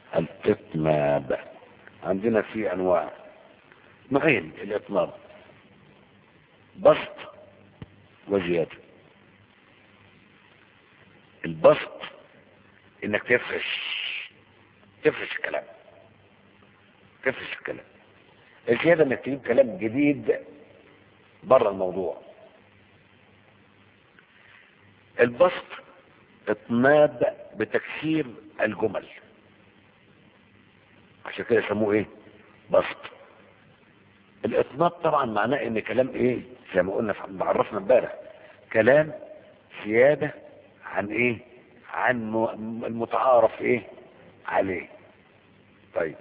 الاطناب عندنا في انواع نوعين الاطناب بسط وزيادة البسط انك تفرش تفرش الكلام تفرش الكلام الزيادة انك تجيب كلام جديد بره الموضوع البسط اطناب بتكسير الجمل عشان كده يسموه ايه بسط الاطناب طبعا معناه ان كلام ايه زي ما قلنا عرفنا امبارح كلام زيادة عن ايه عن م- المتعارف ايه عليه طيب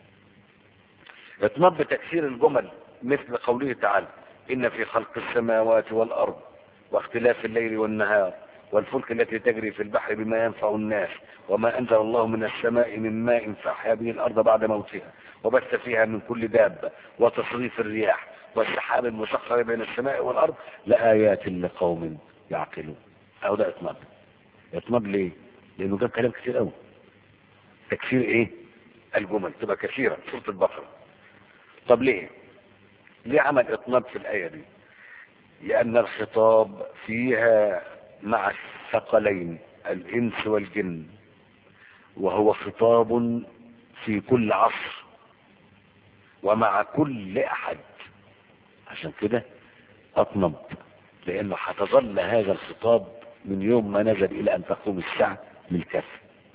اطناب بتكسير الجمل مثل قوله تعالى ان في خلق السماوات والارض واختلاف الليل والنهار والفلك التي تجري في البحر بما ينفع الناس وما أنزل الله من السماء من ماء فأحيا به الأرض بعد موتها وبث فيها من كل دابة وتصريف الرياح والسحاب المسخر بين السماء والأرض لآيات لقوم يعقلون أو ده إطناب إطناب ليه؟ لأنه جاب كلام كتير قوي تكسير إيه؟ الجمل تبقى كثيرة سورة البقرة طب ليه؟ ليه عمل إطناب في الآية دي؟ لأن الخطاب فيها مع الثقلين الإنس والجن وهو خطاب في كل عصر ومع كل أحد عشان كده أطنب لأنه هتظل هذا الخطاب من يوم ما نزل إلى أن تقوم الساعة للكف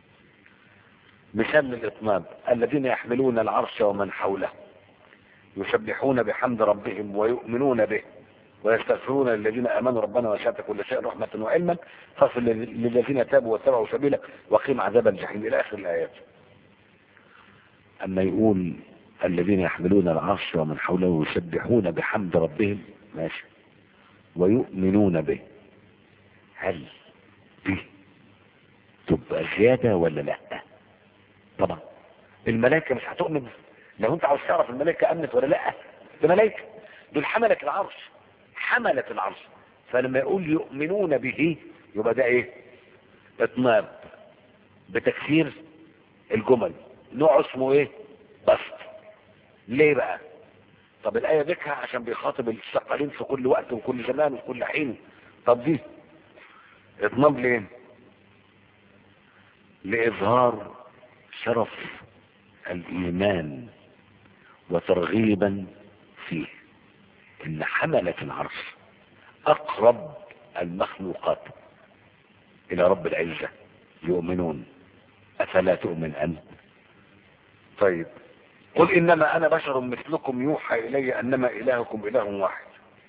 مثال للإطناب الذين يحملون العرش ومن حوله يسبحون بحمد ربهم ويؤمنون به ويستغفرون للذين امنوا ربنا وسعت كل شيء رحمه وعلما فاغفر للذين تابوا واتبعوا سبيلك وقيم عذاب الجحيم الى اخر الايات اما يقول الذين يحملون العرش ومن حوله يسبحون بحمد ربهم ماشي ويؤمنون به هل دي تبقى زيادة ولا لا طبعا الملائكة مش هتؤمن لو انت عاوز تعرف الملائكة امنت ولا لا ده ملائكة دول حملة العرش حملة العرش فلما يقول يؤمنون به يبقى ده ايه اطناب بتكسير الجمل نوع اسمه ايه بسط ليه بقى طب الآية ذكرها عشان بيخاطب الثقلين في كل وقت وكل زمان وفي كل حين طب دي اطناب ليه لإظهار شرف الإيمان وترغيبا فيه ان حملة العرش اقرب المخلوقات الى رب العزة يؤمنون افلا تؤمن انت طيب قل انما انا بشر مثلكم يوحى الي انما الهكم اله واحد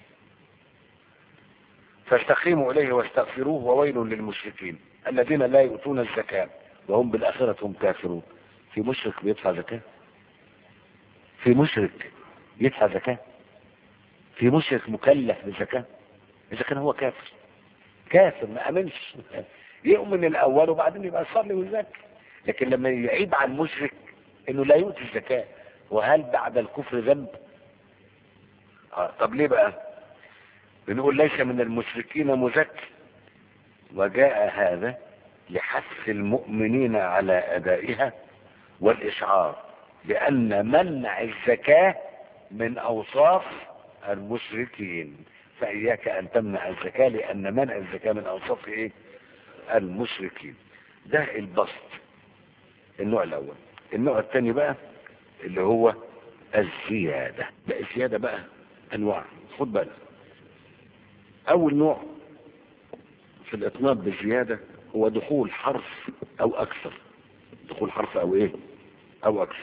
فاستقيموا اليه واستغفروه وويل للمشركين الذين لا يؤتون الزكاة وهم بالاخرة هم كافرون في مشرك بيدفع زكاة في مشرك يدفع زكاه في مشرك مكلف بالزكاة إذا كان هو كافر كافر ما أمنش يؤمن الأول وبعدين يبقى يصلي ويزكي لكن لما يعيب عن مشرك إنه لا يؤتي الزكاة وهل بعد الكفر ذنب؟ آه طب ليه بقى؟ بنقول ليس من المشركين مزكي وجاء هذا لحث المؤمنين على أدائها والإشعار بأن منع الزكاة من أوصاف المشركين فإياك أن تمنع الزكاة لأن منع الزكاة من أوصاف إيه؟ المشركين ده البسط النوع الأول النوع الثاني بقى اللي هو الزيادة بقى الزيادة بقى أنواع خد بالك أول نوع في الإطناب بالزيادة هو دخول حرف أو أكثر دخول حرف أو إيه أو أكثر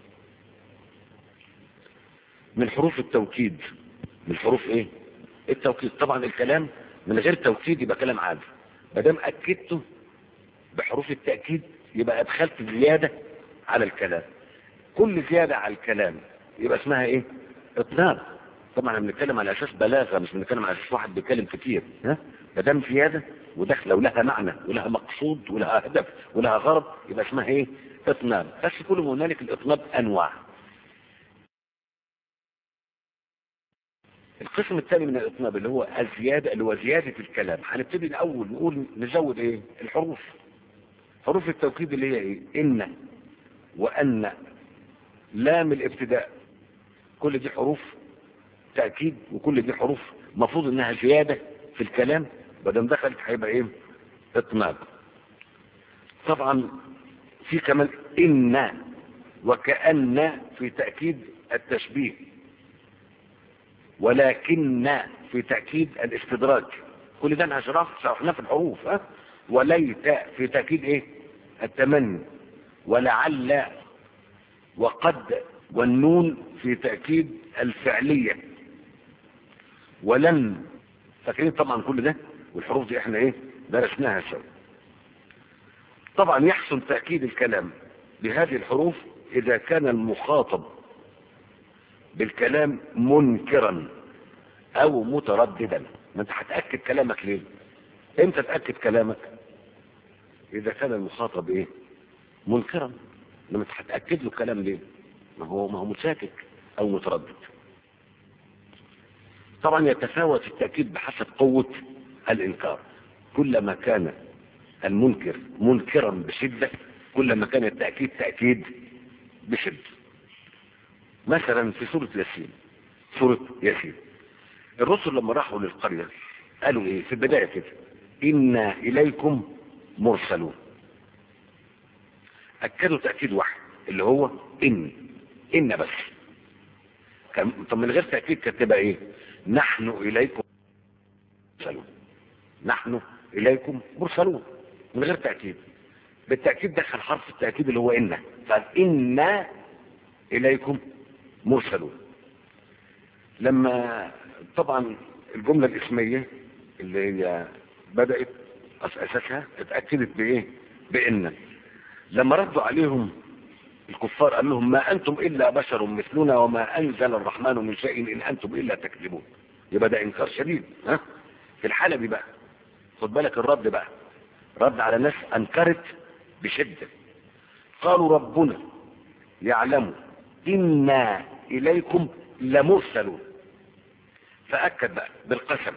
من حروف التوكيد من حروف ايه التوكيد طبعا الكلام من غير توكيد يبقى كلام عادي ما دام اكدته بحروف التاكيد يبقى ادخلت زياده على الكلام كل زياده على الكلام يبقى اسمها ايه اطناب طبعا احنا بنتكلم على اساس بلاغه مش بنتكلم على اساس واحد بيتكلم كتير ها ما دام زياده وداخله ولها معنى ولها مقصود ولها هدف ولها غرض يبقى اسمها ايه اطناب بس كل ما هنالك الاطناب انواع القسم الثاني من الاطناب اللي هو الزيادة اللي هو زيادة الكلام هنبتدي الاول نقول نزود ايه الحروف حروف التوكيد اللي هي ايه ان وأن لام الابتداء كل دي حروف تأكيد وكل دي حروف مفروض انها زيادة في الكلام بدل دخلت هيبقى ايه اطناب طبعا في كمان ان وكأن في تأكيد التشبيه ولكن في تأكيد الاستدراج كل ده انا شرحت شرحناه في الحروف ها وليت في تأكيد ايه التمني ولعل وقد والنون في تأكيد الفعلية ولن فاكرين طبعا كل ده والحروف دي احنا ايه درسناها سوا طبعا يحسن تأكيد الكلام بهذه الحروف اذا كان المخاطب بالكلام منكرا او مترددا ما انت هتأكد كلامك ليه امتى تأكد كلامك اذا كان المخاطب ايه منكرا لما انت هتأكد له الكلام ليه ما هو ما هو متشاكك او متردد طبعا يتفاوت التأكيد بحسب قوة الإنكار كلما كان المنكر منكرا بشدة كلما كان التأكيد تأكيد بشدة مثلا في سورة ياسين سورة ياسين الرسل لما راحوا للقرية قالوا ايه في البداية كده إنا إليكم مرسلون أكدوا تأكيد واحد اللي هو إن إن بس كان طب من غير تأكيد كانت تبقى إيه نحن إليكم مرسلون نحن إليكم مرسلون من غير تأكيد بالتأكيد دخل حرف التأكيد اللي هو إن قال إنا إليكم مرسلون لما طبعا الجملة الاسمية اللي هي بدأت أساسها اتأكدت بإيه بإن لما ردوا عليهم الكفار قال لهم ما أنتم إلا بشر مثلنا وما أنزل الرحمن من شيء إن أنتم إلا تكذبون يبقى ده إنكار شديد ها في الحالة دي بقى خد بالك الرد بقى رد على ناس أنكرت بشدة قالوا ربنا يعلم إنا إليكم لمرسلون فأكد بقى بالقسم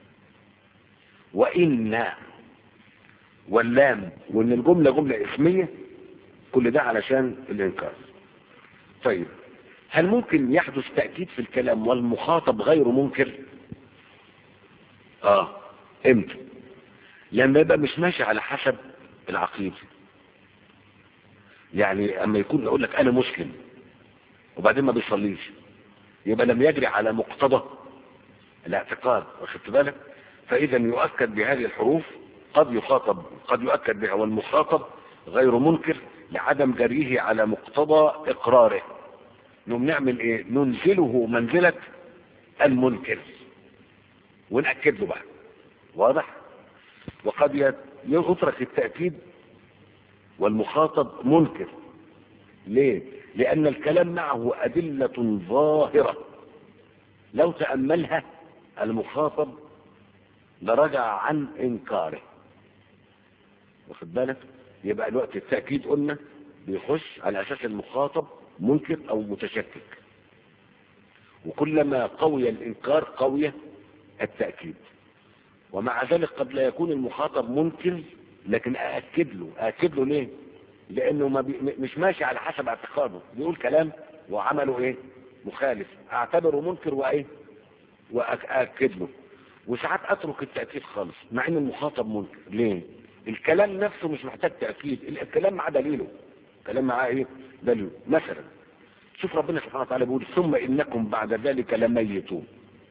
وإنا واللام وإن الجملة جملة اسمية كل ده علشان الإنكار طيب هل ممكن يحدث تأكيد في الكلام والمخاطب غير منكر اه امتى لما يبقى مش ماشي على حسب العقيدة يعني اما يكون يقول لك انا مسلم وبعدين ما بيصليش يبقى لم يجري على مقتضى الاعتقاد واخدت بالك فاذا يؤكد بهذه الحروف قد يخاطب قد يؤكد بها والمخاطب غير منكر لعدم جريه على مقتضى اقراره نقوم نعمل ايه ننزله منزلة المنكر ونأكد له بقى واضح وقد يترك التأكيد والمخاطب منكر ليه لأن الكلام معه أدلة ظاهرة لو تأملها المخاطب لرجع عن إنكاره واخد بالك يبقى الوقت التأكيد قلنا بيخش على أساس المخاطب منكر أو متشكك وكلما قوي الإنكار قوي التأكيد ومع ذلك قد لا يكون المخاطب منكر لكن أأكد له أأكد له ليه لأنه ما بي مش ماشي على حسب اعتقاده بيقول كلام وعمله إيه مخالف أعتبره منكر وإيه وأأكد له وساعات أترك التأكيد خالص مع أن المخاطب منكر ليه الكلام نفسه مش محتاج تأكيد الكلام مع دليله الكلام معاه ايه دليله مثلا شوف ربنا سبحانه وتعالى بيقول ثم انكم بعد ذلك لميتون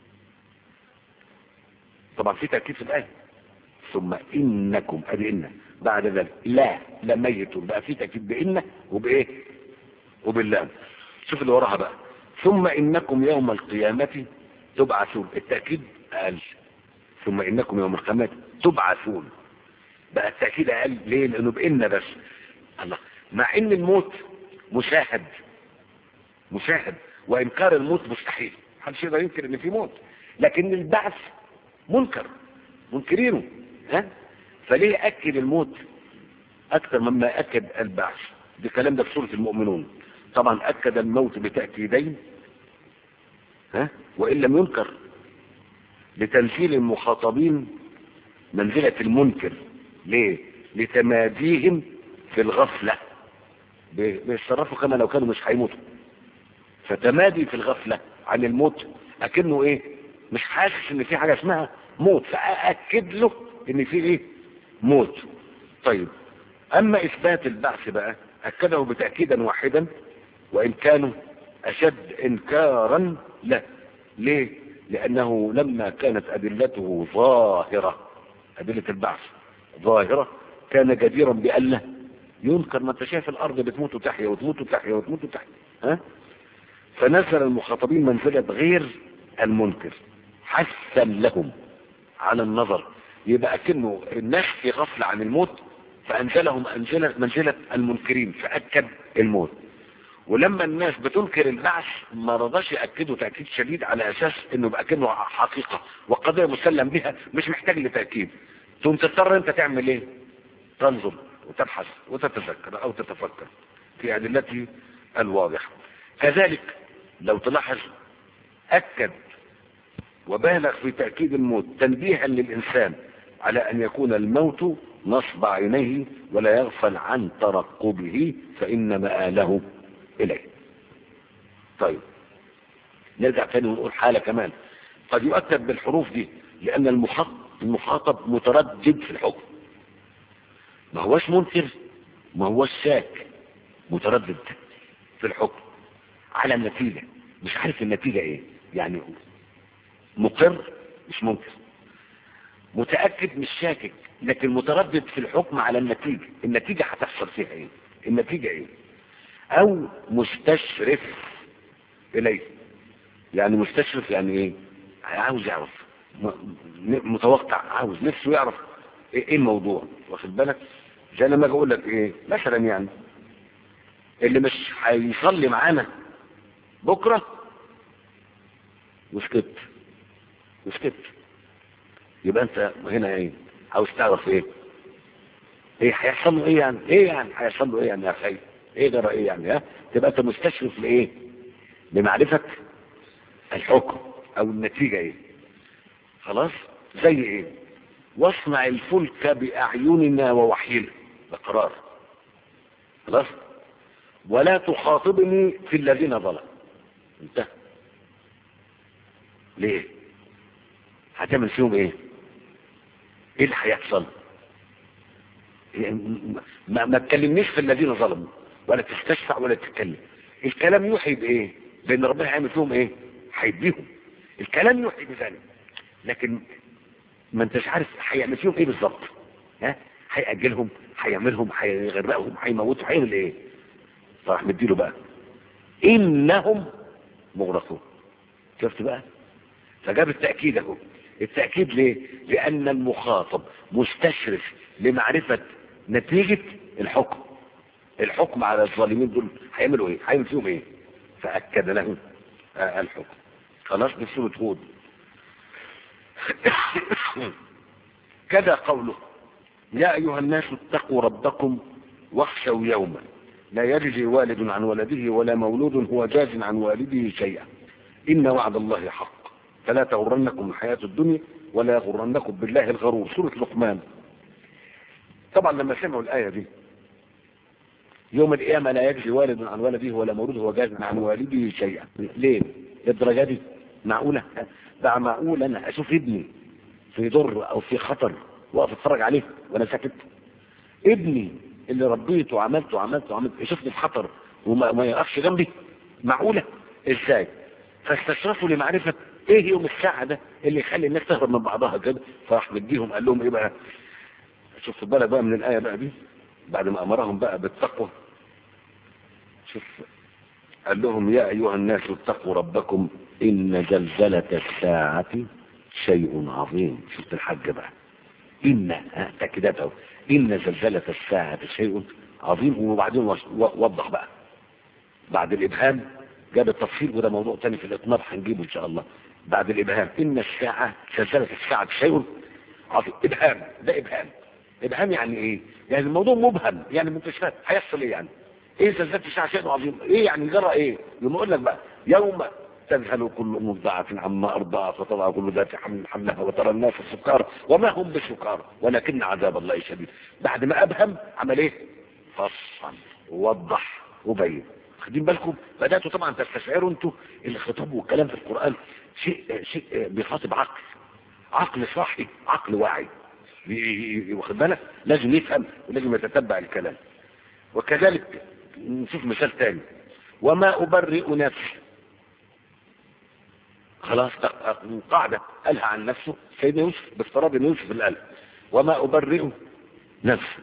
طبعا في تأكيد في الآية ثم انكم ادي ان بعد ذلك لا لميتون بقى في تأكيد بإن وبإيه وباللام شوف اللي وراها بقى ثم انكم يوم القيامة تبعثون التأكيد اقل ثم انكم يوم القيامة تبعثون بقى التأكيد أقل ليه لأنه بإن بس الله مع إن الموت مشاهد مشاهد وإنكار الموت مستحيل محدش يقدر ينكر إن في موت لكن البعث منكر منكرينه ها فليه أكد الموت أكثر مما أكد البعث ده كلام ده في سورة المؤمنون طبعا أكد الموت بتأكيدين ها وإن لم ينكر لتنزيل المخاطبين منزلة المنكر ليه لتماديهم في الغفلة بي- بيتصرفوا كما لو كانوا مش هيموتوا فتمادي في الغفلة عن الموت اكنه ايه مش حاسس ان في حاجة اسمها موت فاكد له ان في ايه موت طيب اما اثبات البعث بقى اكده بتأكيدا واحدا وان كانوا اشد انكارا له ليه لانه لما كانت ادلته ظاهرة ادلة البعث ظاهرة كان جديرا بألا ينكر ما انت شايف الارض بتموت وتحيا وتموت وتحيا وتموت وتحيا ها فنزل المخاطبين منزلة غير المنكر حثا لهم على النظر يبقى كأنه الناس في غفلة عن الموت فأنزلهم منزلة, منزلة المنكرين فأكد الموت ولما الناس بتنكر البعث ما رضاش يأكدوا تأكيد شديد على أساس انه بقى كأنه حقيقة وقضية مسلم بها مش محتاج لتأكيد ثم تضطر انت تعمل ايه تنظر وتبحث وتتذكر او تتفكر في ادلته الواضحة كذلك لو تلاحظ اكد وبالغ في تأكيد الموت تنبيها للإنسان على أن يكون الموت نصب عينيه ولا يغفل عن ترقبه فإن مآله إليه طيب نرجع تاني ونقول حالة كمان قد يؤكد بالحروف دي لأن المخاطب, المخاطب متردد في الحكم ما هوش منكر ما هوش شاك متردد في الحكم على النتيجة مش عارف النتيجة ايه يعني مقر مش منكر متأكد مش شاكك لكن متردد في الحكم على النتيجة النتيجة هتحصل فيها ايه النتيجة ايه او مستشرف اليه يعني مستشرف يعني ايه عاوز يعرف م- متوقع عاوز نفسه يعرف ايه إيه الموضوع واخد بالك زي لما اجي اقول لك ايه مثلا يعني اللي مش هيصلي معانا بكره وسكت وسكت يبقى انت هنا ايه عاوز تعرف ايه ايه هيحصل له ايه يعني ايه يعني هيحصل له ايه يعني يا اخي ايه جرى ايه يعني ها تبقى انت مستشرف لايه لمعرفة الحكم او النتيجة ايه خلاص زي ايه واصنع الفلك باعيننا ووحينا ده قرار خلاص ولا تخاطبني في الذين ظلموا انتهى ليه هتعمل فيهم ايه ايه اللي هيحصل يعني ما, ما تكلمنيش في الذين ظلموا ولا تستشفع ولا تتكلم الكلام يوحي بايه بان ربنا هيعمل فيهم ايه هيديهم الكلام يوحي بذلك لكن ما انتش عارف هيعمل فيهم ايه بالظبط ها هيأجلهم هيعملهم هيغرقهم هيموتوا هيعمل ايه فراح مديله بقى انهم مغرقون شفت بقى فجاب التأكيد اهو التأكيد ليه لأن المخاطب مستشرف لمعرفة نتيجة الحكم الحكم على الظالمين دول هيعملوا ايه هيعمل فيهم ايه فأكد له آه الحكم خلاص بسورة هود كذا قوله يا أيها الناس اتقوا ربكم واخشوا يوما لا يجزي والد عن ولده ولا مولود هو جاز عن والده شيئا إن وعد الله حق فلا تغرنكم الحياة الدنيا ولا يغرنكم بالله الغرور سورة لقمان طبعا لما سمعوا الآية دي يوم القيامة لا يجزي والد عن ولده ولا مولود هو جاز عن والده شيئا ليه الدرجة دي معقولة بقى معقول أنا أشوف ابني في ضر أو في خطر واقف اتفرج عليه وأنا ساكت ابني اللي ربيته وعملته وعملته وعملته يشوفني في خطر وما ما يقفش جنبي معقولة ازاي فاستشرفوا لمعرفة ايه يوم الساعة ده اللي يخلي الناس تهرب من بعضها كده فراح مديهم قال لهم ايه بقى شوف بالك بقى من الآية بقى دي بعد ما أمرهم بقى بالتقوى شوف قال لهم يا أيها الناس اتقوا ربكم إن زلزلة الساعة شيء عظيم شفت الحج بقى إن ها تأكيدات اهو إن زلزلة الساعة شيء عظيم وبعدين وضح بقى بعد الإبهام جاب التفصيل وده موضوع تاني في الإطناب هنجيبه إن شاء الله بعد الإبهام إن الساعة زلزلة الساعة شيء عظيم إبهام ده إبهام إبهام يعني إيه يعني الموضوع مبهم يعني ما انتش فاهم هيحصل إيه يعني إيه زلزلة الساعة شيء عظيم إيه يعني جرى إيه يوم أقول لك بقى يوم تذهل كل مرضعة عما أرضعت وتضع كل ذات حمل حملها وترى الناس سكارى وما هم بسكارى ولكن عذاب الله شديد بعد ما أبهم عمل إيه فصل ووضح أبين خدين بالكم بدأتوا طبعا تستشعروا انتوا الخطاب والكلام في القرآن شيء شيء بيخاطب عقل عقل صاحي عقل واعي بي- واخد بالك لازم يفهم ولازم يتتبع الكلام وكذلك نشوف مثال تاني وما أبرئ نفسي خلاص قاعدة قالها عن نفسه سيدنا يوسف بافتراض ان يوسف اللي قالها وما أبرئ نفسي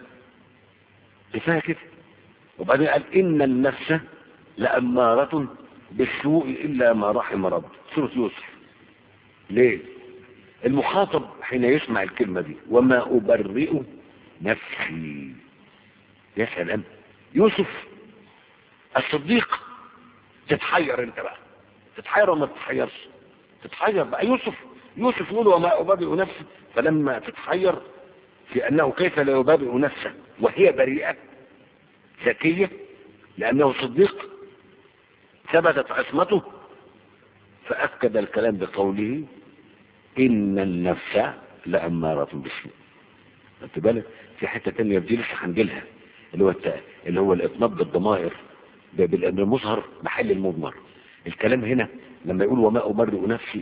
كفاية كده وبعدين قال إن النفس لأمارة بالسوء إلا ما رحم رب سورة يوسف ليه المخاطب حين يسمع الكلمة دي وما أبرئ نفسي يا سلام يوسف الصديق تتحير انت بقى تتحير وما تتحيرش تتحير بقى يوسف يوسف يقول وما أبرئ نفسي فلما تتحير في أنه كيف لا يبرئ نفسه وهي بريئة ذكية لأنه صديق ثبتت عصمته فأكد الكلام بقوله إن النفس لأمارة بالسوء خدت بالك في حتة تانية دي لسه هنجيلها اللي هو الت... اللي هو الإطناب بالضمائر ب- بال- بالمظهر محل المضمر الكلام هنا لما يقول وما أبرئ نفسي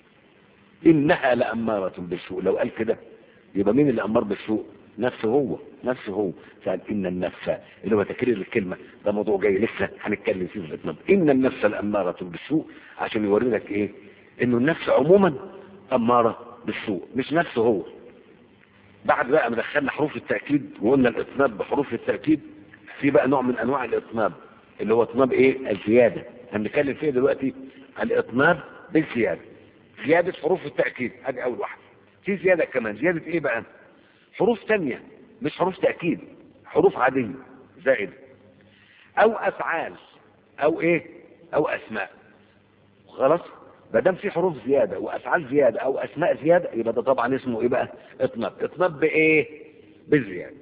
إنها لأمارة بالسوء لو قال كده يبقى مين اللي أمر بالسوء نفسه هو نفسه هو فقال إن النفس اللي هو تكرير الكلمة ده موضوع جاي لسه هنتكلم فيه في الإطناب إن النفس الأمارة بالسوء عشان يوري لك إيه إنه النفس عموما أمارة بالسوء مش نفسه هو بعد بقى ما دخلنا حروف التأكيد وقلنا الإطناب بحروف التأكيد في بقى نوع من أنواع الإطناب اللي هو إطناب إيه الزيادة هنتكلم فيه دلوقتي الإطناب بالزيادة زيادة حروف التأكيد ادي أول واحدة في زيادة كمان زيادة إيه بقى حروف تانية مش حروف تأكيد حروف عادية زائدة أو أفعال أو إيه أو أسماء خلاص ما دام في حروف زيادة وأفعال زيادة أو أسماء زيادة يبقى ده طبعا اسمه إيه بقى إطناب إطناب بإيه بالزيادة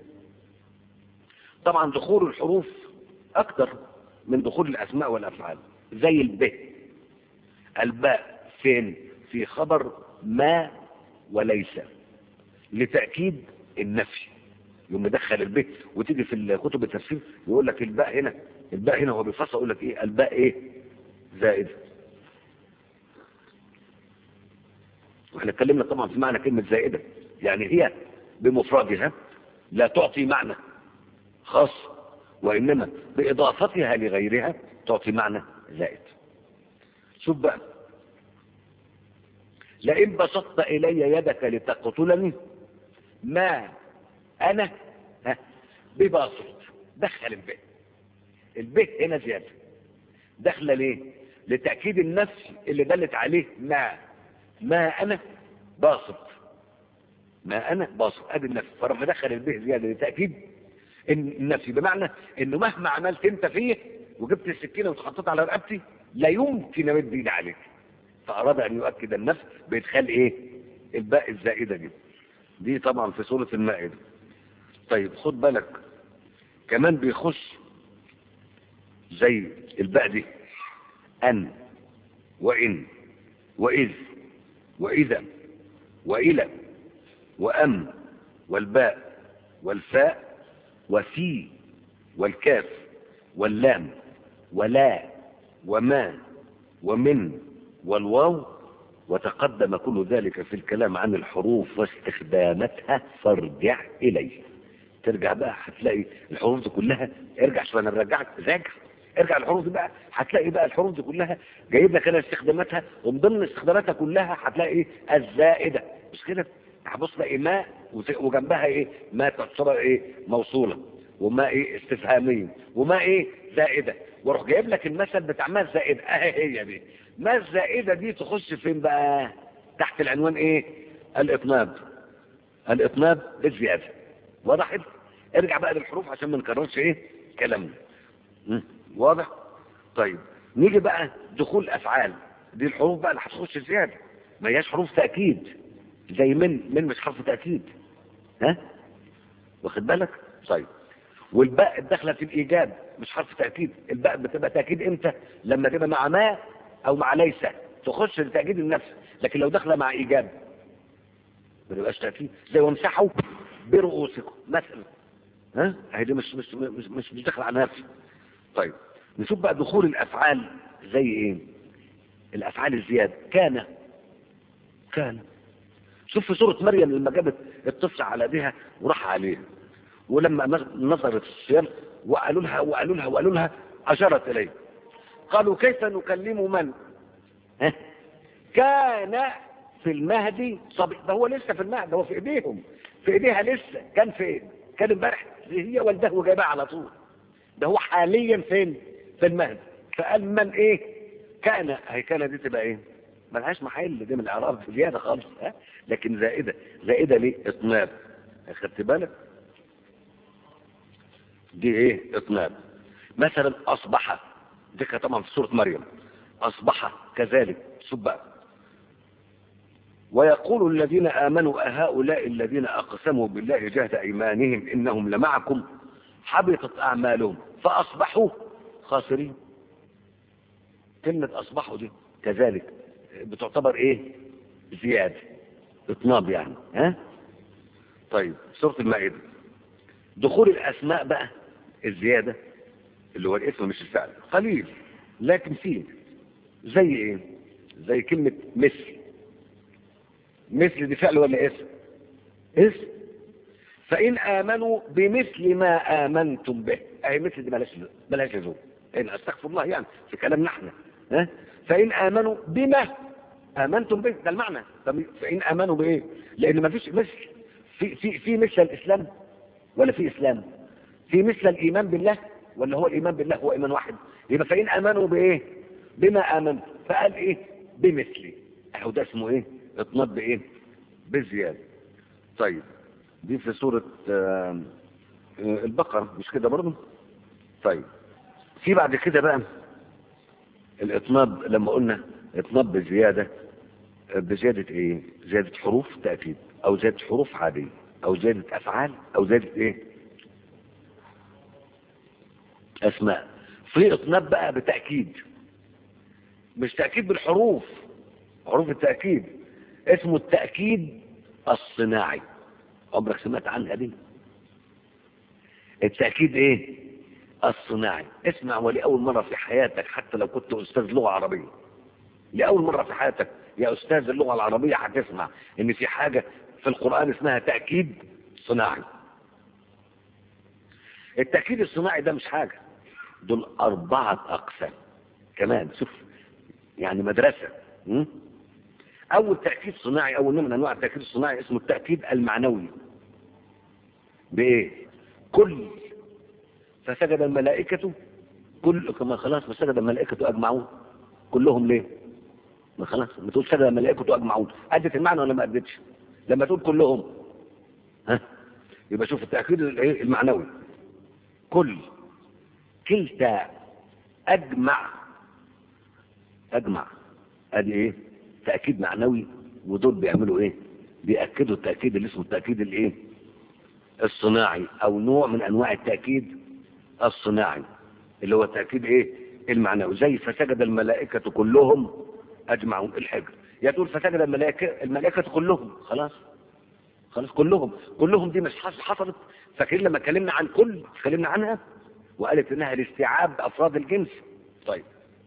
طبعا دخول الحروف أكتر من دخول الأسماء والأفعال زي الب الباء فين في خبر ما وليس لتأكيد النفي يوم مدخل الب وتيجي في كتب التفسير يقول لك الباء هنا الباء هنا هو بيفسر يقول لك ايه الباء ايه زائده واحنا اتكلمنا طبعا في معنى كلمة زائدة يعني هي بمفردها لا تعطي معنى خاص وإنما بإضافتها لغيرها تعطي معنى زائد شوف بقى لئن بسطت إلي يدك لتقتلني ما أنا ها بباسط دخل البيت البيت هنا زيادة داخله ليه لتأكيد النفس اللي دلت عليه ما ما انا باسط ما انا باسط ادي النفس فلما دخل البه زياده لتاكيد ان النفس بمعنى انه مهما عملت انت فيه وجبت السكينه وتحطيتها على رقبتي لا يمكن امد ايدي عليك فاراد ان يؤكد النفس بادخال ايه الباء الزائده دي دي طبعا في سوره المائده طيب خد بالك كمان بيخش زي الباء دي ان وان واذ وإذا وإلى وأم والباء والفاء وفي والكاف واللام ولا وما ومن والواو وتقدم كل ذلك في الكلام عن الحروف واستخداماتها فارجع إليه ترجع بقى هتلاقي الحروف دي كلها ارجع عشان انا برجعك ذاكر ارجع الحروف دي بقى هتلاقي بقى الحروف دي كلها جايب لك انا استخداماتها ومن ضمن استخداماتها كلها هتلاقي ايه الزائده مش كده هبص تلاقي ما وجنبها ايه ما تعتبر ايه موصوله وما ايه استفهاميه وما ايه زائده واروح جايب لك المثل بتاع ما الزائده اهي هي دي ما الزائده دي تخش فين بقى تحت العنوان ايه الاطناب الاطناب بالزياده وضحت ارجع بقى للحروف عشان ما نكررش ايه كلامنا مم. واضح طيب نيجي بقى دخول افعال دي الحروف بقى اللي هتخش زياده ما هياش حروف تاكيد زي من من مش حرف تاكيد ها واخد بالك طيب والباء الداخله في الايجاب مش حرف تاكيد الباء بتبقى تاكيد امتى لما تبقى مع ما او مع ليس تخش لتاكيد النفس لكن لو داخله مع ايجاب ما تبقاش تاكيد زي وامسحوا برؤوسكم مثلا ها هي دي مش مش مش مش, مش داخله على نفس طيب نشوف بقى دخول الافعال زي ايه الافعال الزياده كان كان شوف في سوره مريم لما جابت الطفل على ايديها وراح عليه ولما نظرت الصيام وقالوا لها وقالوا لها وقالوا لها اشارت اليه قالوا كيف نكلم من ها؟ كان في المهدي صبي ده هو لسه في المهد هو في ايديهم في ايديها لسه كان فين كان امبارح هي والده وجايبها على طول ده هو حاليا فين في المهد فقال من ايه كان هي كان دي تبقى ايه ملهاش محل دي من الاعراب زياده خالص ها لكن زائده زائده ليه اطناب اخدت بالك دي ايه اطناب مثلا اصبح دي كانت طبعا في سوره مريم اصبح كذلك سبق ويقول الذين امنوا اهؤلاء الذين اقسموا بالله جهد ايمانهم انهم لمعكم حبطت اعمالهم فاصبحوا خاسرين كلمه اصبحوا دي كذلك بتعتبر ايه زياده اطناب يعني ها طيب سوره المائده دخول الاسماء بقى الزياده اللي هو الاسم مش الفعل قليل لكن فيه زي ايه زي كلمه مثل مثل دي فعل ولا اسم اسم فإن آمنوا بمثل ما آمنتم به أي مثل دي ملاش ملاش لزوم إن أستغفر الله يعني في كلام نحن ها فإن آمنوا بما آمنتم به ده المعنى فإن آمنوا بإيه لأن ما فيش مثل في في في مثل الإسلام ولا في إسلام في مثل الإيمان بالله ولا هو الإيمان بالله هو إيمان واحد يبقى فإن آمنوا بإيه بما آمنت فقال إيه بمثلي أهو ده اسمه إيه اطناب بايه بزيادة طيب دي في سورة آه البقرة مش كده برضه طيب في بعد كده بقى الاطناب لما قلنا اطناب بزيادة بزيادة ايه زيادة حروف تأكيد او زيادة حروف عادية او زيادة افعال او زيادة ايه اسماء في اطناب بقى بتأكيد مش تأكيد بالحروف حروف التأكيد اسمه التأكيد الصناعي عمرك سمعت عنها دي التأكيد ايه الصناعي اسمع ولأول مرة في حياتك حتى لو كنت أستاذ لغة عربية لأول مرة في حياتك يا أستاذ اللغة العربية هتسمع إن في حاجة في القرآن اسمها تأكيد صناعي التأكيد الصناعي ده مش حاجة دول أربعة أقسام كمان شوف يعني مدرسة م? اول تاكيد صناعي اول نوع من انواع التاكيد الصناعي اسمه التاكيد المعنوي بايه كل فسجد الملائكه كل كما خلاص فسجد الملائكه اجمعون كلهم ليه ما خلاص ما تقول سجد الملائكه اجمعون ادت المعنى ولا ما ادتش لما تقول كلهم ها يبقى شوف التاكيد الايه المعنوي كل كلتا اجمع اجمع ادي ايه تأكيد معنوي ودول بيعملوا ايه بيأكدوا التأكيد اللي اسمه التأكيد الايه الصناعي او نوع من انواع التأكيد الصناعي اللي هو التأكيد ايه المعنوي زي فسجد الملائكة كلهم اجمعون الحجر يا تقول فسجد الملائكة الملائكة كلهم خلاص خلاص كلهم كلهم دي مش حصلت فاكرين لما اتكلمنا عن كل اتكلمنا عنها وقالت انها لاستيعاب افراد الجنس طيب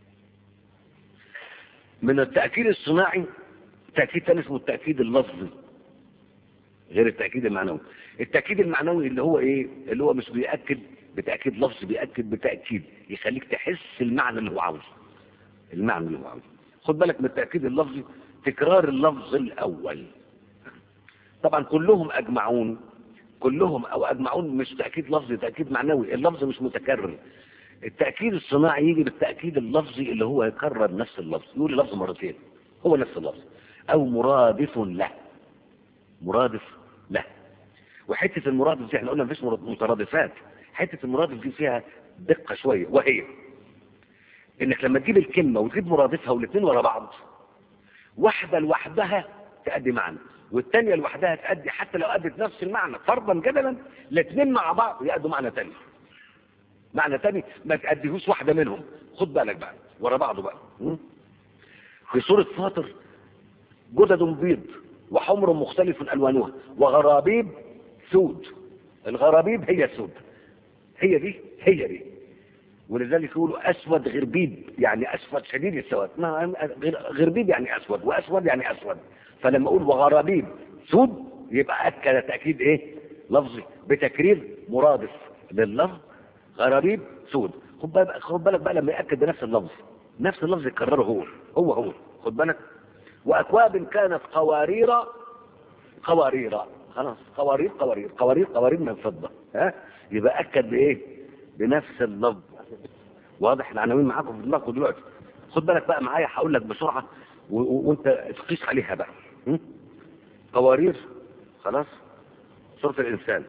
من التأكيد الصناعي تأكيد ثاني اسمه التأكيد اللفظي غير التأكيد المعنوي التأكيد المعنوي اللي هو ايه اللي هو مش بيأكد بتأكيد لفظي بيأكد بتأكيد يخليك تحس المعنى اللي هو عاوزه المعنى اللي هو عاوزه خد بالك من التأكيد اللفظي تكرار اللفظ الأول طبعا كلهم أجمعون كلهم أو أجمعون مش تأكيد لفظي تأكيد معنوي اللفظ مش متكرر التأكيد الصناعي يجي بالتأكيد اللفظي اللي هو يكرر نفس اللفظ يقول اللفظ مرتين هو نفس اللفظ أو مرادف له مرادف له وحتة المرادف دي احنا قلنا مفيش مترادفات حتة المرادف دي فيها دقة شوية وهي انك لما تجيب الكلمة وتجيب مرادفها والاثنين ورا بعض واحدة لوحدها تأدي معنى والثانية لوحدها تأدي حتى لو أدت نفس المعنى فرضا جدلا الاثنين مع بعض يأدوا معنى تاني معنى تاني ما تأديهوش واحدة منهم خد بالك بقى ورا بعضه بقى في سورة فاطر جدد بيض وحمر مختلف ألوانها وغرابيب سود الغرابيب هي السود هي دي هي دي ولذلك يقولوا اسود غربيب يعني اسود شديد السواد ما غر- غربيب يعني اسود واسود يعني اسود فلما اقول وغرابيب سود يبقى اكد تاكيد ايه لفظي بتكرير مرادف لللفظ غرابيب سود خد بالك خد بالك بقى لما ياكد بنفس اللفظ نفس اللفظ يكرره هو هو هو خد بالك واكواب كانت قوارير قوارير خلاص قوارير قوارير قوارير قوارير من فضه ها يبقى اكد بايه بنفس اللفظ واضح العناوين معاكم في دماغكم دلوقتي خد بالك بقى معايا هقول لك بسرعه و- و- وانت تقيس عليها بقى م? قوارير خلاص سوره الانسان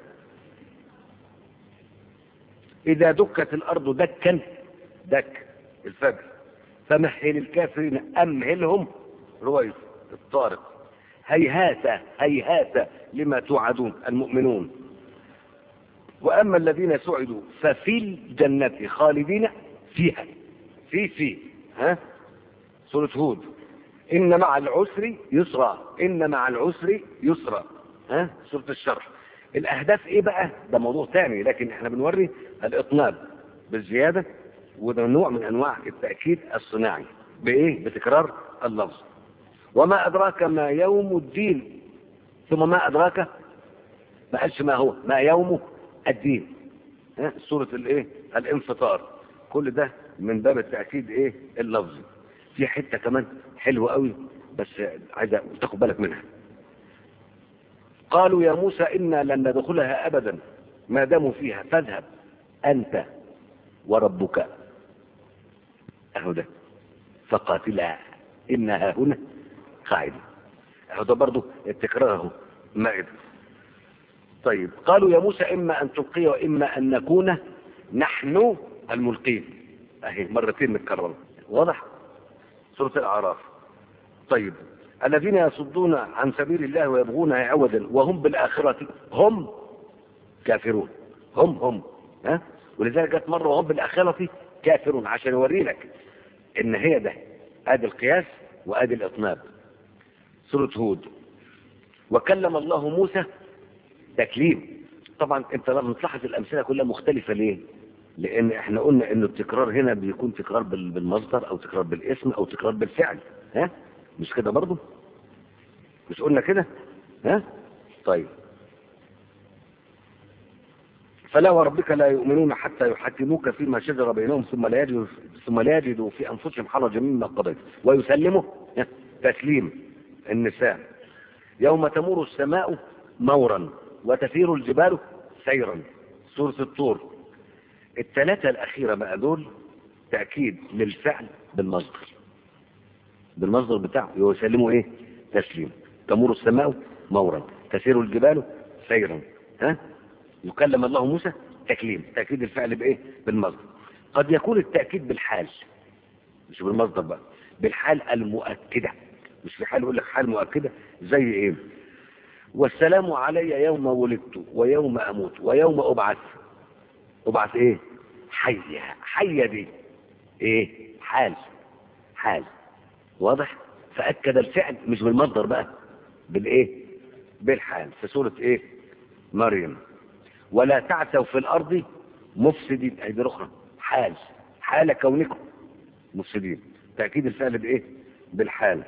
اذا دكت الارض دكا دك الفجر فمهل الكافرين امهلهم رويس الطارق هيهات هيهات لما توعدون المؤمنون واما الذين سعدوا ففي الجنه خالدين فيها في في ها سوره هود ان مع العسر يسرا ان مع العسر يسرا ها سوره الشرح الاهداف ايه بقى ده موضوع تاني لكن احنا بنوري الاطناب بالزياده وده نوع من انواع التاكيد الصناعي بايه بتكرار اللفظ وما ادراك ما يوم الدين ثم ما ادراك ما قالش ما هو ما يوم الدين ها سوره الايه الانفطار كل ده من باب التاكيد ايه اللفظي في حته كمان حلوه قوي بس عايز تاخد بالك منها قالوا يا موسى انا لن ندخلها ابدا ما داموا فيها فاذهب انت وربك اهو ده فقاتلا انها هنا قاعده اهو ده برضه التكرار اهو مائده طيب قالوا يا موسى اما ان تلقي واما ان نكون نحن الملقين اهي مرتين متكرره واضح سوره الاعراف طيب الذين يصدون عن سبيل الله ويبغونها عوجا وهم بالاخره هم كافرون هم هم ها ولذلك جت مره وهم بالاخره كافرون عشان يوري لك ان هي ده ادي القياس وادي الاطناب سوره هود وكلم الله موسى تكليم طبعا انت لما تلاحظ الامثله كلها مختلفه ليه لان احنا قلنا ان التكرار هنا بيكون تكرار بال- بالمصدر او تكرار بالاسم او تكرار بالفعل ها مش كده برضو مش قلنا كده ها طيب فلا وربك لا يؤمنون حتى يحكموك فيما شجر بينهم ثم لا يجدوا ثم لا يجدوا في انفسهم حرجا مما قضيت ويسلموا ها، تسليم النساء يوم تمور السماء مورا وتسير الجبال سيرا سورة الطور الثلاثة الأخيرة بقى دول تأكيد للفعل بالمصدر بالمصدر بتاعه يسلموا ايه تسليم تمور السماء مورا تسير الجبال سيرا ها يكلم الله موسى تكليم تأكيد الفعل بايه بالمصدر قد يكون التأكيد بالحال مش بالمصدر بقى بالحال المؤكدة مش في حال يقول لك حال مؤكدة زي ايه والسلام علي يوم ولدت ويوم اموت ويوم ابعث ابعث ايه حية حية دي ايه حال حال واضح فاكد الفعل مش بالمصدر بقى بالايه بالحال في سورة ايه مريم ولا تعثوا في الارض مفسدين اي دي اخرى حال حال كونكم مفسدين تاكيد الفعل بايه بالحال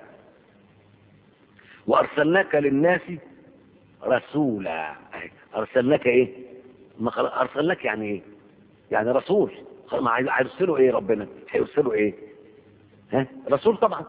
وارسلناك للناس رسولا أهي. ارسلناك ايه ما خلاص ارسلناك يعني ايه يعني رسول خلاص ما عايز- هيرسلوا ايه ربنا هيرسلوا ايه ها رسول طبعا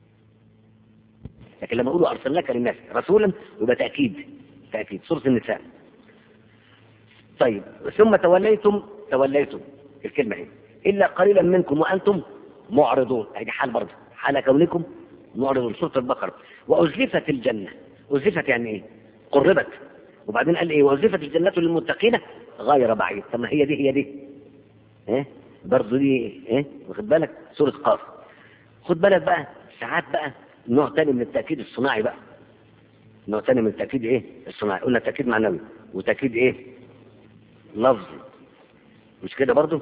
لكن لما يقولوا ارسلناك للناس رسولا يبقى تاكيد تاكيد سوره النساء طيب ثم توليتم توليتم الكلمه ايه الا قليلا منكم وانتم معرضون هذه حال برضه حال كونكم معرضون سوره البقره وازلفت الجنه ازلفت يعني ايه قربت وبعدين قال ايه وازلفت الجنه للمتقين غير بعيد طب ما هي دي هي دي ايه برضه دي ايه واخد بالك سوره قاف خد بالك بقى ساعات بقى نوع تاني من التاكيد الصناعي بقى نوع تاني من التاكيد ايه الصناعي قلنا تاكيد معنوي وتاكيد ايه لفظي مش كده برضو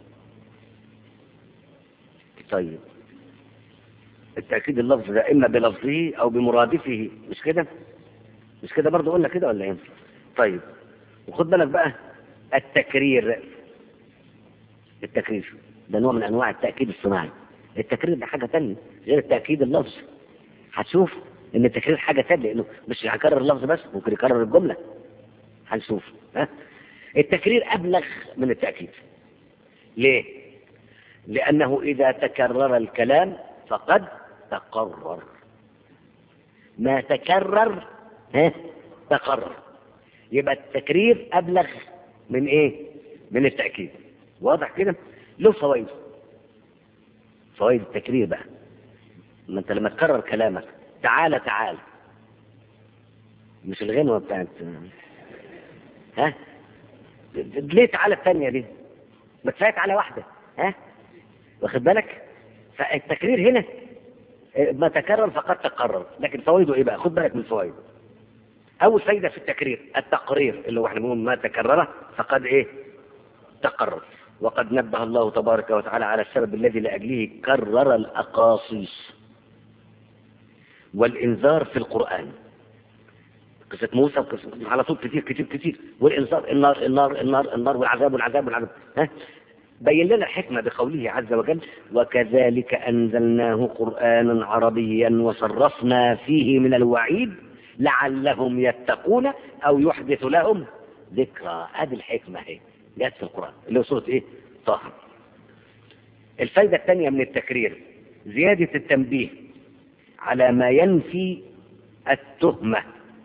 طيب التأكيد اللفظي ده إما بلفظه أو بمرادفه مش كده مش كده برضو قلنا كده ولا إيه طيب وخد بالك بقى التكرير التكرير ده نوع من انواع التاكيد الصناعي التكرير ده حاجه ثانيه غير التاكيد اللفظي هتشوف ان التكرير حاجه ثانيه لانه مش هيكرر اللفظ بس ممكن يكرر الجمله هنشوف ها التكرير ابلغ من التاكيد ليه لانه اذا تكرر الكلام فقد تقرر ما تكرر ها تقرر يبقى التكرير ابلغ من ايه من التاكيد واضح كده له فوائد فوائد التكرير بقى ما انت لما تكرر كلامك تعالى تعال مش الغنوة بتاعت ها ليه تعالى الثانية دي ما كفاية تعالى واحدة ها واخد بالك فالتكرير هنا ما تكرر فقد تقرر لكن فوائده ايه بقى خد بالك من فوائده اول فايدة في التكرير التقرير اللي هو احنا بنقول ما تكرر فقد ايه تقرر وقد نبه الله تبارك وتعالى على السبب الذي لأجله كرر الأقاصيص والإنذار في القرآن قصة موسى وقصة على طول كتير كتير كتير والإنذار النار النار النار النار والعذاب والعذاب والعذاب ها بين لنا الحكمة بقوله عز وجل وكذلك أنزلناه قرآنا عربيا وصرفنا فيه من الوعيد لعلهم يتقون أو يحدث لهم ذكرى هذه الحكمة هي جاءت في القرآن اللي هو سورة إيه؟ طه الفايدة الثانية من التكرير زيادة التنبيه على ما ينفي التهمة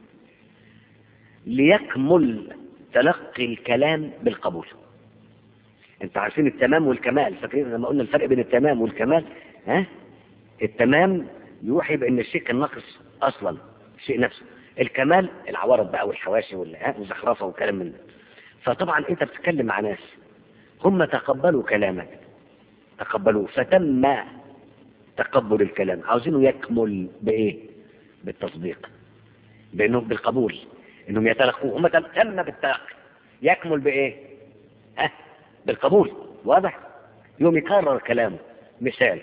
ليكمل تلقي الكلام بالقبول انتوا عارفين التمام والكمال فاكرين لما قلنا الفرق بين التمام والكمال ها التمام يوحي بان الشيء كان ناقص اصلا الشيء نفسه الكمال العوارض بقى والحواشي والزخرفه والكلام من ده فطبعا انت بتتكلم مع ناس هم تقبلوا كلامك تقبلوه فتم تقبل الكلام عاوزينه يكمل بايه بالتصديق بانه بالقبول انهم يتلقوه هم تم بالتلقي يكمل بايه ها بالقبول واضح يوم يكرر كلامه مثال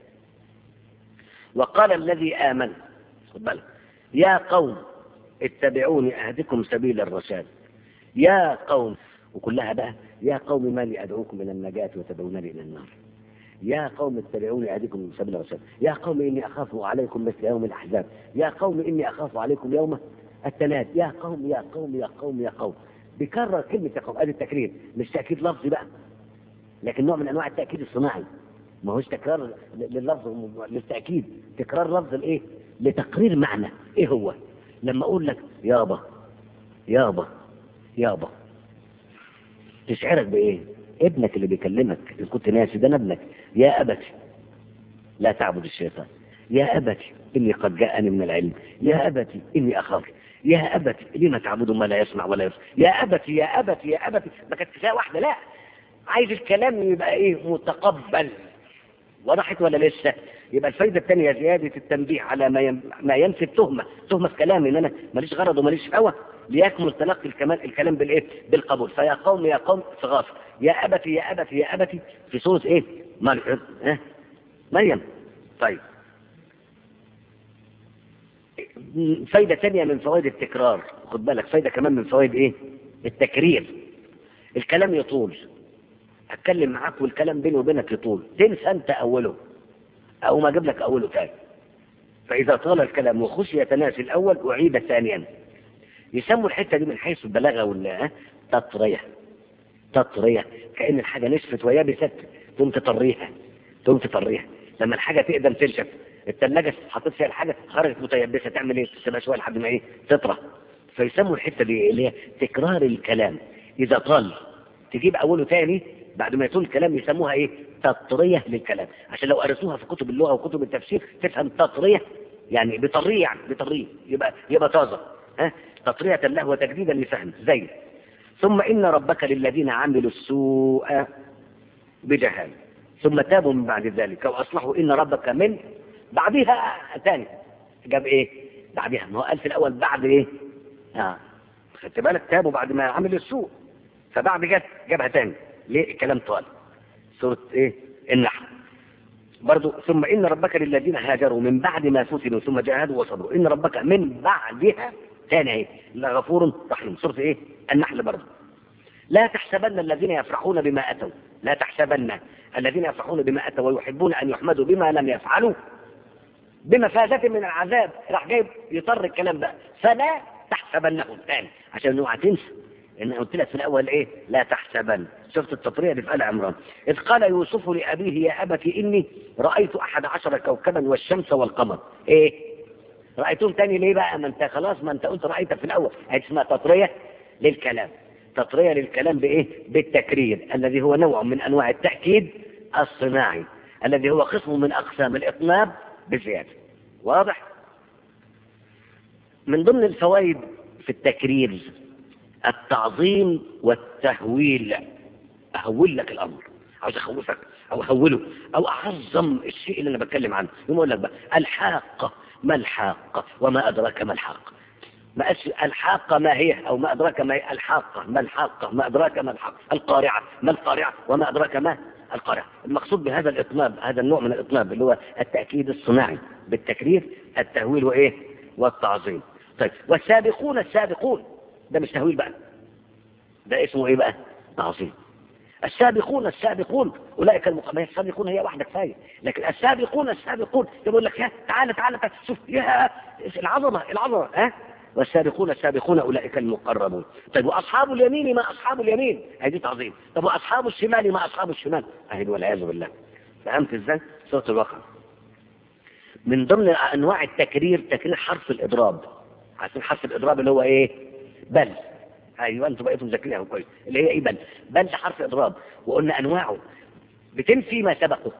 وقال الذي آمن خد بالك يا قوم اتبعوني أهدكم سبيل الرشاد يا قوم وكلها بقى يا قوم ما لي أدعوكم من النجاة وتدعونني إلى النار يا قوم اتبعوني أهدكم سبيل الرشاد يا قوم إني أخاف عليكم مثل يوم الأحزاب يا قوم إني أخاف عليكم يوم التناد يا قوم يا قوم يا قوم يا قوم بيكرر كلمة يا قوم ادي التكرير مش تأكيد لفظي بقى لكن نوع من انواع التأكيد الصناعي ما هوش تكرار لللفظ للتأكيد تكرار لفظ الايه لتقرير معنى ايه هو لما اقول لك يابا يابا يابا تشعرك بايه ابنك اللي بيكلمك ان كنت ناسي ده ابنك يا ابت لا تعبد الشيطان يا ابت اني قد جاءني من العلم يا ابت اني اخاف يا أبت لما تعبد ما لا يسمع ولا يبصر يا أبت يا أبت يا أبت ما كانت كفاية واحدة لا عايز الكلام يبقى إيه متقبل وضحت ولا لسه يبقى الفايدة الثانية زيادة التنبيه على ما ين... ما ينفي التهمة تهمة في كلامي إن أنا ماليش غرض وماليش هوى ليكمل تلقي الكمال الكلام بالإيه بالقبول فيا قوم يا قوم صغاف يا أبت يا أبت يا أبت في سورة إيه مريم ها مريم طيب فايدة تانية من فوائد التكرار خد بالك فايدة كمان من فوائد ايه التكرير الكلام يطول اتكلم معاك والكلام بيني وبينك يطول تنسى انت اوله او ما اجيب لك اوله تاني فاذا طال الكلام وخشي يتناسي الاول اعيد ثانيا يسموا الحته دي من حيث البلاغه ولا تطريه تطريه كان الحاجه نشفت ويابست تقوم تطريها تقوم تطريها لما الحاجه تقدم تنشف الثلاجة حطيت فيها الحاجة خرجت متيبسة تعمل ايه تسيبها شوية لحد ما ايه تطرى فيسموا الحتة دي اللي هي تكرار الكلام إذا طال تجيب أوله تاني بعد ما يطول الكلام يسموها ايه تطرية للكلام عشان لو قريتوها في كتب اللغة وكتب التفسير تفهم تطرية يعني بطرية يعني بطرية يبقى يبقى طازة ها تطرية له وتجديدا لفهم زي ثم إن ربك للذين عملوا السوء بجهالة ثم تابوا من بعد ذلك وأصلحوا إن ربك من بعدها تاني جاب ايه بعدها ما هو قال في الاول بعد ايه اه خدت بالك تابوا بعد ما عمل السوء فبعد جت جابها تاني ليه الكلام طال سورة ايه النحل برضو ثم ان ربك للذين هاجروا من بعد ما فتنوا ثم جاهدوا وصبروا ان ربك من بعدها تاني ايه لغفور رحيم سورة ايه النحل برضو لا تحسبن الذين يفرحون بما اتوا لا تحسبن الذين يفرحون بما أتوا ويحبون أن يحمدوا بما لم يفعلوا بمفازة من العذاب راح جايب يطر الكلام ده فلا تحسبنهم تاني عشان اوعى تنسى ان قلت لك في الاول ايه لا تحسبن شفت التطريه دي في ال عمران اذ قال يوسف لابيه يا ابت اني رايت احد عشر كوكبا والشمس والقمر ايه رايتهم تاني ليه بقى ما انت خلاص ما انت قلت رايتك في الاول هي اسمها تطريه للكلام تطريه للكلام بايه بالتكرير الذي هو نوع من انواع التاكيد الصناعي الذي هو قسم من اقسام الاطناب بزياده واضح من ضمن الفوائد في التكرير التعظيم والتهويل اهول لك الامر عاوز اخوفك او اهوله او اعظم الشيء اللي انا بتكلم عنه يقوم اقول لك بقى الحاقه ما الحاقه وما ادراك ما الحاقه ما قالش الحاقه ما هي او ما ادراك ما هي الحاقه ما الحاقه ما ادراك ما الحاقه القارعه ما القارعه وما ادراك ما القارعه المقصود بهذا الاطناب هذا النوع من الاطناب اللي هو التاكيد الصناعي بالتكرير التهويل وايه والتعظيم طيب والسابقون السابقون ده مش تهويل بقى ده اسمه ايه بقى تعظيم السابقون السابقون اولئك المقامين السابقون هي واحده كفايه لكن السابقون السابقون يقول لك يا تعالى تعالى تعالى شوف يا العظمه العظمه ها والسابقون السابقون اولئك المقربون طيب واصحاب اليمين ما اصحاب اليمين هذه تعظيم طب واصحاب الشمال ما اصحاب الشمال اهي والعياذ بالله فهمت ازاي سوره الواقعه من ضمن انواع التكرير تكرير حرف الاضراب عارفين حرف الاضراب اللي هو ايه بل ايوه انتوا بقيتوا مذاكرينها كويس اللي هي ايه بل بل ده حرف اضراب وقلنا انواعه بتنفي ما سبقه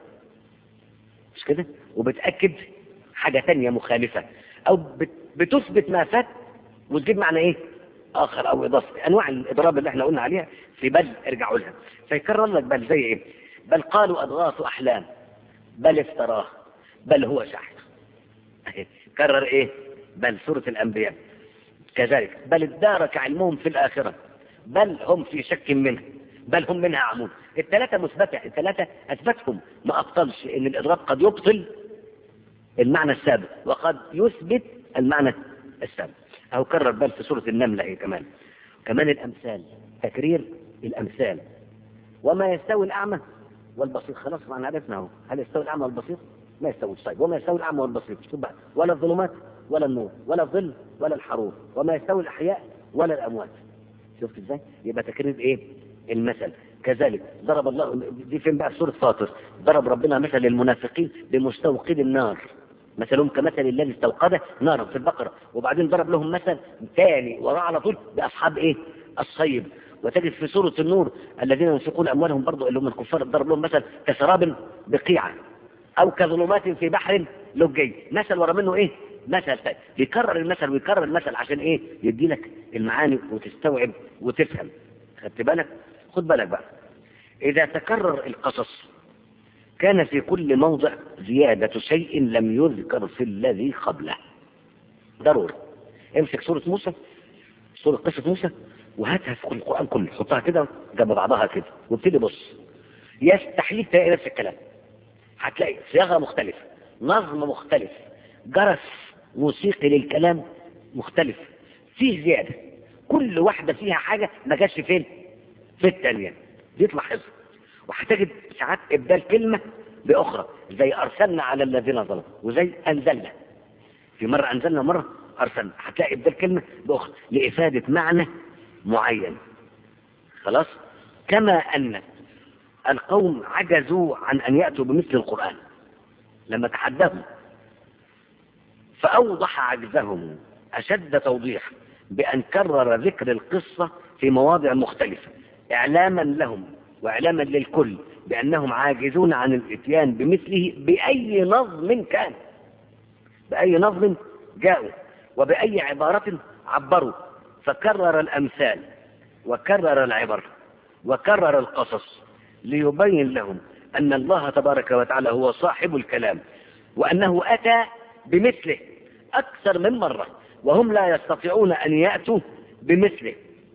مش كده وبتاكد حاجه تانية مخالفه او بت- بتثبت ما فات وتجيب معنى ايه اخر او اضافه انواع الاضراب اللي احنا قلنا عليها في بل ارجعوا لها فيكرر لك بل زي ايه بل قالوا اضغاث احلام بل افتراه بل هو شاعر أهي. كرر ايه بل سوره الانبياء كذلك بل ادارك علمهم في الآخرة بل هم في شك منه بل هم منها عمون الثلاثة مثبتة الثلاثة أثبتهم ما أبطلش إن الإضراب قد يبطل المعنى السابق وقد يثبت المعنى السابق أو كرر بل في سورة النملة إيه كمان كمان الأمثال تكرير الأمثال وما يستوي الأعمى والبصير خلاص ما عرفنا اهو هل يستوي الأعمى والبصير؟ ما يستوي طيب وما يستوي الأعمى والبصير شوف بقى ولا الظلمات ولا النور ولا الظل ولا الحروف وما يستوي الأحياء ولا الأموات شفت ازاي؟ يبقى تكرير ايه؟ المثل كذلك ضرب الله دي فين بقى في سورة فاطر ضرب ربنا مثل للمنافقين بمستوقد النار مثلهم كمثل الذي استوقد نارا في البقرة وبعدين ضرب لهم مثل تاني وراه على طول بأصحاب ايه؟ الصيب وتجد في سورة النور الذين ينفقون أموالهم برضو اللي هم الكفار ضرب لهم مثل كسراب بقيعة أو كظلمات في بحر لجي مثل ورا منه إيه مثل تاني. بيكرر المثل ويكرر المثل عشان إيه يدي لك المعاني وتستوعب وتفهم خدت بالك خد بالك بقى إذا تكرر القصص كان في كل موضع زيادة شيء لم يذكر في الذي قبله ضروري امسك سورة موسى سورة قصة موسى وهاتها في القرآن كله حطها كده جنب بعضها كده وابتدي بص يستحيل تلاقي نفس الكلام هتلاقي صياغة مختلفة نظم مختلف جرس موسيقي للكلام مختلف فيه زيادة كل واحدة فيها حاجة ما جاتش فين في الثانية دي تلاحظها وهتجد ساعات إبدال كلمة بأخرى زي أرسلنا على الذين ظلموا وزي أنزلنا في مرة أنزلنا مرة أرسلنا هتلاقي إبدال كلمة بأخرى لإفادة معنى معين خلاص كما أن القوم عجزوا عن أن يأتوا بمثل القرآن لما تحدهم فأوضح عجزهم أشد توضيح بأن كرر ذكر القصة في مواضع مختلفة إعلاما لهم وإعلاما للكل بأنهم عاجزون عن الإتيان بمثله بأي نظم كان بأي نظم جاءوا وبأي عبارة عبروا فكرر الأمثال وكرر العبر وكرر القصص ليبين لهم أن الله تبارك وتعالى هو صاحب الكلام وأنه أتى بمثله أكثر من مرة وهم لا يستطيعون أن يأتوا بمثله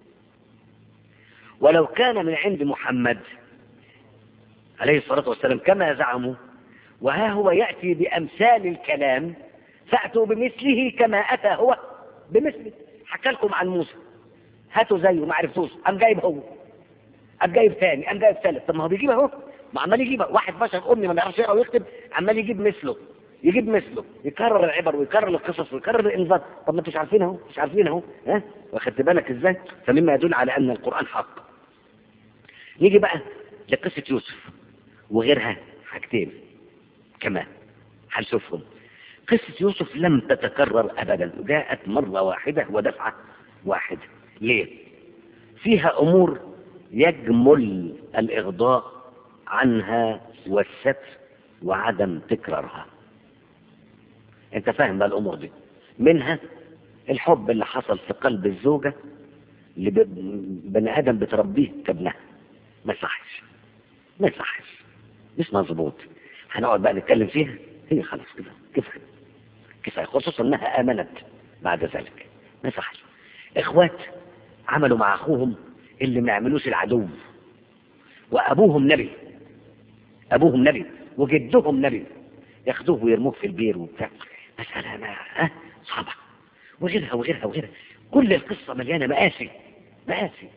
ولو كان من عند محمد عليه الصلاة والسلام كما زعموا وها هو يأتي بأمثال الكلام فأتوا بمثله كما أتى هو بمثله حكى لكم عن موسى هاتوا زيه ما عرفتوش قام جايب هو قام جايب ثاني قام جايب ثالث طب ما هو بيجيب اهو ما عمال يجيب واحد بشر امي ما بيعرفش يقرا ويكتب عمال يجيب مثله يجيب مثله يكرر العبر ويكرر القصص ويكرر الانذار طب ما انتوا عارفين اهو مش عارفين اهو ها واخدت بالك ازاي فمما يدل على ان القران حق نيجي بقى لقصه يوسف وغيرها حاجتين كمان هنشوفهم قصة يوسف لم تتكرر أبدا جاءت مرة واحدة ودفعة واحدة ليه؟ فيها أمور يجمل الإغضاء عنها والستر وعدم تكرارها انت فاهم بقى الأمور دي منها الحب اللي حصل في قلب الزوجة اللي ب- بني آدم بتربيه كابنها ما يصحش ما يصحش مش مظبوط هنقعد بقى نتكلم فيها هي خلاص كده كفايه كفايه خصوصا انها امنت بعد ذلك ما يصحش اخوات عملوا مع اخوهم اللي ما يعملوش العدو وابوهم نبي ابوهم نبي وجدهم نبي ياخدوه ويرموه في البير وبتاع مسألة ما ها صعبة وغيرها وغيرها وغيرها كل القصة مليانة مآسي مآسي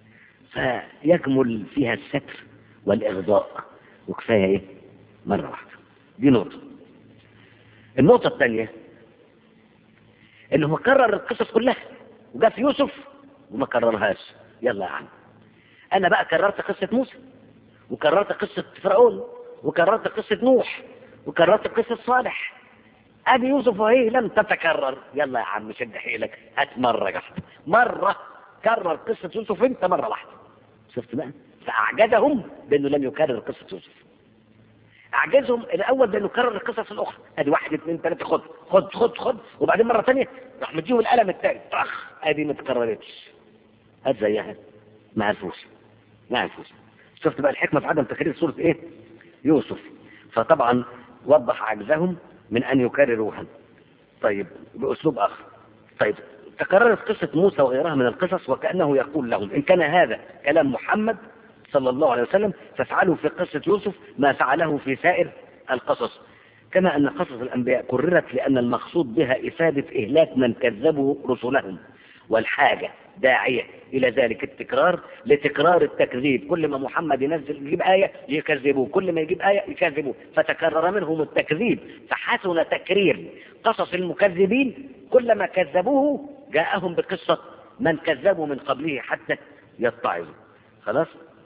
فيجمل فيها الستر والإغضاء وكفاية إيه مرة واحدة دي نقطة النقطة الثانية إنه كرر القصص كلها وجاء في يوسف وما كررهاش يلا يا عم أنا بقى كررت قصة موسى وكررت قصة فرعون وكررت قصة نوح وكررت قصة صالح أبي يوسف وهي لم تتكرر يلا يا عم شد حيلك هات مرة واحدة مرة كرر قصة يوسف أنت مرة واحدة شفت بقى فأعجزهم بأنه لم يكرر قصة يوسف أعجزهم الأول بأنه كرر القصص الأخرى أدي واحد اثنين ثلاثة خد خد خد خد وبعدين مرة ثانية راح مديهم القلم الثاني طخ أدي ما اتكررتش هات زيها ما عرفوش ما عرفوش شفت بقى الحكمة في عدم تكرير سورة إيه يوسف فطبعا وضح عجزهم من أن يكرروها طيب بأسلوب آخر طيب تكررت قصة موسى وغيرها من القصص وكأنه يقول لهم إن كان هذا كلام محمد صلى الله عليه وسلم فافعلوا في قصة يوسف ما فعله في سائر القصص كما أن قصص الأنبياء كررت لأن المقصود بها إفادة إهلاك من كذبوا رسلهم والحاجة داعية إلى ذلك التكرار لتكرار التكذيب كل ما محمد ينزل يجيب آية يكذبوه كل ما يجيب آية يكذبوه فتكرر منهم التكذيب فحسن تكرير قصص المكذبين كلما كذبوه جاءهم بقصة من كذبوا من قبله حتى يتعظوا خلاص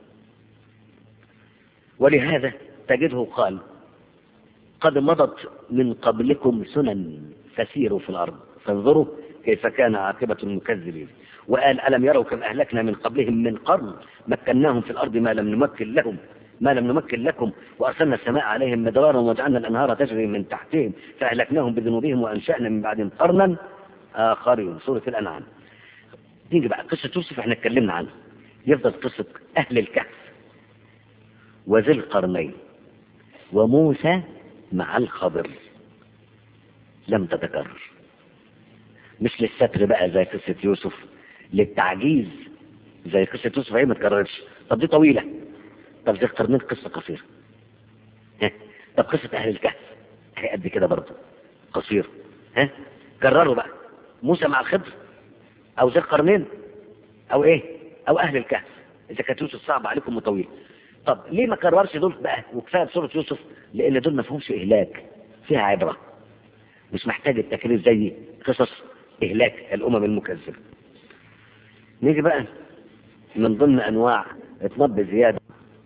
ولهذا تجده قال قد مضت من قبلكم سنن فسيروا في الأرض فانظروا كيف كان عاقبة المكذبين وقال ألم يروا كم أهلكنا من قبلهم من قرن مكناهم في الأرض ما لم نمكن لهم ما لم نمكن لكم وأرسلنا السماء عليهم مدرارا وجعلنا الأنهار تجري من تحتهم فأهلكناهم بذنوبهم وأنشأنا من بعدهم قرنا آخرين سورة الأنعام نيجي بقى قصة يوسف احنا اتكلمنا عنها يفضل قصة أهل الكهف وذي القرنين وموسى مع الخضر لم تتكرر مش للستر بقى زي قصة يوسف للتعجيز زي قصة يوسف هي ما تكررش طب دي طويلة طب زي القرنين قصة قصيرة ها طب قصة أهل الكهف هي قد كده برضه قصيرة ها كرروا بقى موسى مع الخضر أو ذي القرنين أو إيه أو أهل الكهف إذا كانت يوسف صعب عليكم وطويل طب ليه ما كررش دول بقى وكفايه سورة يوسف لأن دول ما فيهمش إهلاك فيها عبرة مش محتاج التكرير زي قصص إهلاك الأمم المكذبة نيجي بقى من ضمن أنواع اطناب بزيادة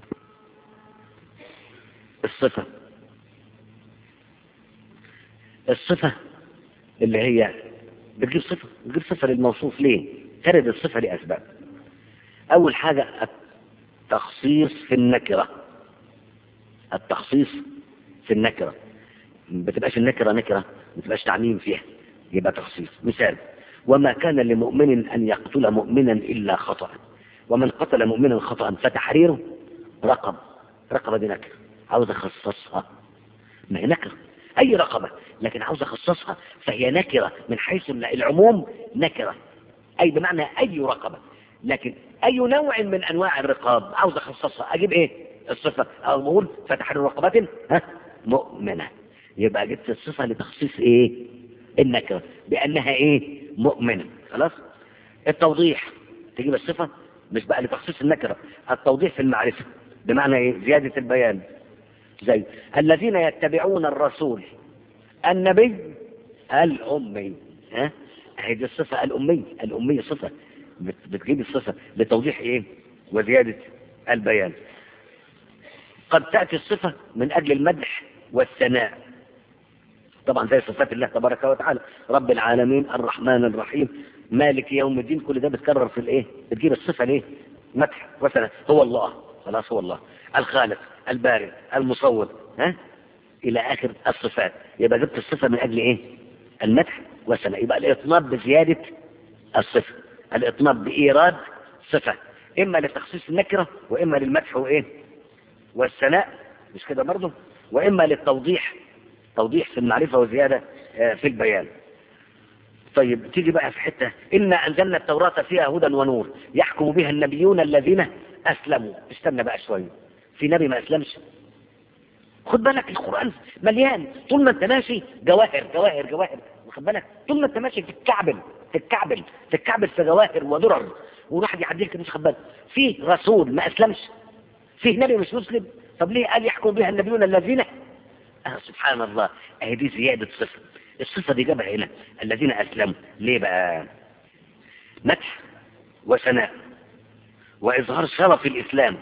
الصفة الصفة اللي هي بتجيب صفة بتجيب صفة للموصوف ليه ترد الصفة لأسباب أول حاجة التخصيص في النكرة التخصيص في النكرة ما بتبقاش النكرة نكرة ما تبقاش تعميم فيها يبقى تخصيص مثال وما كان لمؤمن أن يقتل مؤمنا إلا خطأ ومن قتل مؤمنا خطأ فتحريره رقب رقبة دي نكرة عاوز أخصصها ما هي نكرة أي رقبة لكن عاوز أخصصها فهي نكرة من حيث العموم نكرة أي بمعنى أي رقبة لكن أي نوع من أنواع الرقاب عاوز أخصصها أجيب إيه الصفة أو نقول فتحرير رقبة ها مؤمنة يبقى جبت الصفة لتخصيص إيه النكرة بأنها إيه مؤمنة خلاص التوضيح تجيب الصفة مش بقى لتخصيص النكرة التوضيح في المعرفة بمعنى ايه زيادة البيان زي الذين يتبعون الرسول النبي الأمي ها هي دي الصفة الأمي الأمي صفة بت- بتجيب الصفة لتوضيح ايه وزيادة البيان قد تأتي الصفة من أجل المدح والثناء طبعا زي صفات الله تبارك وتعالى رب العالمين الرحمن الرحيم مالك يوم الدين كل ده بتكرر في الايه بتجيب الصفة ليه مدح مثلا هو الله خلاص هو الله الخالق البارئ المصور ها الى اخر الصفات يبقى جبت الصفة من اجل ايه المدح والثناء يبقى الاطناب بزيادة الصفة الاطناب بايراد صفة اما لتخصيص النكرة واما للمدح وايه والثناء مش كده برضه واما للتوضيح توضيح في المعرفة وزيادة آه، في البيان طيب تيجي بقى في حتة إنا أنزلنا التوراة فيها هدى ونور يحكم بها النبيون الذين أسلموا استنى بقى شوية في نبي ما أسلمش خد بالك القرآن مليان طول ما أنت ماشي جواهر جواهر جواهر واخد بالك طول ما أنت ماشي تتكعبل تتكعبل تتكعبل في جواهر ودرر وواحد يعديك مش خد بالك في رسول ما أسلمش فيه نبي مش مسلم طب ليه قال يحكم بها النبيون الذين آه سبحان الله اهي دي زيادة صفة الصفة دي جابها هنا الذين أسلموا ليه بقى مدح وثناء وإظهار شرف الإسلام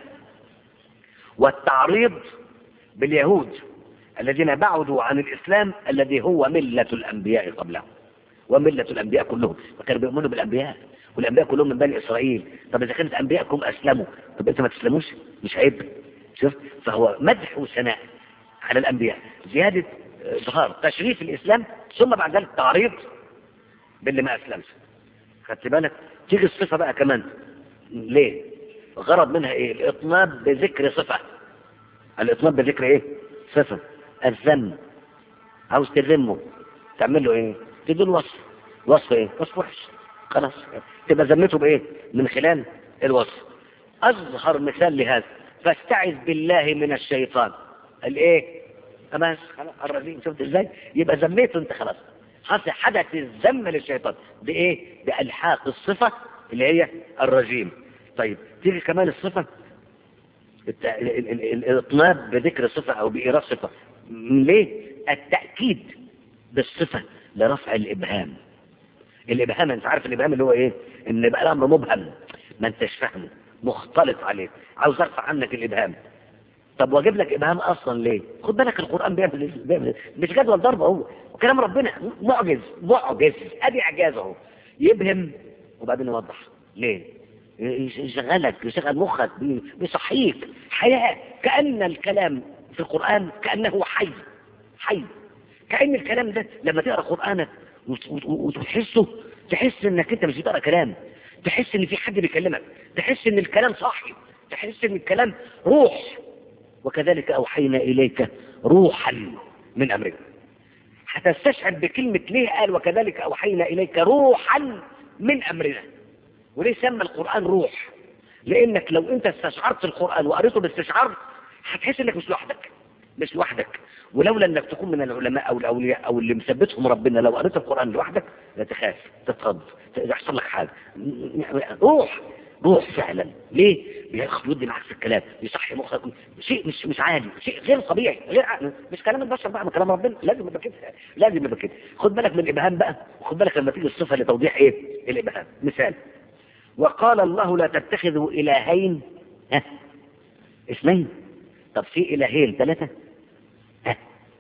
والتعريض باليهود الذين بعدوا عن الإسلام الذي هو ملة الأنبياء قبلهم وملة الأنبياء كلهم وكانوا بيؤمنوا بالأنبياء والأنبياء كلهم من بني إسرائيل طب إذا كانت أنبياءكم أسلموا طب أنت ما تسلموش مش عيب شوف فهو مدح وثناء على الأنبياء زيادة آه، إظهار تشريف الإسلام ثم بعد ذلك تعريض باللي ما أسلمش خدت بالك تيجي الصفة بقى كمان ليه غرض منها إيه الإطناب بذكر صفة الإطناب بذكر إيه صفة الذم عاوز تذمه تعمل له إيه تدي له وصف وصف إيه وصف وحش خلاص تبقى ذمته بإيه من خلال الوصف أظهر مثال لهذا فاستعذ بالله من الشيطان الايه خلاص خلاص الرجيم شفت ازاي يبقى ذميته انت خلاص حصل حدث الذم للشيطان بايه بالحاق الصفه اللي هي الرجيم طيب تيجي كمان الصفه الت- ال- ال- ال- الاطناب بذكر صفه او بايراد صفه م- ليه التاكيد بالصفه لرفع الابهام الابهام انت عارف الابهام اللي هو ايه ان بقى الامر مبهم ما انتش فاهمه مختلط عليك عاوز ارفع عنك الابهام طب واجيب لك ابهام اصلا ليه خد بالك القران بيعمل بيعمل مش جدول ضرب هو وكلام ربنا معجز معجز ادي اعجاز اهو يبهم وبعدين يوضح ليه يش- يشغلك يشغل مخك بي- بيصحيك حياه كان الكلام في القران كانه حي حي كان الكلام ده لما تقرا قرانك وت- وت- وتحسه تحس انك انت مش بتقرا كلام تحس ان في حد بيكلمك تحس ان الكلام صاحي تحس ان الكلام روح وكذلك أوحينا إليك روحا من أمرنا هتستشعر بكلمة ليه قال وكذلك أوحينا إليك روحا من أمرنا وليه سمى القرآن روح لأنك لو أنت استشعرت القرآن وقريته باستشعار هتحس إنك مش لوحدك مش لوحدك ولولا انك تكون من العلماء او الاولياء او اللي مثبتهم ربنا لو قريت القران لوحدك لا تخاف تتخض يحصل لك حاجه روح روح فعلا ليه بياخد ودي معاك في الكلام يصحي مخك شيء مش مش عادي شيء غير طبيعي غير عقل. مش كلام البشر بقى من كلام ربنا لازم يبقى كده لازم يبقى كده خد بالك من الابهام بقى وخد بالك لما تيجي الصفه لتوضيح ايه الابهام مثال وقال الله لا تتخذوا الهين ها اثنين طب في الهين ثلاثه ها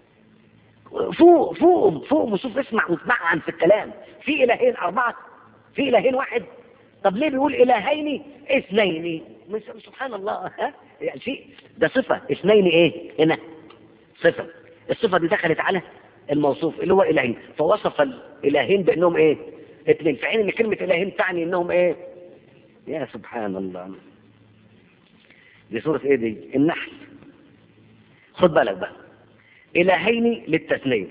فوق فوق فوق وشوف اسمع واسمع عن في الكلام في الهين اربعه في الهين واحد طب ليه بيقول الهين اثنين مش سبحان الله ها يعني شيء ده صفه اثنين ايه هنا صفه الصفه دي دخلت على الموصوف اللي هو الهين فوصف الالهين بانهم ايه اثنين في حين ان كلمه الهين تعني انهم ايه يا سبحان الله دي سوره ايه دي النحل خد بالك بقى إلهين للتثنية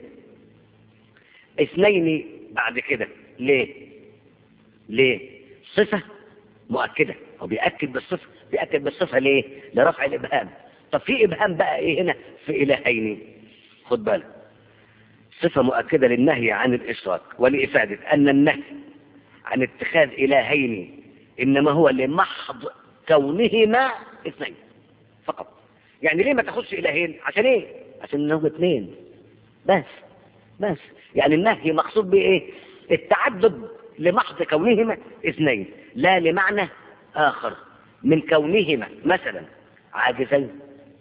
اثنين بعد كده ليه ليه صفة مؤكدة أو بيأكد بالصفة بيأكد بالصفة ليه لرفع الإبهام طب في إبهام بقى إيه هنا في إلهين خد بالك صفة مؤكدة للنهي عن الإشراك ولإفادة أن النهي عن اتخاذ إلهين انما هو لمحض كونهما اثنين فقط يعني ليه ما تاخدش الهين عشان ايه عشان انهم اثنين بس بس يعني النهي مقصود به ايه التعدد لمحض كونهما اثنين لا لمعنى اخر من كونهما مثلا عاجزين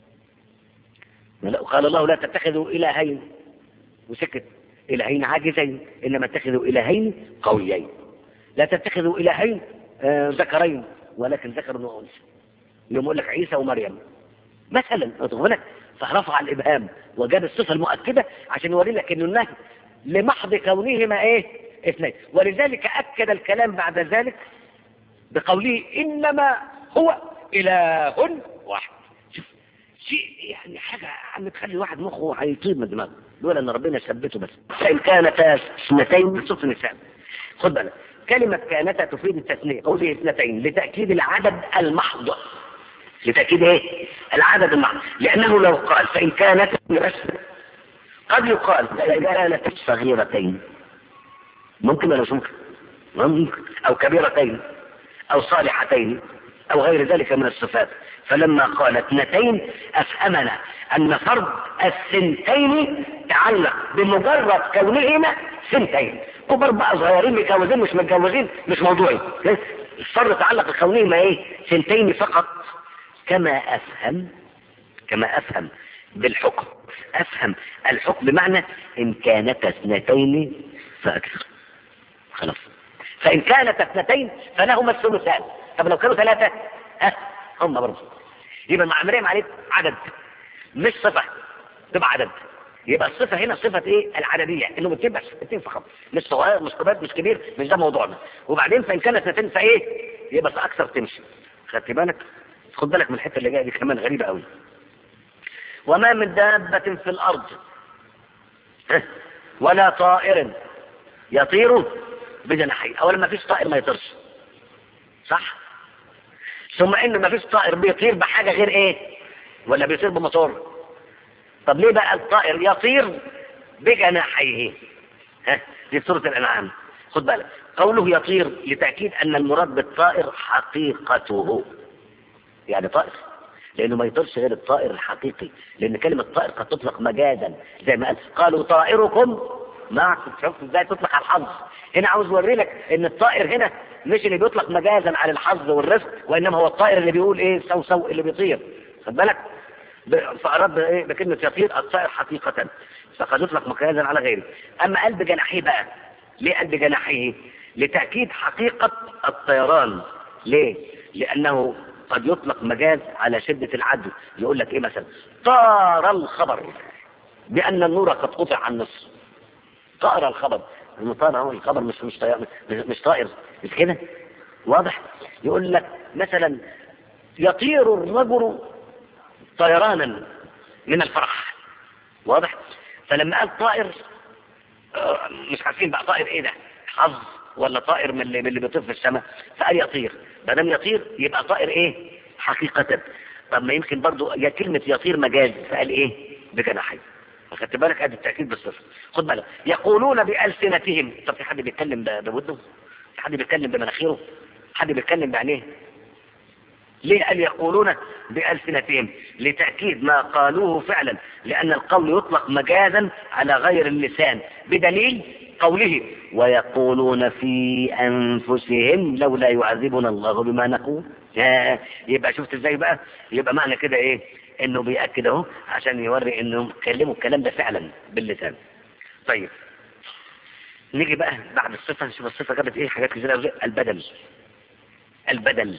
قال الله لا تتخذوا الهين وسكت الهين عاجزين انما اتخذوا الهين قويين لا تتخذوا الهين آه ذكرين ولكن ذكر وانثى يوم يقول لك عيسى ومريم مثلا واخد بالك فرفع الابهام وجاب الصفه المؤكده عشان يوري لك انه النهي لمحض كونهما ايه اثنين ولذلك اكد الكلام بعد ذلك بقوله انما هو اله واحد شوف شيء يعني حاجه عم تخلي الواحد مخه هيطير من دماغه لولا ان ربنا ثبته بس فان كانتا اثنتين من صوت النساء خد بالك كلمة كانتا تفيد التثنية قوله اثنتين لتأكيد العدد المحض لتأكيد ايه العدد المحض لأنه لو قال فإن كانت بس قد يقال فإن كانت صغيرتين ممكن ولا مش ممكن ممكن أو كبيرتين أو صالحتين أو غير ذلك من الصفات فلما قال اثنتين أفهمنا أن فرض الثنتين تعلق بمجرد كونهما ثنتين كبر بقى صغيرين متجوزين مش متجوزين مش موضوعي الفرض تعلق بكونهما ايه ثنتين فقط كما أفهم كما أفهم بالحكم أفهم الحكم بمعنى إن كانت اثنتين فأكثر خلاص فإن كانت اثنتين فلهما الثلثان طب لو كانوا ثلاثة ها هم برضه يبقى المعمرية عليك عدد مش صفة تبقى عدد يبقى الصفة هنا صفة ايه العددية انه بتبقى بس اثنين فقط مش صغير مش كبير مش كبير مش ده موضوعنا وبعدين فإن كانت اثنتين فايه يبقى فأكثر تمشي خدت بالك خد بالك من الحتة اللي جاية دي كمان غريبة قوي وما من دابة في الأرض ولا طائر يطير بجناحيه أولا ما فيش طائر ما يطيرش صح ثم إن ما فيش طائر بيطير بحاجة غير إيه ولا بيطير بموتور طب ليه بقى الطائر يطير بجناحيه ها دي سورة الأنعام خد بالك قوله يطير لتأكيد أن المراد بالطائر حقيقته يعني طائر لانه ما يطيرش غير الطائر الحقيقي لان كلمة طائر قد تطلق مجازا زي ما قال قالوا طائركم معكم شفت ازاي تطلق على الحظ هنا عاوز اوري لك ان الطائر هنا مش اللي بيطلق مجازا على الحظ والرزق وانما هو الطائر اللي بيقول ايه سو سو اللي بيطير خد بالك فأراد ايه بكلمة يطير الطائر حقيقة فقد يطلق مجازا على غيره اما قلب جناحيه بقى ليه قلب جناحيه لتأكيد حقيقة الطيران ليه لانه قد يطلق مجاز على شدة العدل يقول لك ايه مثلا طار الخبر بان النور قد قطع عن النصف طار الخبر طار هو الخبر مش مش طائر مش طائر مش كده واضح يقول لك مثلا يطير الرجل طيرانا من الفرح واضح فلما قال طائر مش عارفين بقى طائر ايه ده حظ ولا طائر من اللي, من اللي بيطير في السماء فقال يطير ما دام يطير يبقى طائر ايه حقيقة طب ما يمكن برضو يا كلمة يطير مجاز فقال ايه بجناحين فخدت بالك ادي التأكيد بالصفر خد بالك يقولون بألسنتهم طب في حد بيتكلم بوده في حد بيتكلم بمناخيره حد بيتكلم بعينيه ليه قال يقولون بألسنتهم لتأكيد ما قالوه فعلا لأن القول يطلق مجازا على غير اللسان بدليل قوله ويقولون في أنفسهم لولا يعذبنا الله بما نقول يبقى شفت ازاي بقى يبقى معنى كده ايه انه بيأكد اهو عشان يوري انهم كلموا الكلام ده فعلا باللسان طيب نيجي بقى بعد الصفة نشوف الصفة جابت ايه حاجات كتير قوي البدل البدل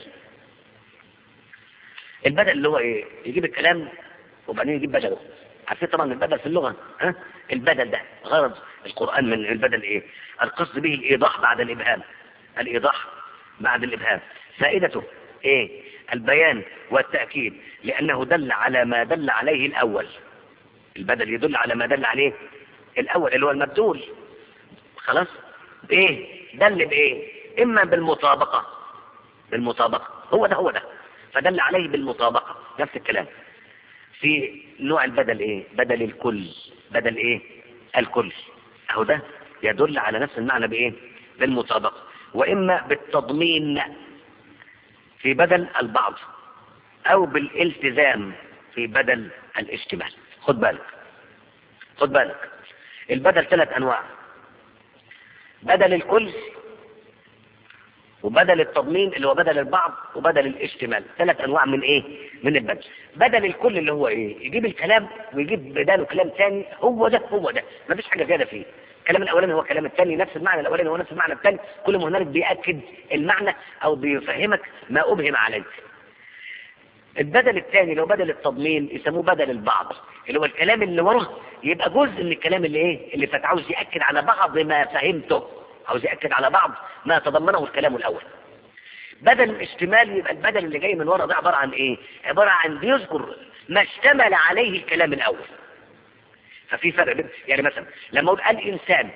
البدل اللي هو ايه يجيب الكلام وبعدين يجيب بدله عارفين طبعا البدل في اللغة ها البدل ده غرض القرآن من البدل ايه القصد به الايضاح بعد الابهام الايضاح بعد الابهام فائدته ايه البيان والتأكيد لانه دل على ما دل عليه الاول البدل يدل على ما دل عليه الاول اللي هو المبدول خلاص بايه دل بايه اما بالمطابقة بالمطابقة هو ده هو ده فدل عليه بالمطابقة نفس الكلام في نوع البدل ايه بدل الكل بدل ايه الكل اهو ده يدل على نفس المعنى بايه بالمطابقة واما بالتضمين في بدل البعض او بالالتزام في بدل الاشتمال خد بالك خد بالك البدل ثلاث انواع بدل الكل وبدل التضمين اللي هو بدل البعض وبدل الاشتمال ثلاث انواع من ايه من البدل بدل الكل اللي هو ايه يجيب الكلام ويجيب بداله كلام ثاني هو ده هو ده مفيش حاجه زياده فيه الكلام الاولاني هو الكلام الثاني نفس المعنى الاولاني هو نفس المعنى الثاني كل ما هنالك بياكد المعنى او بيفهمك ما ابهم عليك البدل الثاني اللي هو بدل التضمين يسموه بدل البعض اللي هو الكلام اللي وراه يبقى جزء من الكلام اللي ايه اللي فات عاوز ياكد على بعض ما فهمته عاوز ياكد على بعض ما تضمنه الكلام الاول بدل الاشتمال يبقى البدل اللي جاي من ورا ده عباره عن ايه عباره عن بيذكر ما اشتمل عليه الكلام الاول ففي فرق بين يعني مثلا لما اقول الانسان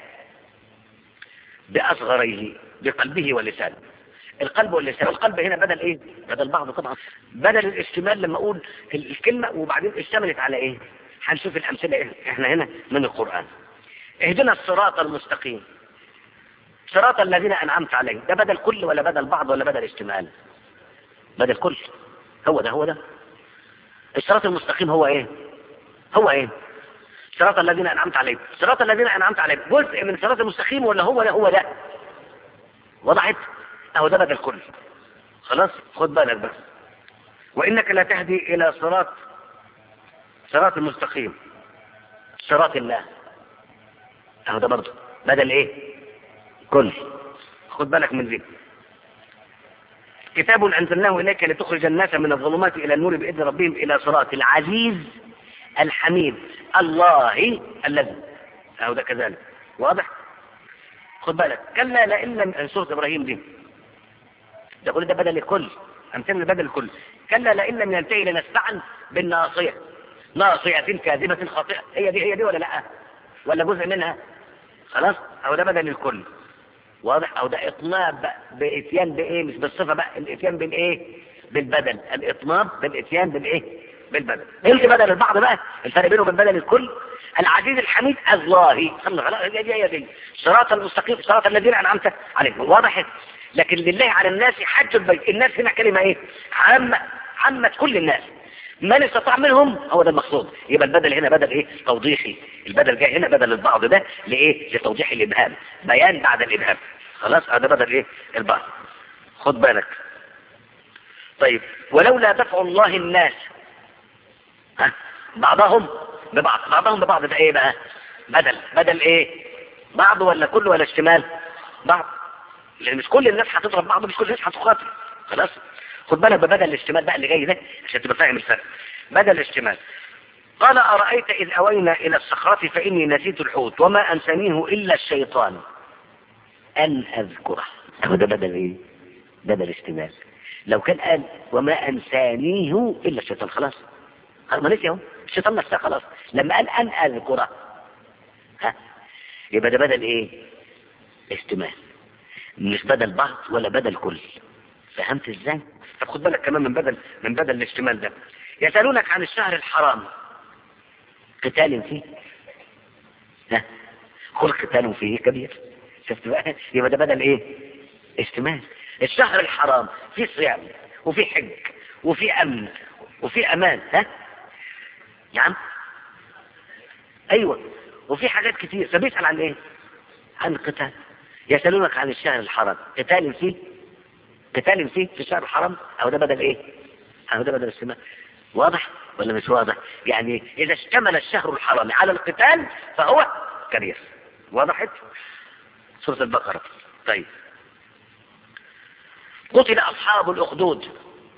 باصغريه بقلبه ولسانه القلب واللسان القلب هنا بدل ايه بدل بعض طبعا بدل الاشتمال لما اقول الكلمة وبعدين اشتملت على ايه هنشوف الامثلة إيه؟ احنا هنا من القرآن اهدنا الصراط المستقيم صراط الذين انعمت عليهم ده بدل كل ولا بدل بعض ولا بدل اشتمال بدل كل هو ده هو ده الصراط المستقيم هو ايه هو ايه صراط الذين انعمت عليهم صراط الذين انعمت عليهم جزء من صراط المستقيم ولا هو ده هو ده وضحت اهو ده بدل كل خلاص خد بالك بس وانك لا تهدي الى صراط صراط المستقيم صراط الله اهو ده برضه بدل ايه كل خد بالك من ذي كتاب انزلناه اليك لتخرج الناس من الظلمات الى النور باذن ربهم الى صراط العزيز الحميد الله الذي اهو ده كذلك واضح خد بالك كلا لئن لم سوره ابراهيم دي ده كل ده بدل الكل امثله بدل الكل كلا لئن لم ينتهي لنسفعا بالناصيه ناصيه كاذبه خاطئه هي دي هي دي ولا لا ولا جزء منها خلاص او ده بدل الكل واضح او ده اطناب بقى باتيان بايه مش بالصفه بقى الاتيان بالايه بالبدل الاطناب بالاتيان بالايه بالبدل قلت بدل البعض بقى الفرق بينه وبين بدل الكل العزيز الحميد الله خلنا خلاص هي دي هي دي صراط المستقيم صراط الذين انعمت عليهم واضح لكن لله على الناس حج البيت الناس هنا كلمه ايه عامه عامه كل الناس من استطاع منهم هو ده المقصود يبقى البدل هنا بدل ايه توضيحي البدل جاي هنا بدل البعض ده لايه لتوضيح الابهام بيان بعد الابهام خلاص هذا بدل ايه البعض خد بالك طيب ولولا دفع الله الناس ها بعضهم ببعض بعضهم ببعض ده ايه بقى بدل بدل ايه بعض ولا كله ولا اشتمال بعض لان مش كل الناس هتضرب بعض مش كل الناس هتقاتل خلاص خد بالك ببدل الاشتمال بقى اللي جاي ده عشان تبقى فاهم الفرق بدل الاشتمال قال أرأيت إذ أوينا إلى الصخرة فإني نسيت الحوت وما أنسانيه إلا الشيطان أن أذكره هو ده بدل إيه بدل اشتمال لو كان قال وما أنسانيه إلا الشيطان خلاص ما نسي اهو الشيطان نفسه خلاص لما قال أن أذكره ها يبقى ده بدل إيه اشتمال مش بدل بعض ولا بدل كل فهمت ازاي طب خد بالك كمان من بدل من بدل الاشتمال ده يسألونك عن الشهر الحرام قتال فيه ها قل قتال فيه كبير شفت بقى يبقى ده بدل ايه اشتمال الشهر الحرام فيه صيام وفي حج وفي امن وفي امان ها يا عم ايوه وفي حاجات كتير فبيسأل عن ايه عن القتال يسألونك عن الشهر الحرام قتال فيه قتال فيه في الشهر الحرام او ده بدل ايه او ده بدل السماء واضح ولا مش واضح يعني اذا اشتمل الشهر الحرام على القتال فهو كبير وضحت سورة البقرة طيب قتل اصحاب الاخدود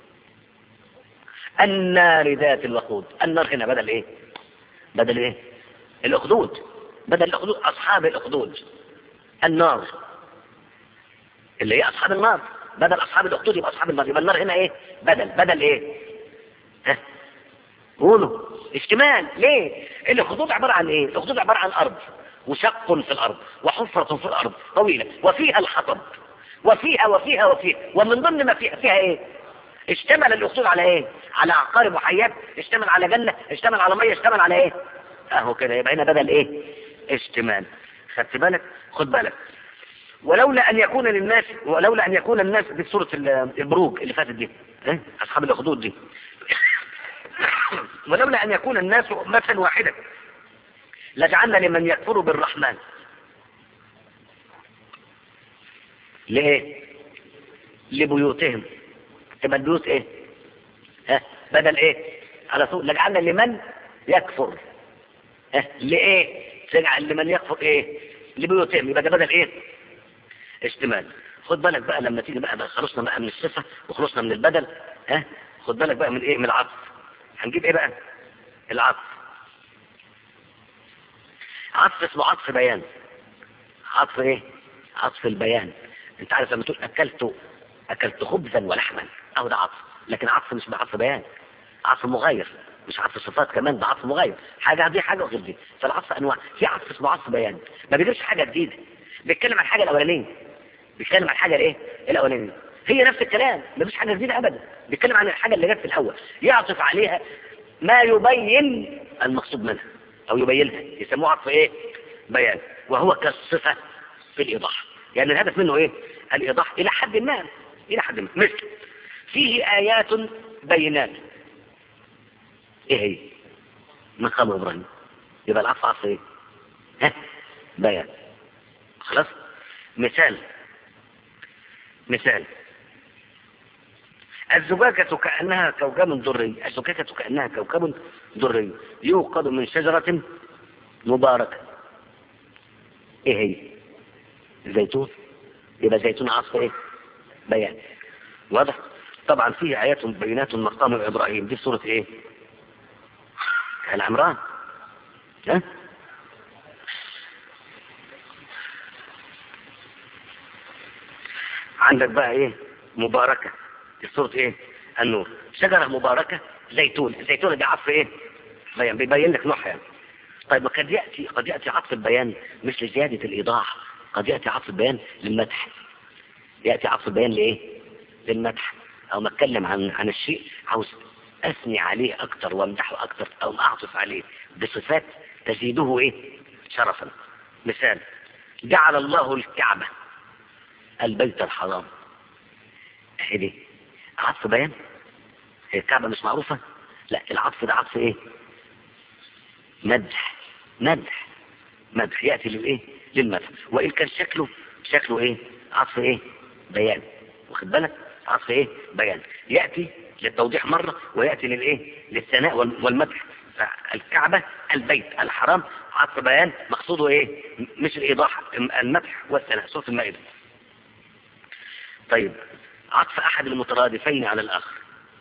النار ذات الوقود النار هنا بدل ايه بدل ايه الاخدود بدل الاخدود اصحاب الاخدود النار اللي هي اصحاب النار بدل اصحاب الاخدود يبقى اصحاب النار يبقى النار هنا ايه بدل بدل ايه ها قولوا اشتمال ليه الاخدود عباره عن ايه الاخدود عباره عن ارض وشق في الارض وحفره في الارض طويله وفيها الحطب وفيها وفيها وفيها ومن ضمن ما فيها فيها ايه اشتمل الاخدود على ايه على عقارب وحيات اشتمل على جنه اشتمل على ميه اشتمل على ايه اهو كده يبقى هنا بدل ايه اشتمال خدت بالك خد بالك ولولا ان يكون للناس ولولا ان يكون الناس دي في سوره ال- البروج اللي فاتت دي ها؟ اصحاب الاخدود دي ولولا ان يكون الناس امه واحده لجعلنا لمن يكفر بالرحمن ليه لبيوتهم تبقى البيوت ايه ها بدل ايه على طول لجعلنا لمن يكفر ها لايه تجعل لمن يكفر ايه لبيوتهم يبقى ده بدل ايه اشتمال خد بالك بقى لما تيجي بقى, بقى خلصنا بقى من الصفه وخلصنا من البدل ها خد بالك بقى من ايه من العطف هنجيب ايه بقى العطف عطف اسمه عطف بيان عطف ايه عطف البيان انت عارف لما تقول اكلت اكلت خبزا ولحما او ده عطف لكن عطف مش عطف بيان عطف مغاير مش عطف صفات كمان ده عطف مغاير حاجه دي حاجه وغير دي فالعطف انواع في عطف اسمه عطف بيان ما بيجيبش حاجه جديده بيتكلم عن الحاجه الاولانيه بيتكلم عن الحاجه الايه الاولانيه هي نفس الكلام مفيش حاجه جديده ابدا بيتكلم عن الحاجه اللي جت في الاول يعطف عليها ما يبين المقصود منها او يبينها يسموه عطف ايه بيان وهو كالصفه في الايضاح يعني الهدف منه ايه الايضاح الى حد ما الى حد ما مثل فيه ايات بينات ايه هي مقام ابراهيم يبقى العطف عطف ايه ها بيان خلاص مثال مثال الزجاجة كأنها كوكب دري الزجاجة كأنها كوكب دري يوقد من شجرة مباركة ايه هي زيتون يبقى زيتون عصف ايه بيان واضح طبعا فيه آيات بينات مقام إبراهيم دي في سورة ايه آل عمران ها عندك بقى ايه مباركة في سورة ايه النور شجرة مباركة زيتون الزيتون دي عطف ايه بيان بيبين لك نوعها يعني طيب وقد يأتي قد يأتي عطف البيان مش لزيادة الإيضاح قد يأتي عطف البيان للمدح يأتي عطف البيان لإيه للمدح أو ما أتكلم عن عن الشيء عاوز أثني عليه أكتر وأمدحه أكتر أو أعطف عليه بصفات تزيده إيه شرفا مثال جعل الله الكعبة البيت الحرام ايه دي عطف بيان هي الكعبة مش معروفة لا العطف ده عطف ايه مدح مدح مدح يأتي للايه للمدح وإن كان شكله شكله ايه عطف ايه بيان واخد بالك عطف ايه بيان يأتي للتوضيح مرة ويأتي للايه للثناء وال- والمدح فالكعبة البيت الحرام عطف بيان مقصوده ايه مش الايضاح المدح والثناء سورة المائدة طيب عطف احد المترادفين على الاخر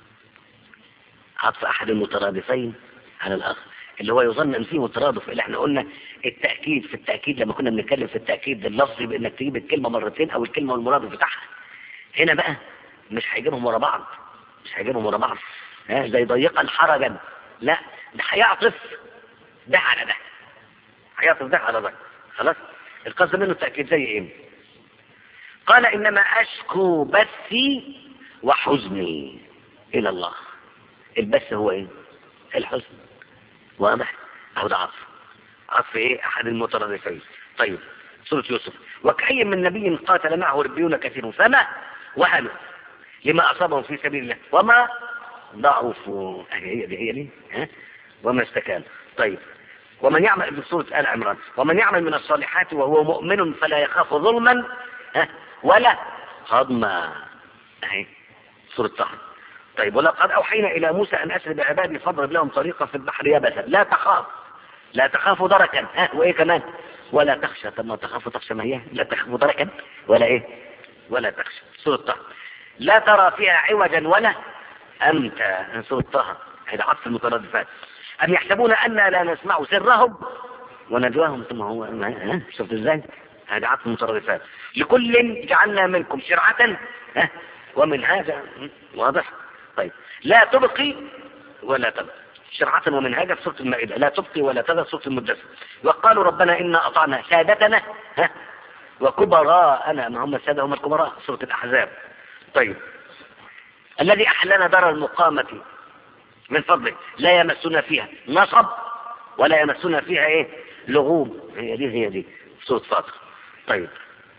عطف احد المترادفين على الاخر اللي هو يظن ان فيه مترادف اللي احنا قلنا التاكيد في التاكيد لما كنا بنتكلم في التاكيد اللفظي بانك تجيب الكلمه مرتين او الكلمه والمرادف بتاعها هنا بقى مش هيجيبهم ورا بعض مش هيجيبهم ورا بعض ها زي ضيقا حرجا لا ده هيعطف ده على ده هيعطف ده على ده خلاص القصد منه التاكيد زي ايه قال انما اشكو بثي وحزني الى الله البث هو ايه الحزن واضح اهو ده عطف عطف ايه احد المترادفين طيب سورة يوسف وكأي من نبي قاتل معه ربيون كثير فما وهنوا لما اصابهم في سبيل الله وما ضعفوا هي دي هي دي ها وما استكان طيب ومن يعمل في سورة آل عمران ومن يعمل من الصالحات وهو مؤمن فلا يخاف ظلما ها ولا هضما اهي سورة طه طيب ولقد أوحينا إلى موسى أن أسر بعبادي فاضرب لهم طريقا في البحر يبسا لا تخاف لا تخاف دركا ها وإيه كمان ولا تخشى طب ما تخاف تخشى ما هي لا تخاف دركا ولا إيه ولا تخشى سورة طه لا ترى فيها عوجا ولا أمتا سورة طه هذا عطف المترادفات أم يحسبون أنا لا نسمع سرهم ونجواهم ثم هو ها شفت ازاي هذا عطف المترادفات لكل جعلنا منكم شرعة ها ومن هذا واضح طيب لا تبقي ولا تذر شرعة ومنهاجا في سورة المائدة لا تبقي ولا تذر سورة المدثر وقالوا ربنا إنا أطعنا سادتنا ها وكبراءنا ما هم السادة هم الكبراء سورة الأحزاب طيب الذي أحلنا دار المقامة من فضله لا يمسنا فيها نصب ولا يمسنا فيها ايه لغوب هي دي هي دي سورة فاطر طيب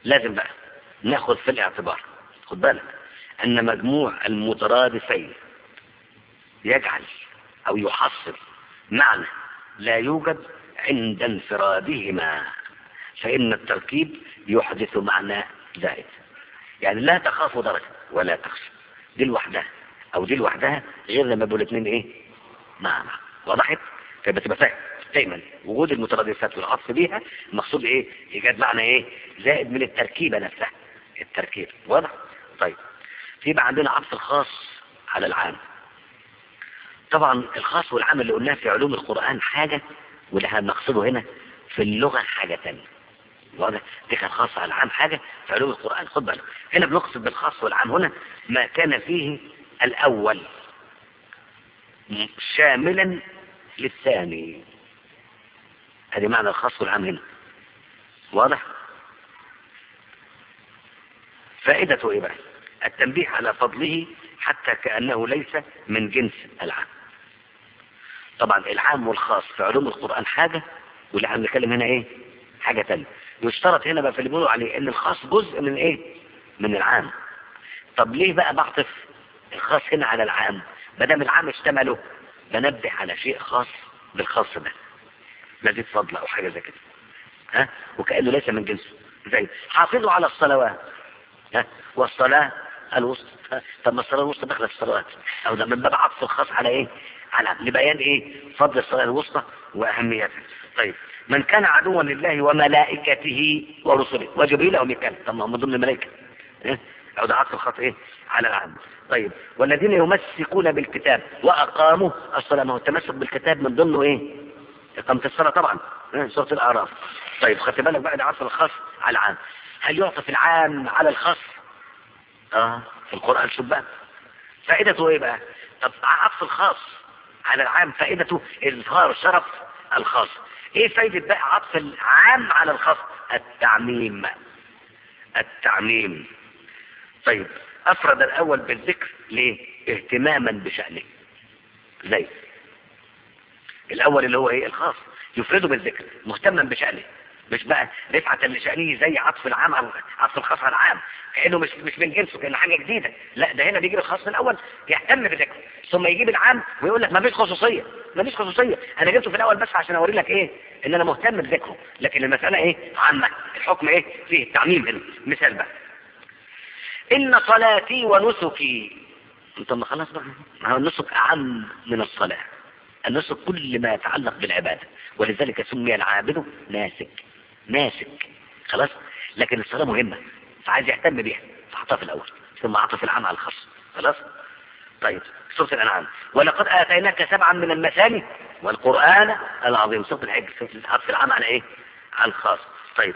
لازم بقى ناخد في الاعتبار خد بالك ان مجموع المترادفين يجعل او يحصل معنى لا يوجد عند انفرادهما فان التركيب يحدث معنى زائد يعني لا تخاف درجة ولا تخشى دي لوحدها او دي لوحدها غير لما يبقوا الاثنين ايه مع بعض وضحت فيبقى تبقى فاهم دايما وجود المترادفات والعطف بيها المقصود ايه ايجاد معنى ايه زائد من التركيبه نفسها التركيب واضح طيب في بقى عندنا عطف الخاص على العام طبعا الخاص والعام اللي قلناه في علوم القرآن حاجة واللي هنقصده هنا في اللغة حاجة تانية واضح دي كان خاص على العام حاجة في علوم القرآن خد بالك هنا بنقصد بالخاص والعام هنا ما كان فيه الأول شاملا للثاني هذه معنى الخاص والعام هنا واضح فائدته ايه بقى التنبيه على فضله حتى كأنه ليس من جنس العام طبعا العام والخاص في علوم القرآن حاجة واللي احنا بنتكلم هنا ايه حاجة تانية يشترط هنا بقى في اللي بيقولوا عليه ان الخاص جزء من ايه من العام طب ليه بقى بعطف الخاص هنا على العام ما دام العام اشتمله بنبه على شيء خاص بالخاص ده مزيد فضل او حاجة زي كده ها وكأنه ليس من جنسه زي حافظوا على الصلوات ها والصلاة الوسطى ها؟ طب ما الصلاة الوسطى داخله في الصلوات او ده من باب عطف الخاص على ايه على لبيان ايه فضل الصلاة الوسطى واهميتها طيب من كان عدوا لله وملائكته ورسله وجبريل وميكال طب ما هم من ضمن الملائكة ها؟ او ده عطف الخاص ايه على العام طيب والذين يمسكون بالكتاب واقاموا الصلاة ما هو التمسك بالكتاب من ضمنه ايه إقامة الصلاة طبعا ها؟ سورة الأعراف طيب خدت بالك بقى ده عطف الخاص على العام هل يعطف العام على الخاص اه في القرآن شوف بقى فائدته ايه بقى طب عطف الخاص على العام فائدته اظهار شرف الخاص ايه فايدة بقى عطف العام على الخاص التعميم التعميم طيب افرد الاول بالذكر ليه اهتماما بشأنه زي الاول اللي هو ايه الخاص يفرده بالذكر مهتما بشأنه مش بقى رفعة لشأنه زي عطف العام على عطف الخاص على العام كأنه مش مش من جنسه كأنه حاجة جديدة لا ده هنا بيجي الخاص الأول يهتم بذكره ثم يجيب العام ويقول لك ما فيش خصوصية ما فيش خصوصية أنا جبته في الأول بس عشان أوري لك إيه إن أنا مهتم بذكره لكن المسألة إيه عامة الحكم إيه فيه التعميم هنا مثال بقى إن صلاتي ونسكي أنت ما خلاص بقى ما هو النسك أعم من الصلاة النسك كل ما يتعلق بالعبادة ولذلك سمي العابد ناسك ناسك خلاص لكن الصلاة مهمة فعايز يهتم بيها فحطها في الأول ثم عطف العام على الخاص خلاص طيب سورة الأنعام ولقد آتيناك سبعا من المثاني والقرآن العظيم سورة الحج عطف العام على إيه على الخاص طيب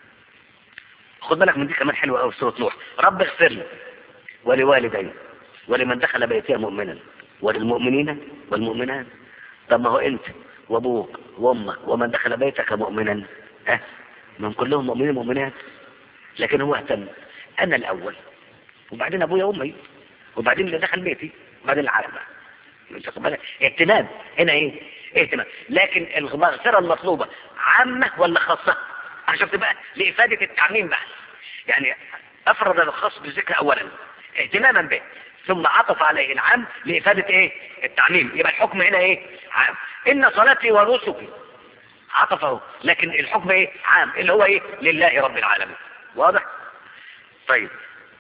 خد بالك من دي كمان حلوة قوي في سورة نوح رب اغفر لي ولوالدي ولمن دخل بيتي مؤمنا وللمؤمنين والمؤمنات طب ما هو انت وابوك وامك ومن دخل بيتك مؤمنا ها من كلهم مؤمنين مؤمنات لكن هو اهتم انا الاول وبعدين ابويا وامي وبعدين اللي دخل بيتي وبعدين العالم بقى انت خد بالك اهتمام هنا ايه اهتمام لكن المغفره المطلوبه عامه ولا خاصه عشان تبقى لافاده التعميم بقى يعني افرد الخاص بالذكر اولا اهتماما به ثم عطف عليه العام لإفادة ايه التعميم يبقى الحكم هنا ايه عام إن صلاتي ونسكي عطفه لكن الحكم ايه عام اللي هو ايه لله رب العالمين واضح طيب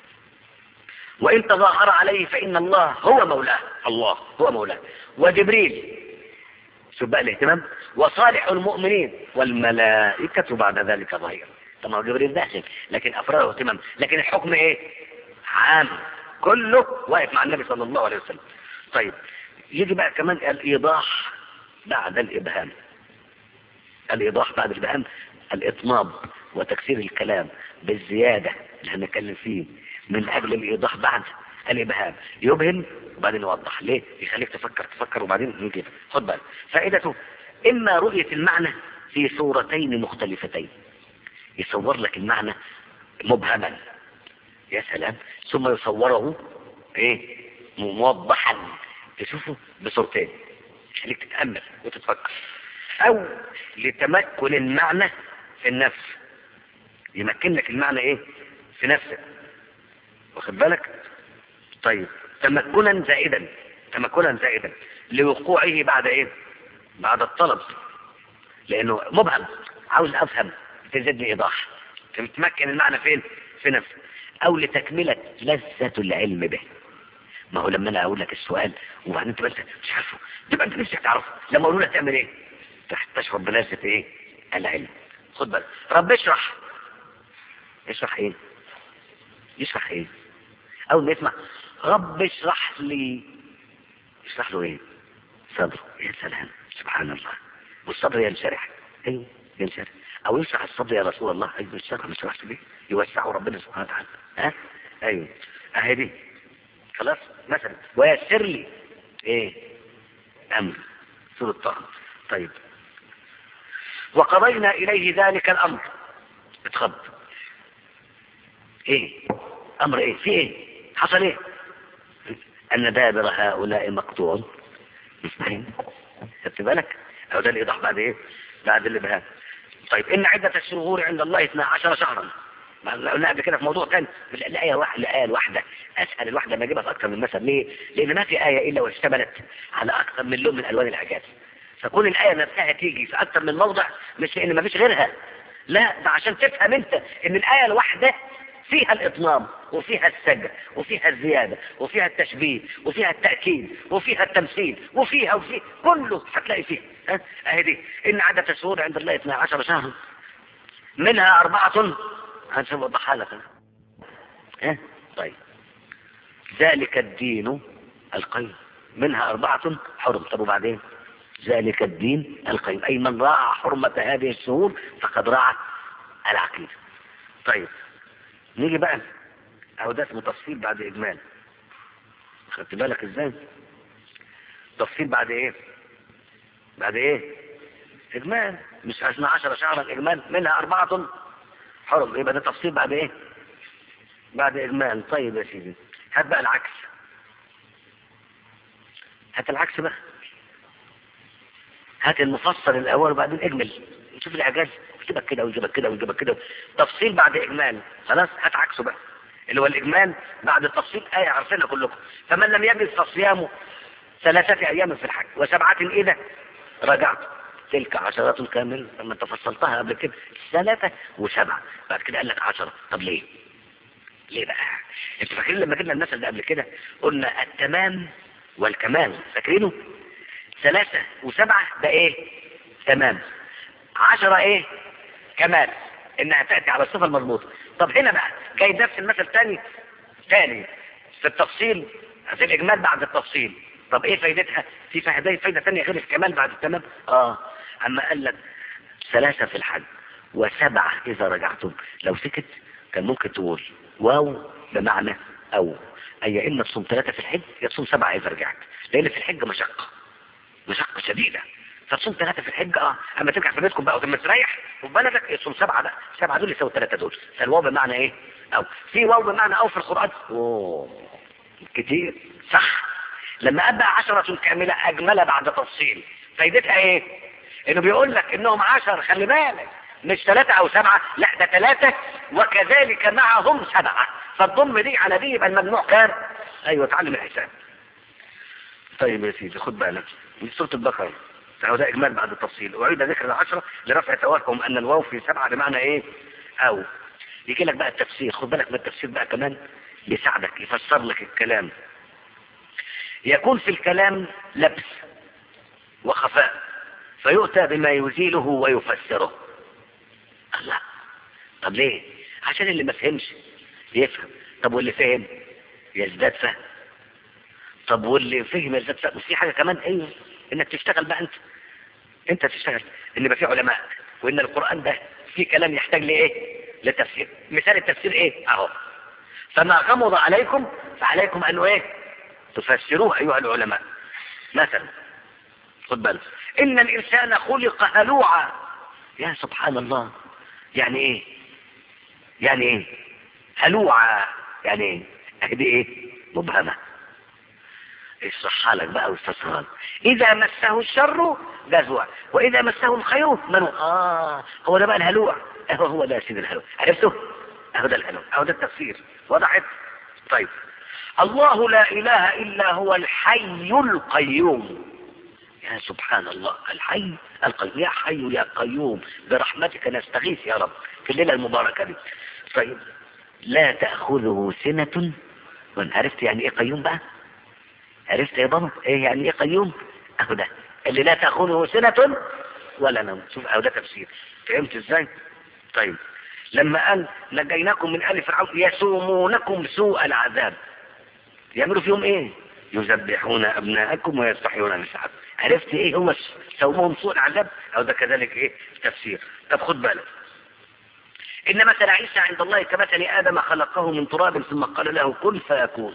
وإن تظاهر عليه فإن الله هو مولاه الله هو مولاه وجبريل شوف بقى الاهتمام وصالح المؤمنين والملائكة بعد ذلك ظهير طبعا جبريل داخل لكن أفراده اهتمام لكن الحكم ايه عام كله واقف مع النبي صلى الله عليه وسلم طيب يجي بقى كمان الإيضاح بعد الإبهام الإيضاح بعد الإبهام الإطناب وتكسير الكلام بالزيادة اللي هنتكلم فيه من أجل الإيضاح بعد الإبهام يبهم وبعدين يوضح ليه يخليك تفكر تفكر وبعدين نجيب خد بالك فائدته إما رؤية المعنى في صورتين مختلفتين يصور لك المعنى مبهما يا سلام ثم يصوره ايه موضحا تشوفه بصورتين خليك تتأمل وتتفكر او لتمكن المعنى في النفس يمكن لك المعنى ايه في نفسك واخد بالك طيب تمكنا زائدا تمكنا زائدا لوقوعه بعد ايه بعد الطلب لانه مبهم عاوز افهم تزيد لي ايضاح تتمكن المعنى فين في نفسك او لتكملة لذة العلم به ما هو لما انا اقول لك السؤال وبعدين تبقى انت مش عارفه تبقى انت نفسك تعرفه لما اقول لك تعمل ايه تشعر بلذة ايه العلم خد بالك رب اشرح اشرح ايه يشرح ايه اول ما يسمع رب اشرح لي اشرح له ايه صدره يا سلام سبحان الله والصدر ينشرح ايوه ينشرح او يشرح الصدر يا رسول الله ايوه يشرح ما يشرحش ليه يوسعه ربنا سبحانه وتعالى ها ايوه اهي دي خلاص مثلا ويسر لي ايه امر سورة طه طيب وقضينا اليه ذلك الامر اتخض ايه امر ايه في ايه حصل ايه ان دابر هؤلاء مقطوع مستحيل خدت بالك او ده الايضاح بعد ايه بعد اللي بها طيب ان عدة الشهور عند الله 12 شهرا ما قلنا قبل كده في موضوع تاني الآية واحدة الآية الواحدة أسهل الواحدة ما أجيبها في أكثر من مثل ليه؟ لأن ما في آية إلا واشتملت على أكثر من لون من ألوان الإعجاز فكون الآية نفسها تيجي في أكثر من موضع مش لأن ما فيش غيرها لا ده عشان تفهم أنت إن الآية الواحدة فيها الإطناب وفيها السجع وفيها الزيادة وفيها التشبيه وفيها التأكيد وفيها التمثيل وفيها وفيه كله هتلاقي فيه ها اهي دي إن عدد الشهور عند الله 12 شهرا منها أربعة هنشوف وضحها لك ها طيب ذلك الدين القيم منها أربعة حرم طب وبعدين ذلك الدين القيم أي من راعى حرمة هذه الشهور فقد راعى العقيدة طيب نيجي بقى أو ده اسمه تفصيل بعد إجمال خدت بالك إزاي تفصيل بعد إيه بعد إيه إجمال مش عشنا عشر شهرا إجمال منها أربعة حرم يبقى ده تفصيل بعد إيه بعد إجمال طيب يا سيدي هات بقى العكس هات العكس بقى هات المفصل الأول وبعدين اجمل نشوف الإعجاز يجيبك كده ويجيبك كده ويجيبك كده تفصيل بعد إجمال خلاص هات عكسه بقى اللي هو الإجمال بعد التفصيل آية عارفينها كلكم فمن لم يجد فصيامه ثلاثة أيام في الحج وسبعة إذا رجعت تلك عشرات كامل لما تفصلتها قبل كده ثلاثة وسبعة بعد كده قال لك عشرة طب ليه ليه بقى انتوا فاكرين لما جبنا المثل ده قبل كده قلنا التمام والكمال فاكرينه ثلاثة وسبعة ده ايه تمام عشرة ايه كمال انها تأتي على الصفة المضبوطة طب هنا بقى جاي نفس المثل تاني تاني في التفصيل في الاجمال بعد التفصيل طب ايه فايدتها في فايدة فايدة تانية غير الكمال بعد التمام اه اما قال لك ثلاثة في الحج وسبعة اذا رجعتم لو سكت كان ممكن تقول واو بمعنى او اي يا اما تصوم ثلاثة في الحج يا تصوم سبعة اذا رجعت لان في الحج مشقة مشقة شديدة فتصوم ثلاثة في الحج اه اما ترجع في بيتكم بقى وتم تريح وفي بلدك يصوم سبعة بقى سبعة دول يساوي ثلاثة دول فالواو بمعنى ايه او في واو بمعنى او في القرآن اوه كتير صح لما ابقى عشرة كاملة اجملة بعد تفصيل فايدتها ايه انه بيقول لك انهم عشر خلي بالك مش ثلاثة او سبعة لا ده ثلاثة وكذلك معهم سبعة فالضم دي على دي يبقى المجموع كام ايوه اتعلم الحساب طيب يا سيدي خد بالك من سورة البقرة فهو ده اجمال بعد التفصيل اعيد ذكر العشرة لرفع توهم ان الواو في سبعة بمعنى ايه او يجي لك بقى التفسير خد بالك من التفسير بقى كمان بيساعدك يفسر لك الكلام يكون في الكلام لبس وخفاء فيؤتى بما يزيله ويفسره الله طب ليه عشان اللي ما فهمش يفهم طب واللي فهم يزداد فهم طب واللي فهم يزداد فهم وفي حاجة كمان ايوه انك تشتغل بقى انت انت تشتغل ان يبقى في علماء وان القرآن ده في كلام يحتاج لايه لتفسير مثال التفسير ايه اهو فما غمض عليكم فعليكم ان ايه تفسروه ايها العلماء مثلا خد بالك ان الانسان خلق هلوعا يا سبحان الله يعني ايه يعني ايه هلوعا يعني ايه اهدي ايه مبهمة يشرحها لك بقى ويفسرها لك اذا مسه الشر جزوع واذا مسه الخير منوع اه هو ده بقى الهلوع اهو هو ده يا سيدي الهلوع عرفته اهو ده الهلوع اهو ده التفسير وضحت طيب الله لا اله الا هو الحي القيوم يا سبحان الله الحي القيوم يا حي يا قيوم برحمتك نستغيث يا رب في الليله المباركه دي طيب لا تاخذه سنه عرفت يعني ايه قيوم بقى عرفت يا بابا ايه يعني ايه قيوم اهو ده اللي لا تاخذه سنة ولا نوم شوف اهو ده تفسير فهمت ازاي طيب لما قال نجيناكم من ال فرعون يسومونكم سوء العذاب يعملوا فيهم ايه يذبحون ابناءكم ويستحيون نساءكم عرفت ايه هو سومهم سوء العذاب او ده كذلك ايه تفسير طب خد بالك ان مثل عيسى عند الله كمثل ادم خلقه من تراب ثم قال له كن فيكون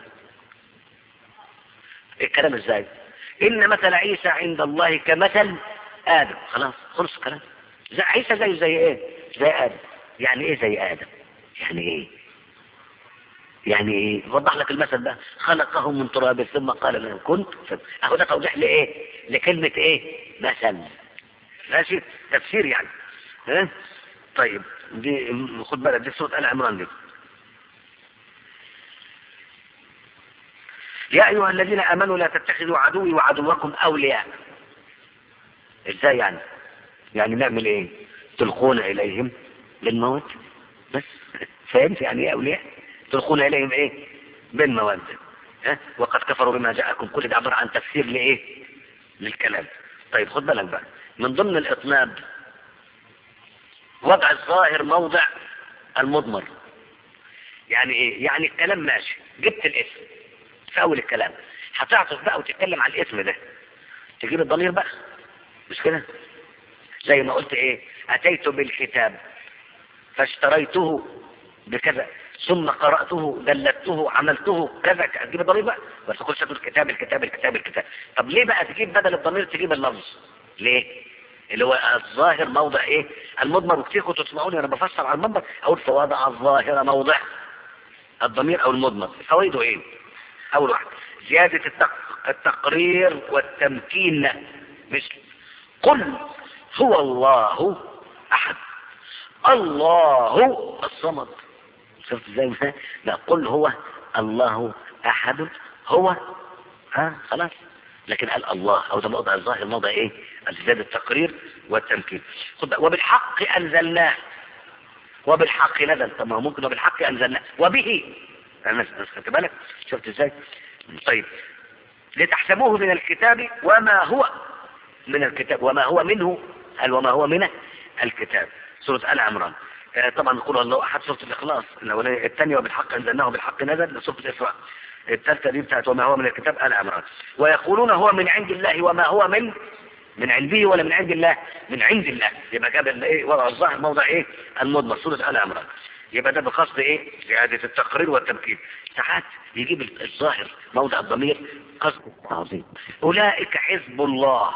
الكلام ازاي ان مثل عيسى عند الله كمثل ادم خلاص خلص الكلام زي عيسى زي زي ايه زي ادم يعني ايه زي ادم يعني ايه يعني ايه وضح لك المثل ده خلقه من تراب ثم قال له كنت اهو ده توضيح لايه لكلمة ايه مثل ماشي تفسير يعني ها طيب دي خد بالك دي سورة آل عمران دي يا أيها الذين آمنوا لا تتخذوا عدوي وعدوكم أولياء إزاي يعني يعني نعمل إيه تلقون إليهم بالموت بس فهمت يعني إيه أولياء تلقون إليهم إيه بالموت ها وقد كفروا بما جاءكم كل ده عبارة عن تفسير لإيه للكلام طيب خد بالك بقى من ضمن الإطناب وضع الظاهر موضع المضمر يعني ايه يعني الكلام ماشي جبت الاسم في اول الكلام هتعطف بقى وتتكلم على الاسم ده تجيب الضمير بقى مش كده زي ما قلت ايه اتيت بالكتاب فاشتريته بكذا ثم قرأته دلته عملته كذا تجيب الضمير بقى بس تقولش تقول الكتاب الكتاب الكتاب الكتاب طب ليه بقى تجيب بدل الضمير تجيب اللفظ ليه اللي هو الظاهر موضع ايه المضمر وكتير كنتوا تسمعوني وانا بفسر على المنبر اقول فوضع الظاهر موضع الضمير او المضمر فوائده ايه اول واحد زيادة التق... التقرير والتمكين مثل قل هو الله احد الله الصمد شفت ازاي مثلا لا قل هو الله احد هو ها خلاص لكن قال الله او ده موضع الظاهر موضع ايه ازداد التقرير والتمكين خد وبالحق انزلناه وبالحق نزل طب ما هو ممكن وبالحق انزلناه وبه انا خدت بالك شفت ازاي طيب لتحسبوه من الكتاب وما هو من الكتاب وما هو منه قال وما هو منه الكتاب سورة آل عمران آه طبعا نقول الله احد سورة الاخلاص الاولانيه الثانيه وبالحق انزلناه وبالحق نزل سورة الاسراء الثالثة دي بتاعت وما هو من الكتاب آل عمران ويقولون هو من عند الله وما هو من من عنده ولا من عند الله من عند الله يبقى جاب ايه وضع الظاهر موضع ايه المضمر سورة آل عمران يبقى ده بقصد ايه زيادة التقرير والتمكين ساعات يجيب الظاهر موضع الضمير قصد عظيم اولئك حزب الله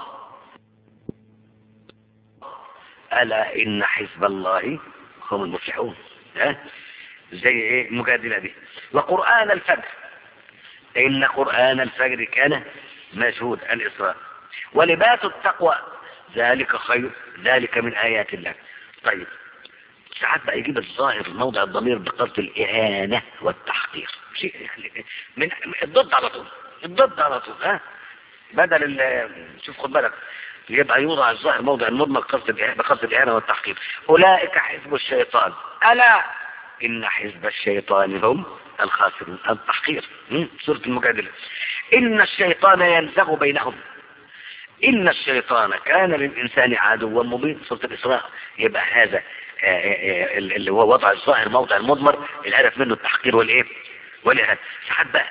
الا ان حزب الله هم المفلحون ها زي ايه المجادلة دي وقرآن الفجر إن قرآن الفجر كان مشهود الإسراء ولباس التقوى ذلك خير ذلك من آيات الله طيب ساعات بقى يجيب الظاهر موضع الضمير بقصد الإهانة والتحقير شيء يعني من الضد على طول الضد على طول ها بدل شوف خد بالك يبقى يوضع الظاهر موضع المضمر بقصد بقصد الإهانة والتحقير أولئك حزب الشيطان ألا إن حزب الشيطان هم الخاسرون التحقير سورة المجادلة إن الشيطان ينزغ بينهم إن الشيطان كان للإنسان عدوا مبين سورة الإسراء يبقى هذا اللي هو وضع الظاهر موضع المضمر الهدف منه التحقير والإيه والإهانة ساعات بقى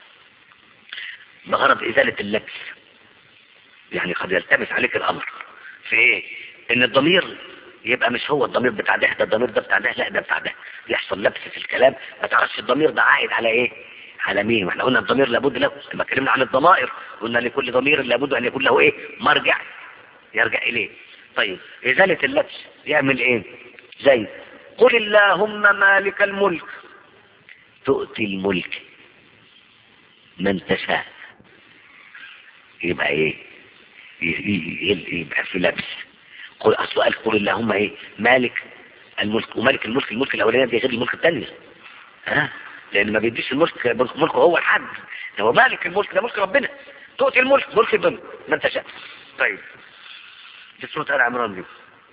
بغرض إزالة اللبس يعني قد يلتبس عليك الأمر في إيه إن الضمير يبقى مش هو الضمير بتاع ده ده الضمير ده بتاع ده لا ده بتاع ده يحصل لبس في الكلام ما تعرفش الضمير ده عائد على ايه على مين واحنا قلنا الضمير لابد له لما اتكلمنا عن الضمائر قلنا لكل ضمير لابد ان يكون له ايه مرجع يرجع اليه طيب ازاله اللبس يعمل ايه زي قل اللهم مالك الملك تؤتي الملك من تشاء يبقى ايه ي- ي- ي- يبقى في لبس قل اصل قال قل اللهم ايه مالك الملك ومالك الملك الملك الاولاني دي غير الملك الثاني ها لان ما بيديش الملك ملكه هو الحد ده هو مالك الملك ده ملك ربنا تؤتي الملك ملك الدنيا ما انت شاء طيب دي سوره ال عمران دي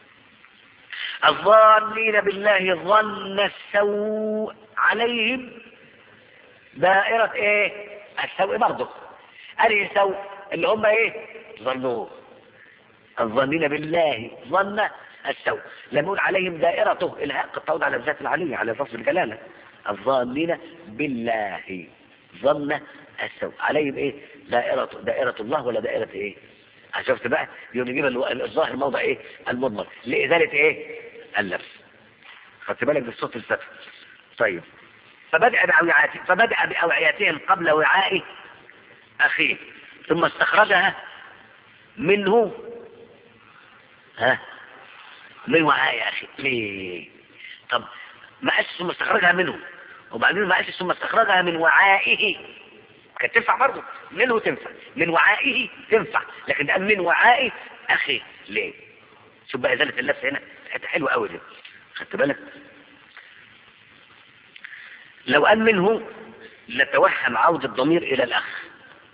الظانين بالله ظن السوء عليهم دائرة ايه السوء برضه أنهي سوء اللي هم ايه ظنوه الظانين بالله ظن السوء لم يقول عليهم دائرته الهاء قد تعود على الذات العلية على لفظ الجلالة الظانين بالله ظن السوء عليهم ايه دائرة دائرة الله ولا دائرة ايه شفت بقى يوم يجيب الو- الظاهر موضع ايه المضمر لإزالة ايه اللبس خدت بالك بالصوت الفتح طيب فبدأ بأوعياتهم فبدأ بأوعياتهم قبل وعاء أخيه ثم استخرجها منه ها من وعاء أخيه ليه طب ما قالش ثم استخرجها منه وبعدين ما قالش ثم استخرجها من وعائه كانت تنفع برضه منه تنفع من وعائه تنفع لكن قال من وعاء أخيه ليه شوف بقى إزالة اللبس هنا حته حلوة قوي دي خدت بالك لو قال منه لتوهم عودة الضمير إلى الأخ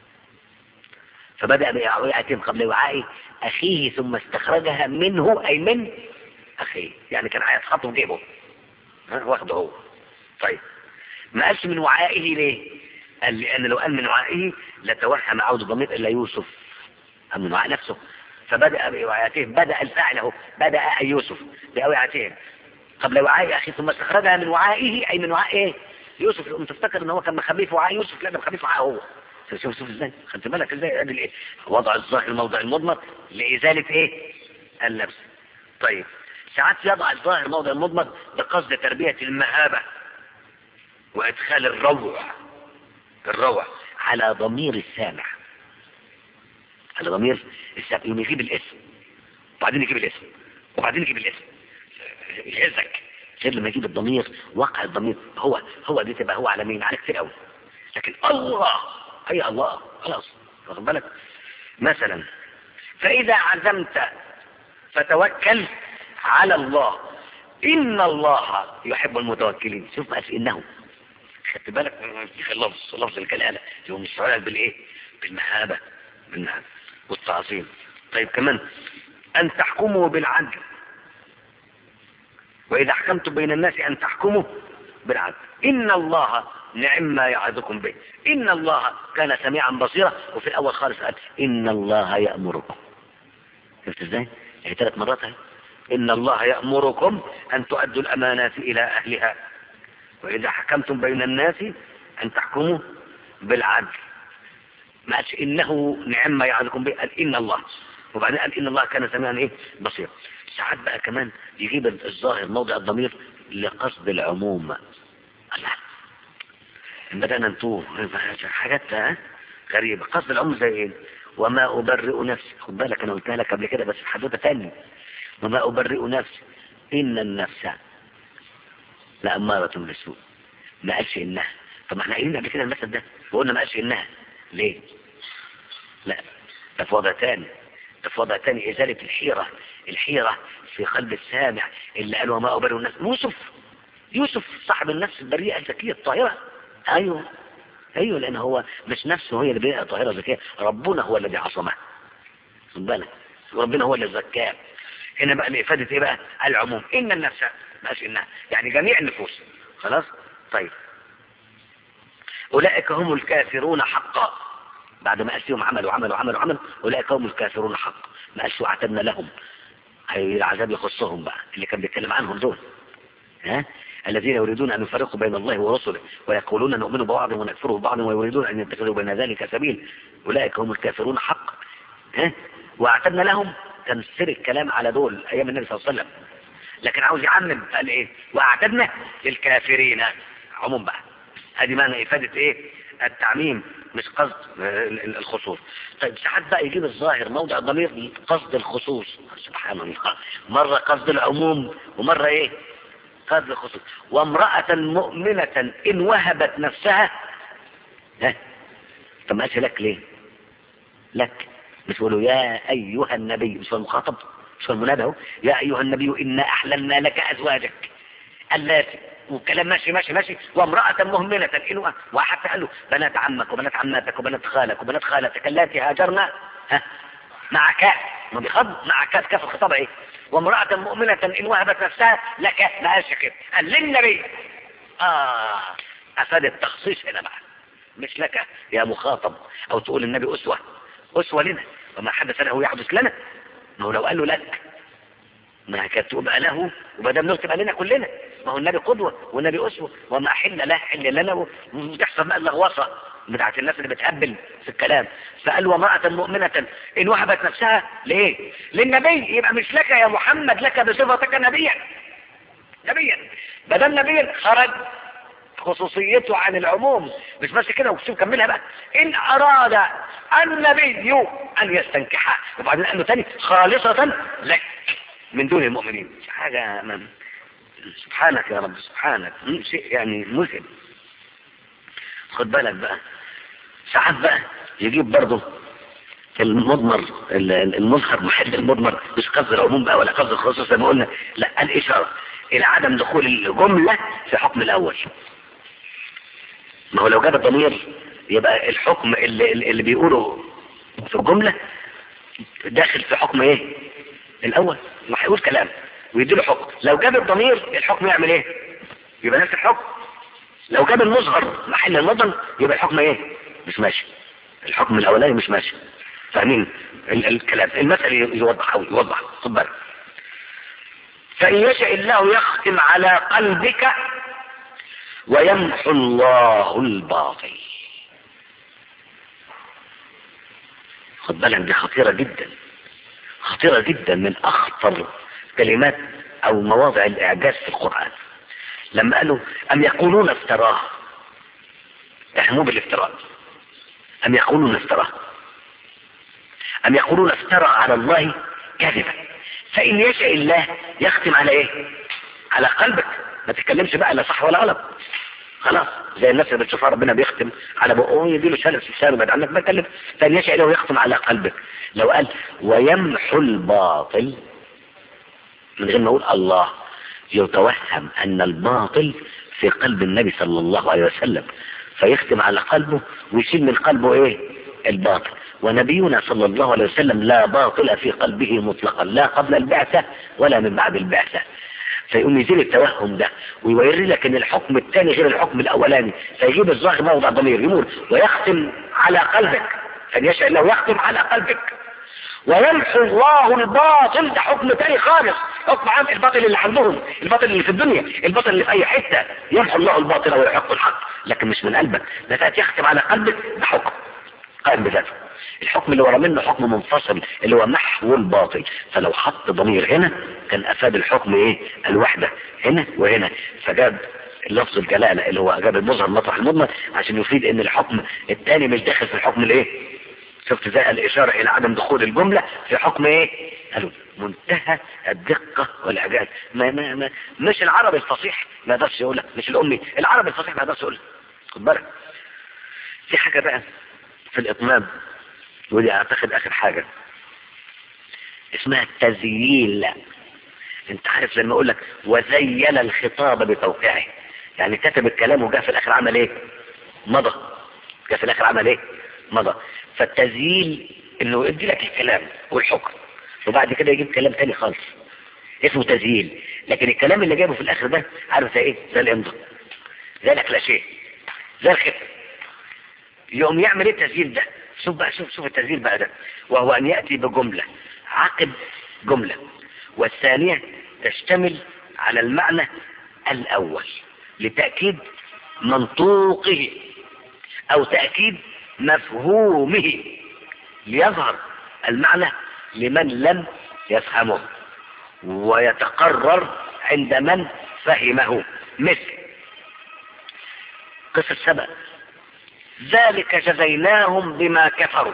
فبدأ بأوعيتهم قبل وعاء أخيه ثم استخرجها منه أي من أخيه يعني كان هيتحط في جيبه ها، واخده هو طيب ما قالش من وعائه ليه قال لأن لو قال من وعائه لتوهم عودة الضمير إلى يوسف أم من وعاء نفسه فبدأ بأوعيتهم بدأ الفاعل اهو بدأ يوسف بأوعيتهم قبل وعاء أخيه ثم استخرجها من وعائه أي من وعاء إيه يوسف يقوم تفتكر ان هو كان مخبيه في وعاء يوسف لا ده مخبيه في وعاء هو شوف شوف ازاي خدت بالك ازاي ادي الايه وضع الظاهر موضع المضمر لازاله ايه اللبس طيب ساعات يضع الظاهر موضع المضمر بقصد تربيه المهابه وادخال الروع الروع على ضمير السامع على ضمير السامع يوم يجيب الاسم وبعدين يجيب الاسم وبعدين يجيب الاسم يهزك غير لما يجيب الضمير وقع الضمير هو هو دي تبقى هو على مين على كتير قوي لكن الله اي الله خلاص واخد بالك مثلا فاذا عزمت فتوكل على الله ان الله يحب المتوكلين شوف بس انه خدت بالك في اللفظ لفظ الكلالة يوم السؤال بالايه بالمهابة بالمهابة والتعظيم طيب كمان ان تحكموا بالعدل وإذا حكمتم بين الناس أن تحكموا بالعدل إن الله نعم ما يعظكم به إن الله كان سميعا بصيرا وفي الأول خالص قال إن الله يأمركم شفت إزاي؟ يعني ثلاث مرات اهي. إن الله يأمركم أن تؤدوا الأمانات إلى أهلها وإذا حكمتم بين الناس أن تحكموا بالعدل ما قالش إنه نعم ما يعظكم به قال إن الله وبعدين قال إن الله كان سميعا إيه بصيرا ساعات بقى كمان يجيب الظاهر موضع الضمير لقصد العموم الله إن بدأنا نتوه حاجات ها؟ غريبة قصد العموم زي ايه وما أبرئ نفسي خد بالك أنا قلتها لك قبل كده بس في حدوتة تانية وما أبرئ نفسي إن النفس لأمارة بالسوء ما قالش إنها طب ما احنا قايلين قبل كده المثل ده وقلنا ما قالش إنها ليه؟ لا ده في وضع تاني ده في وضع تاني إزالة الحيرة الحيرة في قلب السامع اللي قال وما أبرئ النفس يوسف يوسف صاحب النفس البريئة الذكية الطاهرة أيوه أيوه لأن هو مش نفسه هي اللي بريئة طاهرة ذكية ربنا هو الذي عصمه خد بالك وربنا هو اللي زكاه هنا بقى لإفادة إيه بقى العموم إن النفس ماشي إنها يعني جميع النفوس خلاص طيب أولئك هم الكافرون حقا بعد ما قال عملوا عملوا عملوا عملوا أولئك هم الكافرون حقا ما قالش واعتدنا لهم هي العذاب يخصهم بقى اللي كان بيتكلم عنهم دول ها الذين يريدون أن يفرقوا بين الله ورسله ويقولون نؤمن ببعض ونكفر ببعض ويريدون أن يتخذوا بين ذلك سبيل أولئك هم الكافرون حقا ها واعتدنا لهم كان سر الكلام على دول أيام النبي صلى الله عليه وسلم لكن عاوز يعمم قال إيه واعتدنا للكافرين عموم بقى هذه معنى إفادة إيه التعميم مش قصد الخصوص طيب ساعات بقى يجيب الظاهر موضع الضمير قصد الخصوص سبحان الله مرة قصد العموم ومرة ايه قصد الخصوص وامرأة مؤمنة ان وهبت نفسها ها طب ما لك ليه لك مش يقولوا يا ايها النبي مش هو المخاطب مش هو المنادى اهو يا ايها النبي انا احللنا لك ازواجك اللاتي والكلام ماشي ماشي ماشي وامرأة مهملة إنه وحتى قال له بنات عمك وبنات عماتك وبنات خالك وبنات خالتك اللاتي هاجرنا ها مع كاف ما بيخاطب مع كاف كاف الخطاب ايه وامرأة مؤمنة إن وهبت نفسها لك ما قالش كده قال للنبي آه أفاد التخصيص هنا بقى مش لك يا مخاطب أو تقول النبي أسوة أسوة لنا وما حدث له يحدث لنا ما هو لو قال له لك ما كانت تبقى له وما دام له تبقى لنا كلنا ما هو النبي قدوة والنبي أسوة وما حل له حل لنا وتحصل بقى اللغوصة بتاعت الناس اللي بتهبل في الكلام فقال وامرأة مؤمنة إن وهبت نفسها ليه؟ للنبي يبقى مش لك يا محمد لك بصفتك نبيا نبيا ما دام نبيا خرج خصوصيته عن العموم مش بس كده وشوف كملها بقى ان اراد النبي ان يستنكحها وبعدين قال له تاني خالصة لك من دون المؤمنين حاجة من سبحانك يا رب سبحانك شيء يعني مذهل خد بالك بقى ساعات بقى يجيب برضه المضمر المظهر محل المضمر مش قصد العموم بقى ولا قصد الخصوص زي ما قلنا لا الاشاره الى عدم دخول الجمله في حكم الاول ما هو لو جاب الضمير يبقى الحكم اللي, اللي بيقوله في الجمله داخل في حكم ايه الاول ما هيقول كلام ويديله حكم لو جاب الضمير الحكم يعمل ايه يبقى نفس الحكم لو جاب المظهر محل المضمر يبقى الحكم ايه مش ماشي الحكم الاولاني مش ماشي فاهمين ال الكلام المسألة يوضح أو يوضح خد بالك فإن يشاء الله يختم على قلبك ويمحو الله الباطل خد بالك دي خطيرة جدا خطيرة جدا من أخطر كلمات أو مواضع الإعجاز في القرآن لما قالوا أم يقولون افتراه احموا بالافتراء أم يقولون افتراه أم يقولون افترى على الله كذبا فإن يشاء الله يختم على إيه على قلبك ما تتكلمش بقى لا صح ولا غلط خلاص زي الناس اللي بتشوفها ربنا بيختم على بقه يديله شلل في لسانه بعد عنك بتكلم فإن يشاء الله يختم على قلبك لو قال ويمحو الباطل من غير ما يقول الله يتوهم أن الباطل في قلب النبي صلى الله عليه وسلم فيختم على قلبه ويشيل من قلبه ايه الباطل ونبينا صلى الله عليه وسلم لا باطل في قلبه مطلقا لا قبل البعثة ولا من بعد البعثة فيقوم يزيل التوهم ده ويوري لك ان الحكم الثاني غير الحكم الاولاني فيجيب الظاهر موضع ضمير يقول ويختم على قلبك فان يشاء الله يختم على قلبك ويمحو الله الباطل ده حكم تاني خالص حكم عام الباطل اللي عندهم الباطل اللي في الدنيا الباطل اللي في اي حتة يمحو الله الباطل ويحق الحق لكن مش من قلبك ده تأتي يختم على قلبك ده حكم قائم بذاته الحكم اللي ورا منه حكم منفصل اللي هو محو الباطل فلو حط ضمير هنا كان افاد الحكم ايه الوحدة هنا وهنا فجاب لفظ الجلالة اللي هو جاب المظهر مطرح المضمر عشان يفيد ان الحكم الثاني مش داخل في الحكم الايه شفت زي الاشارة الى عدم دخول الجملة في حكم ايه قالوا منتهى الدقة والاعجاز ما ما ما مش العربي الفصيح ما يقدرش يقولها مش الامي العربي الفصيح ما يقدرش يقولها خد بالك في حاجة بقى في الاطناب ودي اعتقد اخر حاجة اسمها التزييل انت عارف لما اقول لك وزين الخطاب بتوقيعه يعني كتب الكلام وجاء في الاخر عمل ايه مضى جاء في الاخر عمل ايه مضى فالتزييل انه يدي لك الكلام والحكم وبعد كده يجيب كلام تاني خالص اسمه تزييل لكن الكلام اللي جايبه في الاخر ده عارف زي ايه زي الامضاء زي الاكلاشيه زي الختم يقوم يعمل ايه التسجيل ده شوف بقى شوف شوف التسجيل بقى ده وهو ان يأتي بجملة عقب جملة والثانية تشتمل على المعنى الاول لتأكيد منطوقه او تأكيد مفهومه ليظهر المعنى لمن لم يفهمه ويتقرر عند من فهمه مثل قصة سبأ ذلك جزيناهم بما كفروا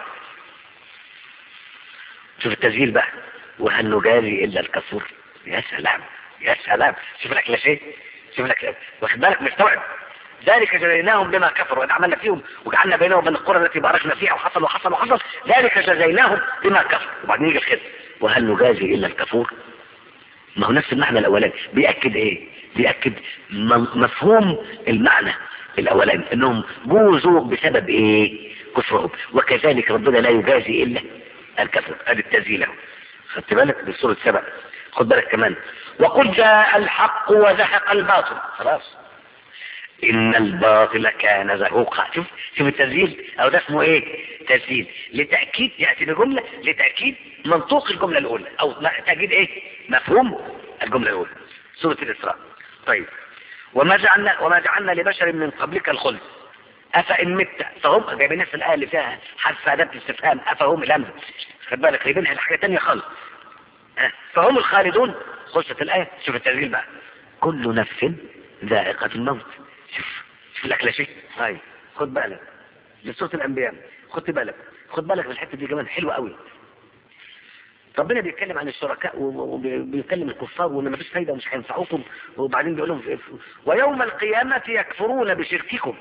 شوف التسجيل بقى وهل نجازي الا الكفور يا سلام يا سلام شوف لك لا شيء شوف لك واخد بالك مستوعب ذلك جزيناهم بما كفروا وإن عملنا فيهم وجعلنا بينهم وبين القرى التي باركنا فيها وحصل وحصل وحصل ذلك جزيناهم بما كفروا وبعدين يجي الخير وهل نجازي إلا الكفور ما هو نفس المعنى الأولاني بيأكد إيه بيأكد م- مفهوم المعنى الأولاني إنهم جوزوا بسبب إيه كفرهم وكذلك ربنا لا يجازي إلا الكفر هذه التزيلة خدت بالك بسورة سبع خد بالك كمان وقل جاء الحق وزهق الباطل خلاص ان الباطل كان زهوقا شوف شوف التسجيل او ده اسمه ايه تسجيل لتاكيد ياتي بجمله لتاكيد منطوق الجمله الاولى او تاكيد ايه مفهوم الجمله الاولى سوره الاسراء طيب وما جعلنا وما جعلنا لبشر من قبلك الخلد افان مت فهم جايبين نفس الايه اللي فيها حرف اداه استفهام افهم الامر خد بالك جايبينها لحاجه ثانيه خالص ها، فهم الخالدون خشت الايه شوف التسجيل بقى كل نفس ذائقه الموت شوف شوف الاكله شيء هاي خد بالك لسوره الانبياء خد بالك خد بالك من الحته دي كمان حلوه قوي ربنا بيتكلم عن الشركاء وبيتكلم الكفار وان مفيش فايده ومش هينفعوكم وبعدين بيقول لهم ويوم القيامه يكفرون بشرككم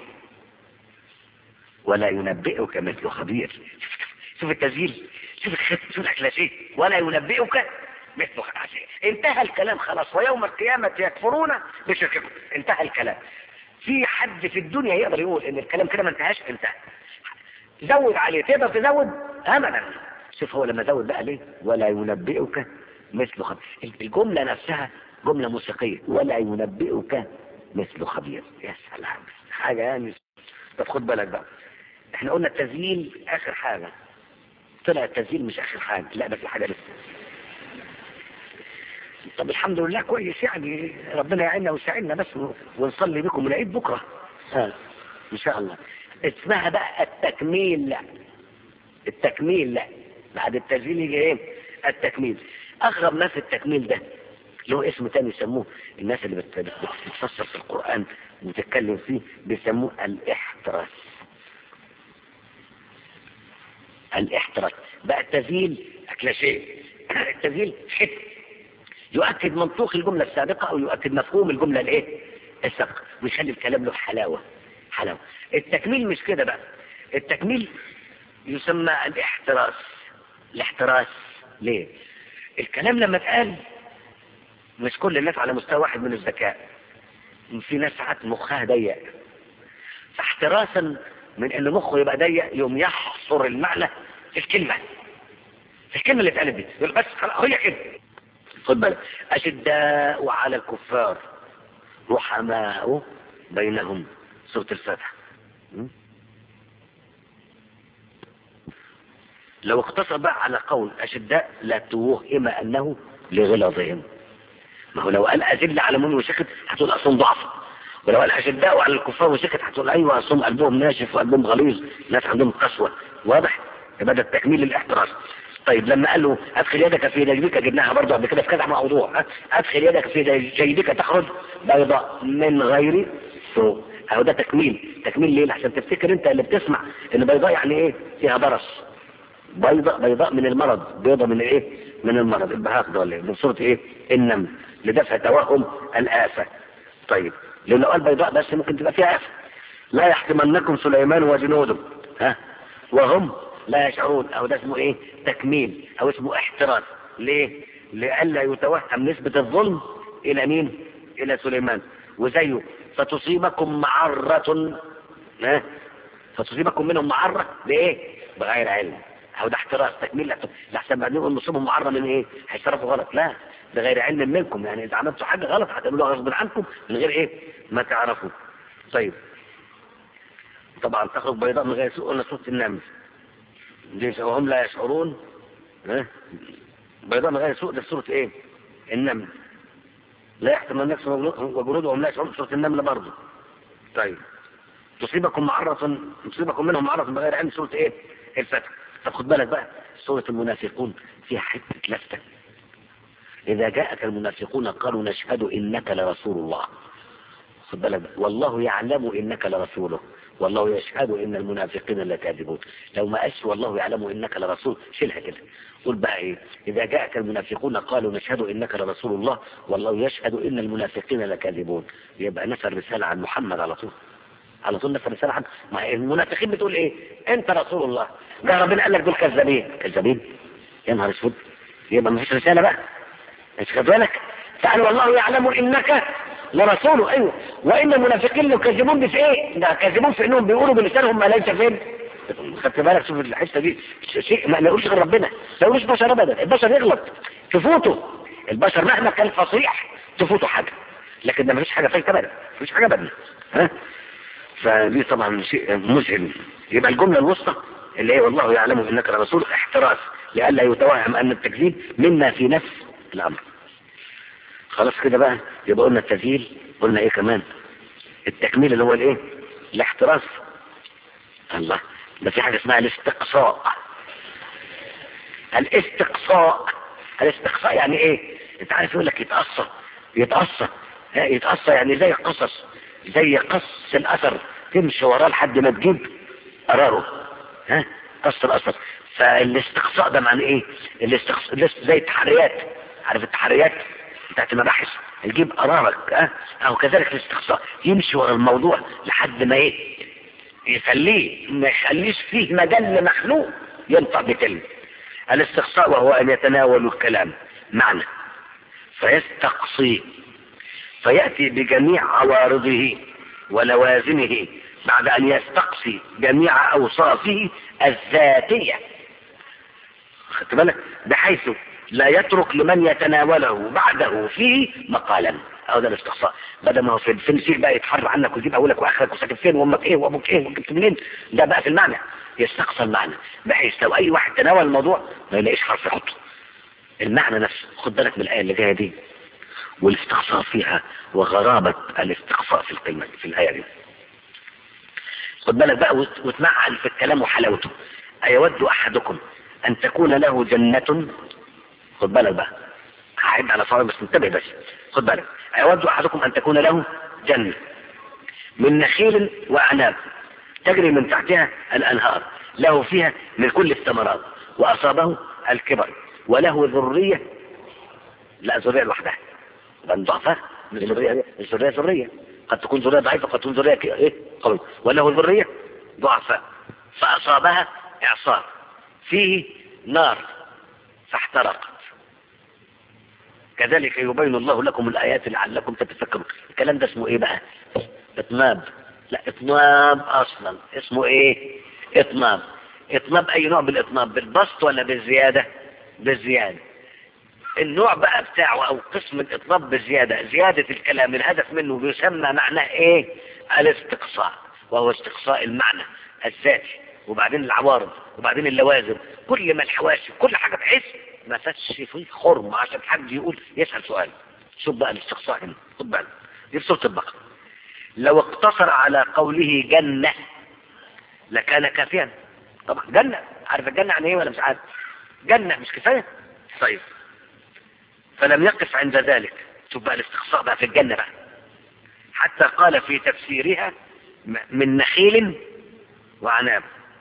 ولا ينبئك مثل خبير شوف, شوف التسجيل شوف الختم شوف الاكلاشيه ولا ينبئك مثل خبير انتهى الكلام خلاص ويوم القيامه يكفرون بشرككم انتهى الكلام في حد في الدنيا يقدر يقول ان الكلام كده ما انتهاش انتهى زود عليه تقدر تزود ابدا شوف هو لما زود بقى ليه ولا ينبئك مثل خبير الجمله نفسها جمله موسيقيه ولا ينبئك مثل خبير يا سلام حاجه يعني طب خد بالك بقى احنا قلنا التسجيل اخر حاجه طلع التسجيل مش اخر حاجه لا ده في حاجه لسه طب الحمد لله كويس يعني ربنا يعيننا ويساعدنا بس ونصلي بكم العيد بكره ها ان شاء الله اسمها بقى التكميل لا التكميل لا بعد التسجيل يجي ايه التكميل اغرب ما في التكميل ده له اسم تاني يسموه الناس اللي بت- بت- بتفسر في القرآن وتتكلم فيه بيسموه الاحتراس الاحتراس بقى التزيل اكلاشيه التزيل حت يؤكد منطوق الجملة السابقة او يؤكد مفهوم الجملة الايه السابقة ويخلي الكلام له حلاوة حلاوة التكميل مش كده بقى التكميل يسمى الاحتراس الاحتراس ليه الكلام لما اتقال مش كل الناس على مستوى واحد من الذكاء في ناس ساعات مخها ضيق فاحتراسا من ان مخه يبقى ضيق يوم يحصر المعنى في الكلمة في الكلمة اللي اتقالت دي يقول بس خلاص هي كده خد بالك أشداء على الكفار رحماء بينهم سورة الفتح م? لو اقتصر بقى على قول أشداء لا توهم أنه لغلظهم ما هو لو قال أذل على المؤمن وسكت هتقول أصلا ضعف ولو قال أشداء على الكفار وسكت هتقول أيوة أصلا قلبهم ناشف وقلبهم غليظ ناس عندهم قسوة واضح يبقى ده التكميل الاحتراس طيب لما قال له ادخل يدك في جيبك جبناها برضه قبل كده في كذا موضوع ها؟ ادخل يدك في جيبك تخرج بيضاء من غير سوء اهو ده تكميل تكميل ليه عشان تفتكر انت اللي بتسمع ان بيضاء يعني ايه فيها برص بيضاء بيضاء من المرض بيضاء من ايه من المرض البهاق ده ولا إيه؟ من صورة ايه النمل لدفع توهم الآفة طيب لو قال بيضاء بس ممكن تبقى فيها آفة لا يحكمنكم سليمان وجنوده ها وهم لا يشعرون او ده اسمه ايه تكميل او اسمه احتراس ليه لئلا يتوهم نسبة الظلم الى مين الى سليمان وزيه فتصيبكم معرة ها فتصيبكم منهم معرة بايه بغير علم او ده احتراس تكميل لحسن بعدين يقول نصيبهم معرة من ايه هيتصرفوا غلط لا بغير علم منكم يعني اذا عملتوا حاجة غلط هتعملوها غصب عنكم من غير ايه ما تعرفوا طيب طبعا تخرج بيضاء من غير سوء قلنا صوت النمل ليس وهم لا يشعرون ها بيضاء من غير سوء ده سورة ايه النمل لا يحتمل النفس وجنودهم لا يشعرون سورة النمل برضه طيب تصيبكم معرة تصيبكم منهم معرة بغير علم سورة ايه الفتح طب خد بالك بقى سورة المنافقون فيها حتة لفتة إذا جاءك المنافقون قالوا نشهد إنك لرسول الله خد بالك بقى. والله يعلم إنك لرسوله والله يشهد إن المنافقين لكاذبون لو ما قالش والله يعلم إنك لرسول شيلها كده قول بقى إيه إذا جاءك المنافقون قالوا نشهد إنك لرسول الله والله يشهد إن المنافقين لكاذبون يبقى نفى الرسالة عن محمد على طول على طول نفس الرسالة عنه ما المنافقين بتقول ايه انت رسول الله ده ربنا قال لك دول كذابين كذابين يا نهار اسود يبقى ما فيش رسالة بقى مش خد بالك فقال والله يعلم انك لرسوله ايوه وان المنافقين يكذبون في ايه ده كاذبون في انهم بيقولوا بلسانهم ما ليس فين خدت بالك شوف الحته دي شيء ما يقولش غير ربنا ما يقولش بشر ابدا البشر يغلط تفوته البشر مهما كان فصيح تفوته حاجه لكن ده مفيش حاجه فايته ابدا مفيش حاجه ابدا ها فدي طبعا شيء مذهل يبقى الجمله الوسطى اللي هي والله يعلم انك لرسول احتراز لئلا يتوهم ان التكذيب مما في نفس الامر خلاص كده بقى يبقى قلنا التذييل قلنا ايه كمان التكميل اللي هو الايه الاحتراز الله ده في حاجه اسمها الاستقصاء الاستقصاء الاستقصاء يعني ايه انت عارف يقول لك يتقصى يتقصى ها، يتقصى يعني زي القصص زي قص الاثر تمشي وراه لحد ما تجيب قراره ها قص الاثر فالاستقصاء ده معنى ايه الاستقصاء الاست- زي التحريات عارف التحريات بتاعت المباحث يجيب قرارك ها او كذلك الاستقصاء يمشي ورا الموضوع لحد ما ايه يخليه ما يخليش فيه مجال لمخلوق ينطق بكلمه الاستقصاء وهو ان يتناول الكلام معنى فيستقصيه فيأتي بجميع عوارضه ولوازمه بعد أن يستقصي جميع أوصافه الذاتية خدت بالك بحيث لا يترك لمن يتناوله بعده فيه مقالا او ده الاستقصاء بدل ما هو في في الفيل بقى يتحرر عنك ويجيب اولك واخرك وساكن فين وامك ايه وابوك ايه وجبت منين ده بقى في المعنى يستقصى المعنى بحيث لو اي واحد تناول الموضوع ما يلاقيش حرف يحطه المعنى نفسه خد بالك من الايه اللي جايه دي والاستقصاء فيها وغرابة الاستقصاء في الكلمة في الآية دي خد بالك بقى وت- وتمعن في الكلام وحلاوته أيود أحدكم أن تكون له جنة خد بالك بقى هعد على صواب بس انتبه بس خد بالك أيود أحدكم أن تكون له جنة من نخيل وأعناب تجري من تحتها الأنهار له فيها من كل الثمرات وأصابه الكبر وله ذرية لا ذرية لوحدها يبقى ضعفة من الذرية الذرية ذرية قد تكون ذرية ضعيفة قد تكون ذرية ك- ايه قوية وله ذرية ضعفاء فأصابها إعصار فيه نار فاحترقت كذلك يبين الله لكم الآيات لعلكم تتفكرون الكلام ده اسمه ايه بقى اطناب لا اطناب اصلا اسمه ايه اطناب اطناب اي نوع بالاطناب بالبسط ولا بالزيادة بالزيادة النوع بقى بتاعه او قسم الاطناب بزيادة زيادة الكلام الهدف منه بيسمى معناه ايه الاستقصاء وهو استقصاء المعنى الذاتي وبعدين العوارض وبعدين اللوازم كل ما الحواشي كل حاجة بحيث ما فاتش فيه خرم عشان حد يقول يسأل سؤال شوف بقى الاستقصاء هنا خد بالك دي في سورة البقرة لو اقتصر على قوله جنة لكان كافيا طبعا جنة عارف الجنة يعني ايه ولا مش عارف جنة مش كفاية طيب فلم يقف عند ذلك شوف بقى الاستقصاء بقى في الجنة بقى حتى قال في تفسيرها م- من نخيل وعناب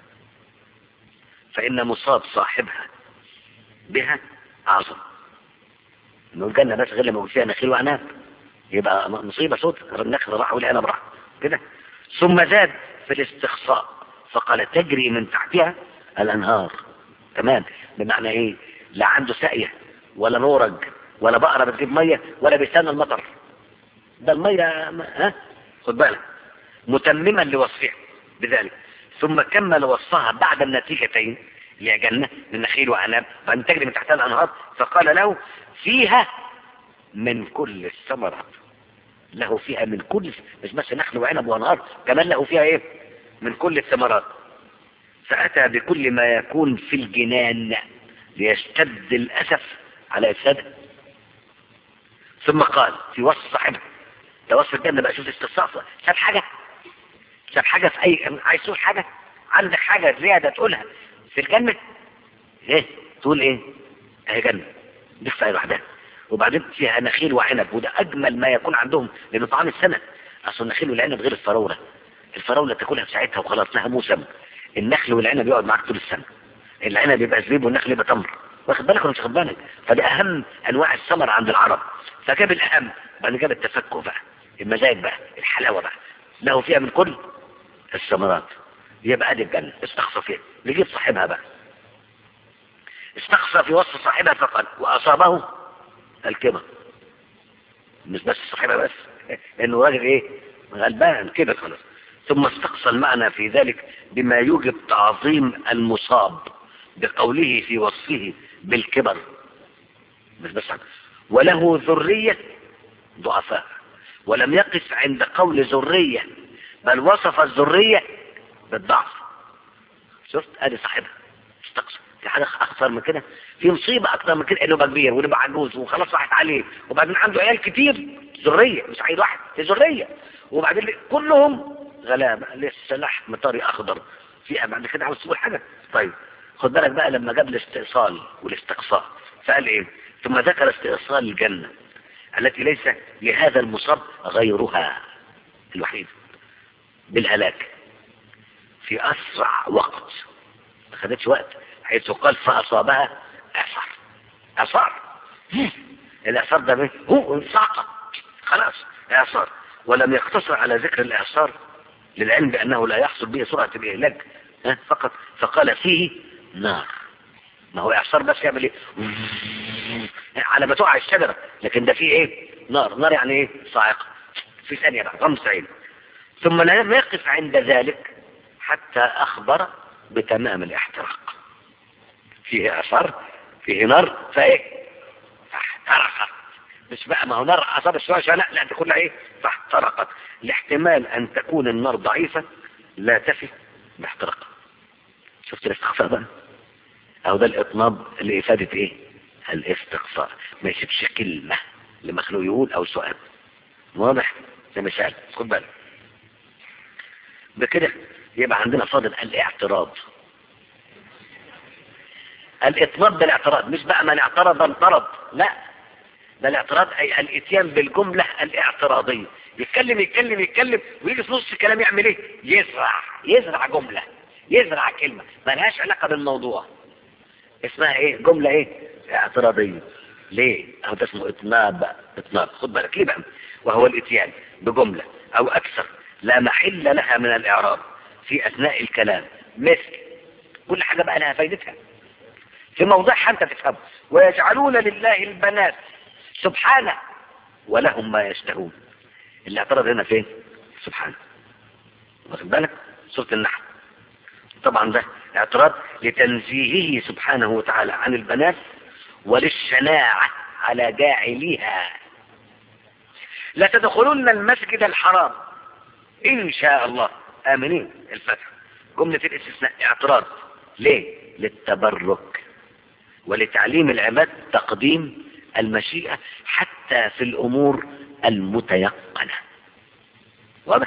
فإن مصاب صاحبها بها أعظم إنه الجنة بس غير لما يكون فيها نخيل وعناب يبقى م- مصيبة صوت النخل راح والعنب راح كده ثم زاد في الاستقصاء فقال تجري من تحتها الأنهار كمان بمعنى إيه لا عنده ساقية ولا نورج ولا بقرة بتجيب مية ولا بيستنى المطر ده المية م- ها خد بالك متمما لوصفها بذلك ثم كمل وصفها بعد النتيجتين اللي هي جنة من نخيل وعناب فأن تجري من تحتها الأنهار فقال له فيها من كل الثمرات له فيها من كل مش بس نخل وعنب وانهار كمان له فيها ايه من كل الثمرات فأتى بكل ما يكون في الجنان ليشتد الأسف على إفساده ثم قال في وصف صاحبه ده وصف الجنة بقى شوف استقصاء شاف حاجة شاف حاجة في أي عايز تقول حاجة عندك حاجة زيادة تقولها في الجنة ايه تقول ايه اهي جنة دي في لوحدها وبعدين فيها نخيل وعنب وده أجمل ما يكون عندهم لأنه طعام السنة أصل النخيل والعنب غير الفراولة الفراولة تاكلها في ساعتها وخلاص لها موسم النخل والعنب يقعد معاك طول السنة العنب يبقى زبيب والنخل يبقى تمر واخد بالك ولا مش واخد بالك فده أهم أنواع الثمر عند العرب فجاب الأهم بعد جاب التفكه بقى المزاج بقى الحلاوة بقى له فيها من كل الثمرات يبقى دي الجنة استقصى فيها نجيب صاحبها بقى استقصى في وصف صاحبها فقال وأصابه الكبر مش بس صاحبها بس انه راجل ايه غلبان كده خلاص ثم استقصى المعنى في ذلك بما يوجب تعظيم المصاب بقوله في وصفه بالكبر مش بس وله ذرية ضعفاء ولم يقف عند قول ذرية بل وصف الذرية بالضعف شفت ادي صاحبها استقصى في حاجة أكثر من كده في مصيبة أكثر من كده إنه بقى كبير ونبقى عجوز وخلاص راحت عليه وبعدين عنده عيال كتير ذرية مش عيل واحد في ذرية وبعدين كلهم غلابة لسه لحم طري أخضر في بعد كده عاوز تقول حاجة طيب خد بالك بقى لما جاب الاستئصال والاستقصاء فقال إيه ثم ذكر استئصال الجنة التي ليس لهذا المصاب غيرها الوحيد بالهلاك في أسرع وقت ما خدتش وقت حيث قال فأصابها إعصار إعصار الإعصار ده مين؟ هو انصاقة خلاص إعصار ولم يقتصر على ذكر الإعصار للعلم بأنه لا يحصل به سرعة الإهلاك ها؟ فقط فقال فيه نار ما هو إعصار بس يعمل إيه على ما تقع الشجرة لكن ده فيه إيه نار نار يعني إيه صاعقة في ثانية بقى غمس عين ثم لم يقف عند ذلك حتى أخبر بتمام الاحتراق فيه اثر فيه نار فايه فاحترقت مش بقى ما هو نار اصاب الشواشة لا لا دي كلها ايه فاحترقت لاحتمال ان تكون النار ضعيفة لا تفي باحتراقها شفت الاستقصاء بقى اهو ده الاطناب لافادة ايه الاستقصاء ما يسيبش كلمة لمخلوق يقول او سؤال واضح ده مثال خد بالك بكده يبقى عندنا فاضل الاعتراض الاطناب ده الاعتراض مش بقى من اعترض انطرد لا ده الاعتراض اي الاتيان بالجملة الاعتراضية يتكلم يتكلم يتكلم ويجي في نص الكلام يعمل ايه يزرع يزرع جملة يزرع كلمة ما لهاش علاقة بالموضوع اسمها ايه جملة ايه اعتراضية ليه اهو ده اسمه اطناب بقى اطناب خد بالك ليه بقى وهو الاتيان بجملة او اكثر لا محل لها من الاعراب في اثناء الكلام مثل كل حاجة بقى لها فايدتها في موضعها انت تفهمه ويجعلون لله البنات سبحانه ولهم ما يشتهون اللي اعترض هنا فين سبحانه واخد بالك سورة النحل طبعا ده اعتراض لتنزيهه سبحانه وتعالى عن البنات وللشناعة على جاعليها لا تدخلن المسجد الحرام ان شاء الله امنين الفتح جملة الاستثناء اعتراض ليه للتبرك ولتعليم العباد تقديم المشيئة حتى في الأمور المتيقنة واضح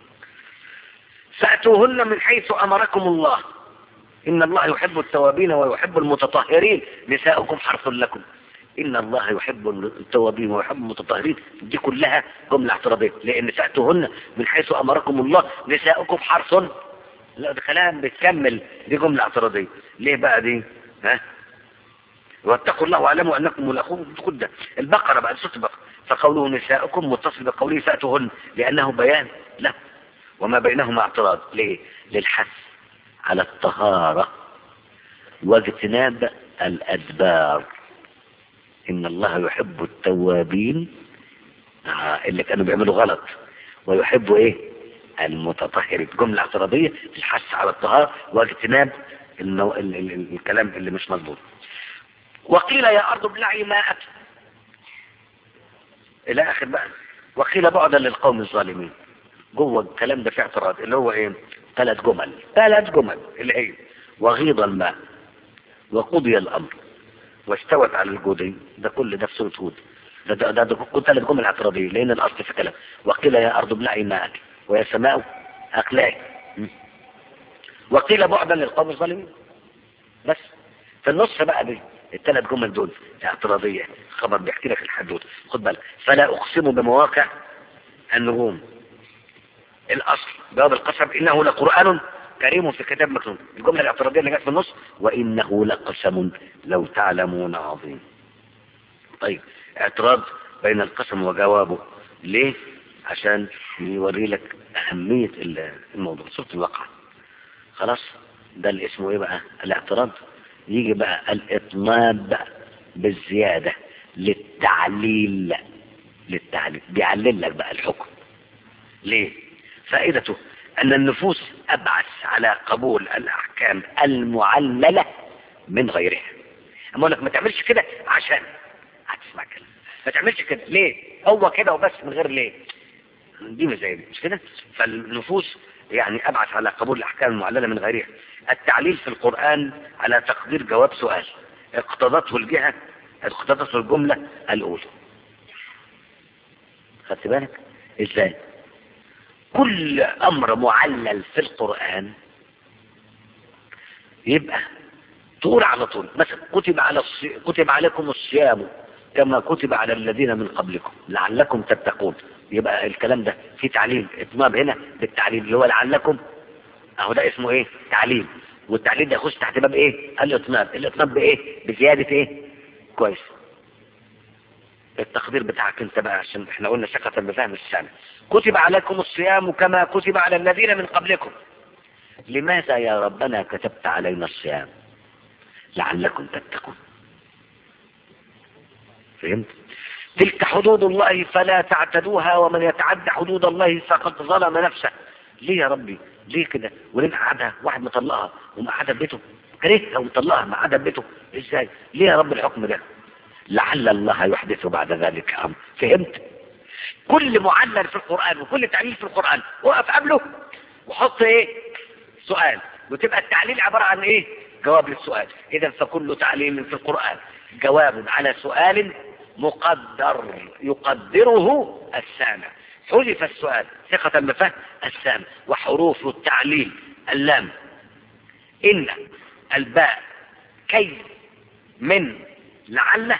فأتوهن من حيث أمركم الله إن الله يحب التوابين ويحب المتطهرين نساؤكم حرث لكم إن الله يحب التوابين ويحب المتطهرين دي كلها جملة اعتراضية لأن فأتوهن من حيث أمركم الله نساؤكم حرث لا ده كلام بتكمل دي جملة اعتراضية ليه بقى دي ها واتقوا الله واعلموا انكم ملاقوه خد ده البقره بقى سوره البقره فقوله نساؤكم متصل بقوله فاتوهن لانه بيان له وما بينهما اعتراض ليه للحث على الطهاره واجتناب الادبار ان الله يحب التوابين آه اللي كانوا بيعملوا غلط ويحب ايه المتطهرين جمله اعتراضيه الحث على الطهاره واجتناب النو... ال... ال... ال... الكلام اللي مش مظبوط وقيل يا أرض ابلعي ماءك إلى آخر بقى وقيل بعدا للقوم الظالمين جوه الكلام ده في اعتراض اللي هو ايه ثلاث جمل ثلاث جمل اللي هي وغيض الماء وقضي الأمر واستوت على الجودين ده كل ده في سورة هود ده ده ده, ده كل ثلاث جمل اعتراضية لأن الأصل في كلام وقيل يا أرض ابلعي ماءك ويا سماء أقلعي وقيل بعدا للقوم الظالمين بس في النص بقى دي الثلاث جمل دول اعتراضية خبر بيحكي لك الحدود خد بالك فلا اقسم بمواقع النجوم الاصل جواب القسم انه لقرآن كريم في كتاب مكنون الجملة الاعتراضية اللي جت في النص وانه لقسم لو تعلمون عظيم طيب اعتراض بين القسم وجوابه ليه عشان يوري لك أهمية ال- الموضوع سورة الواقعة خلاص ده اللي اسمه ايه بقى الاعتراض يجي بقى الاطناب بالزيادة للتعليل للتعليل بيعلل لك بقى الحكم ليه فائدته ان النفوس ابعث على قبول الاحكام المعللة من غيرها اما اقول لك ما تعملش كده عشان هتسمع كلام ما تعملش كده ليه هو كده وبس من غير ليه دي مش زي دي مش كده فالنفوس يعني ابعث على قبول الاحكام المعلله من غيرها التعليل في القران على تقدير جواب سؤال اقتضته الجهه اقتضته الجمله الاولى خدت بالك ازاي كل امر معلل في القران يبقى تقول على طول مثلا كتب على الصي... كتب عليكم الصيام كما كتب على الذين من قبلكم لعلكم تتقون يبقى الكلام ده في تعليل اتمام هنا بالتعليل اللي هو لعلكم اهو ده اسمه ايه تعليل والتعليل ده يخش تحت باب ايه الاتمام الاتمام بايه بزياده ايه كويس التقدير بتاعك انت بقى عشان احنا قلنا ثقة بفهم السامع كتب عليكم الصيام كما كتب على الذين من قبلكم لماذا يا ربنا كتبت علينا الصيام لعلكم تتقون فهمت تلك حدود الله فلا تعتدوها ومن يتعدى حدود الله فقد ظلم نفسه ليه يا ربي ليه كده وليه قعدها واحد مطلقها ومقعدها في بيته كرهها ومطلقها مقعدها في بيته ازاي ليه يا رب الحكم ده لعل الله يحدث بعد ذلك امر فهمت كل معلل في القران وكل تعليل في القران وقف قبله وحط ايه سؤال وتبقى التعليل عباره عن ايه جواب للسؤال اذا فكل تعليل في القران جواب على سؤال مقدر يقدره السامع حذف السؤال ثقة بفهم السامع وحروف التعليل اللام إن الباء كي من لعله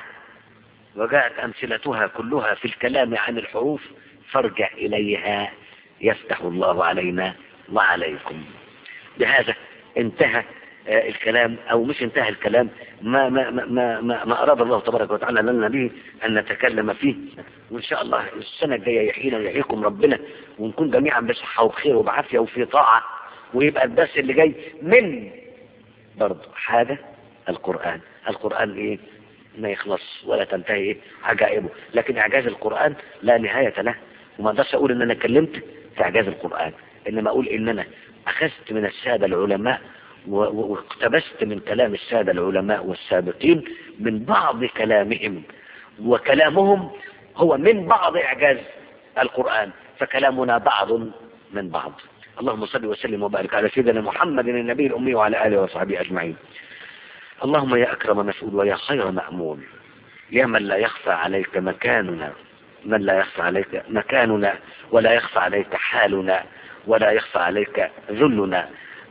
وجاءت أمثلتها كلها في الكلام عن الحروف فارجع إليها يفتح الله علينا وعليكم بهذا انتهى آه، الكلام او مش انتهى الكلام ما ما ما ما, ما, ما اراد الله تبارك وتعالى لنا به ان نتكلم فيه وان شاء الله السنه الجايه يحيينا ويحييكم ربنا ونكون جميعا بصحه وبخير وبعافيه وفي طاعه ويبقى الدرس اللي جاي من برضه حاجه القران القران ايه ما يخلص ولا تنتهي ايه عجائبه لكن اعجاز القران لا نهايه له وما اقدرش اقول ان انا اتكلمت في اعجاز القران انما اقول ان انا اخذت من الساده العلماء و- و- واقتبست من كلام السادة العلماء والسابقين من بعض كلامهم وكلامهم هو من بعض إعجاز القرآن فكلامنا بعض من بعض اللهم صل وسلم وبارك على سيدنا محمد النبي الأمي وعلى آله وصحبه أجمعين اللهم يا أكرم مسؤول ويا خير مأمول يا من لا يخفى عليك مكاننا من لا يخفى عليك مكاننا ولا يخفى عليك حالنا ولا يخفى عليك ذلنا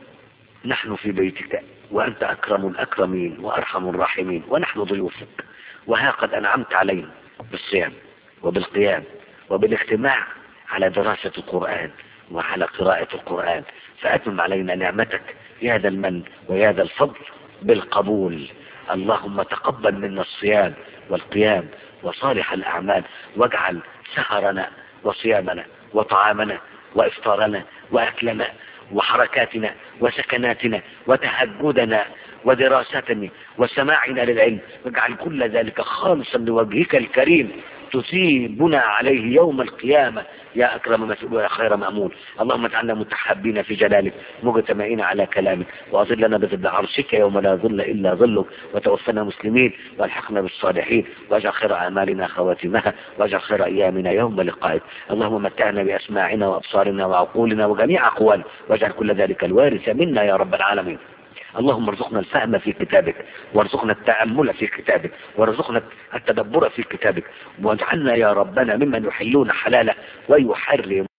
نحن في بيتك وأنت أكرم الأكرمين وأرحم الراحمين ونحن ضيوفك وها قد أنعمت علينا بالصيام وبالقيام وبالاجتماع على دراسة القرآن وعلى قراءة القرآن فأتم علينا نعمتك يا ذا المن ويا ذا الفضل بالقبول اللهم تقبل منا الصيام والقيام وصالح الأعمال واجعل سهرنا وصيامنا وطعامنا وإفطارنا وأكلنا وحركاتنا وسكناتنا وتهجدنا ودراستنا وسماعنا للعلم واجعل كل ذلك خالصا لوجهك الكريم تثيبنا عليه يوم القيامة يا أكرم مسؤول ويا خير مأمون اللهم اجعلنا متحابين في جلالك مجتمعين على كلامك وأظلنا بظل عرشك يوم لا ظل إلا ظلك وتوفنا مسلمين والحقنا بالصالحين واجعل خير أعمالنا خواتمها واجعل خير أيامنا يوم لقائك اللهم متعنا بأسماعنا وأبصارنا وعقولنا وجميع أقوالنا واجعل كل ذلك الوارث منا يا رب العالمين اللهم ارزقنا الفهم في كتابك وارزقنا التأمل في كتابك وارزقنا التدبر في كتابك واجعلنا يا ربنا ممن يحلون حلاله ويحرم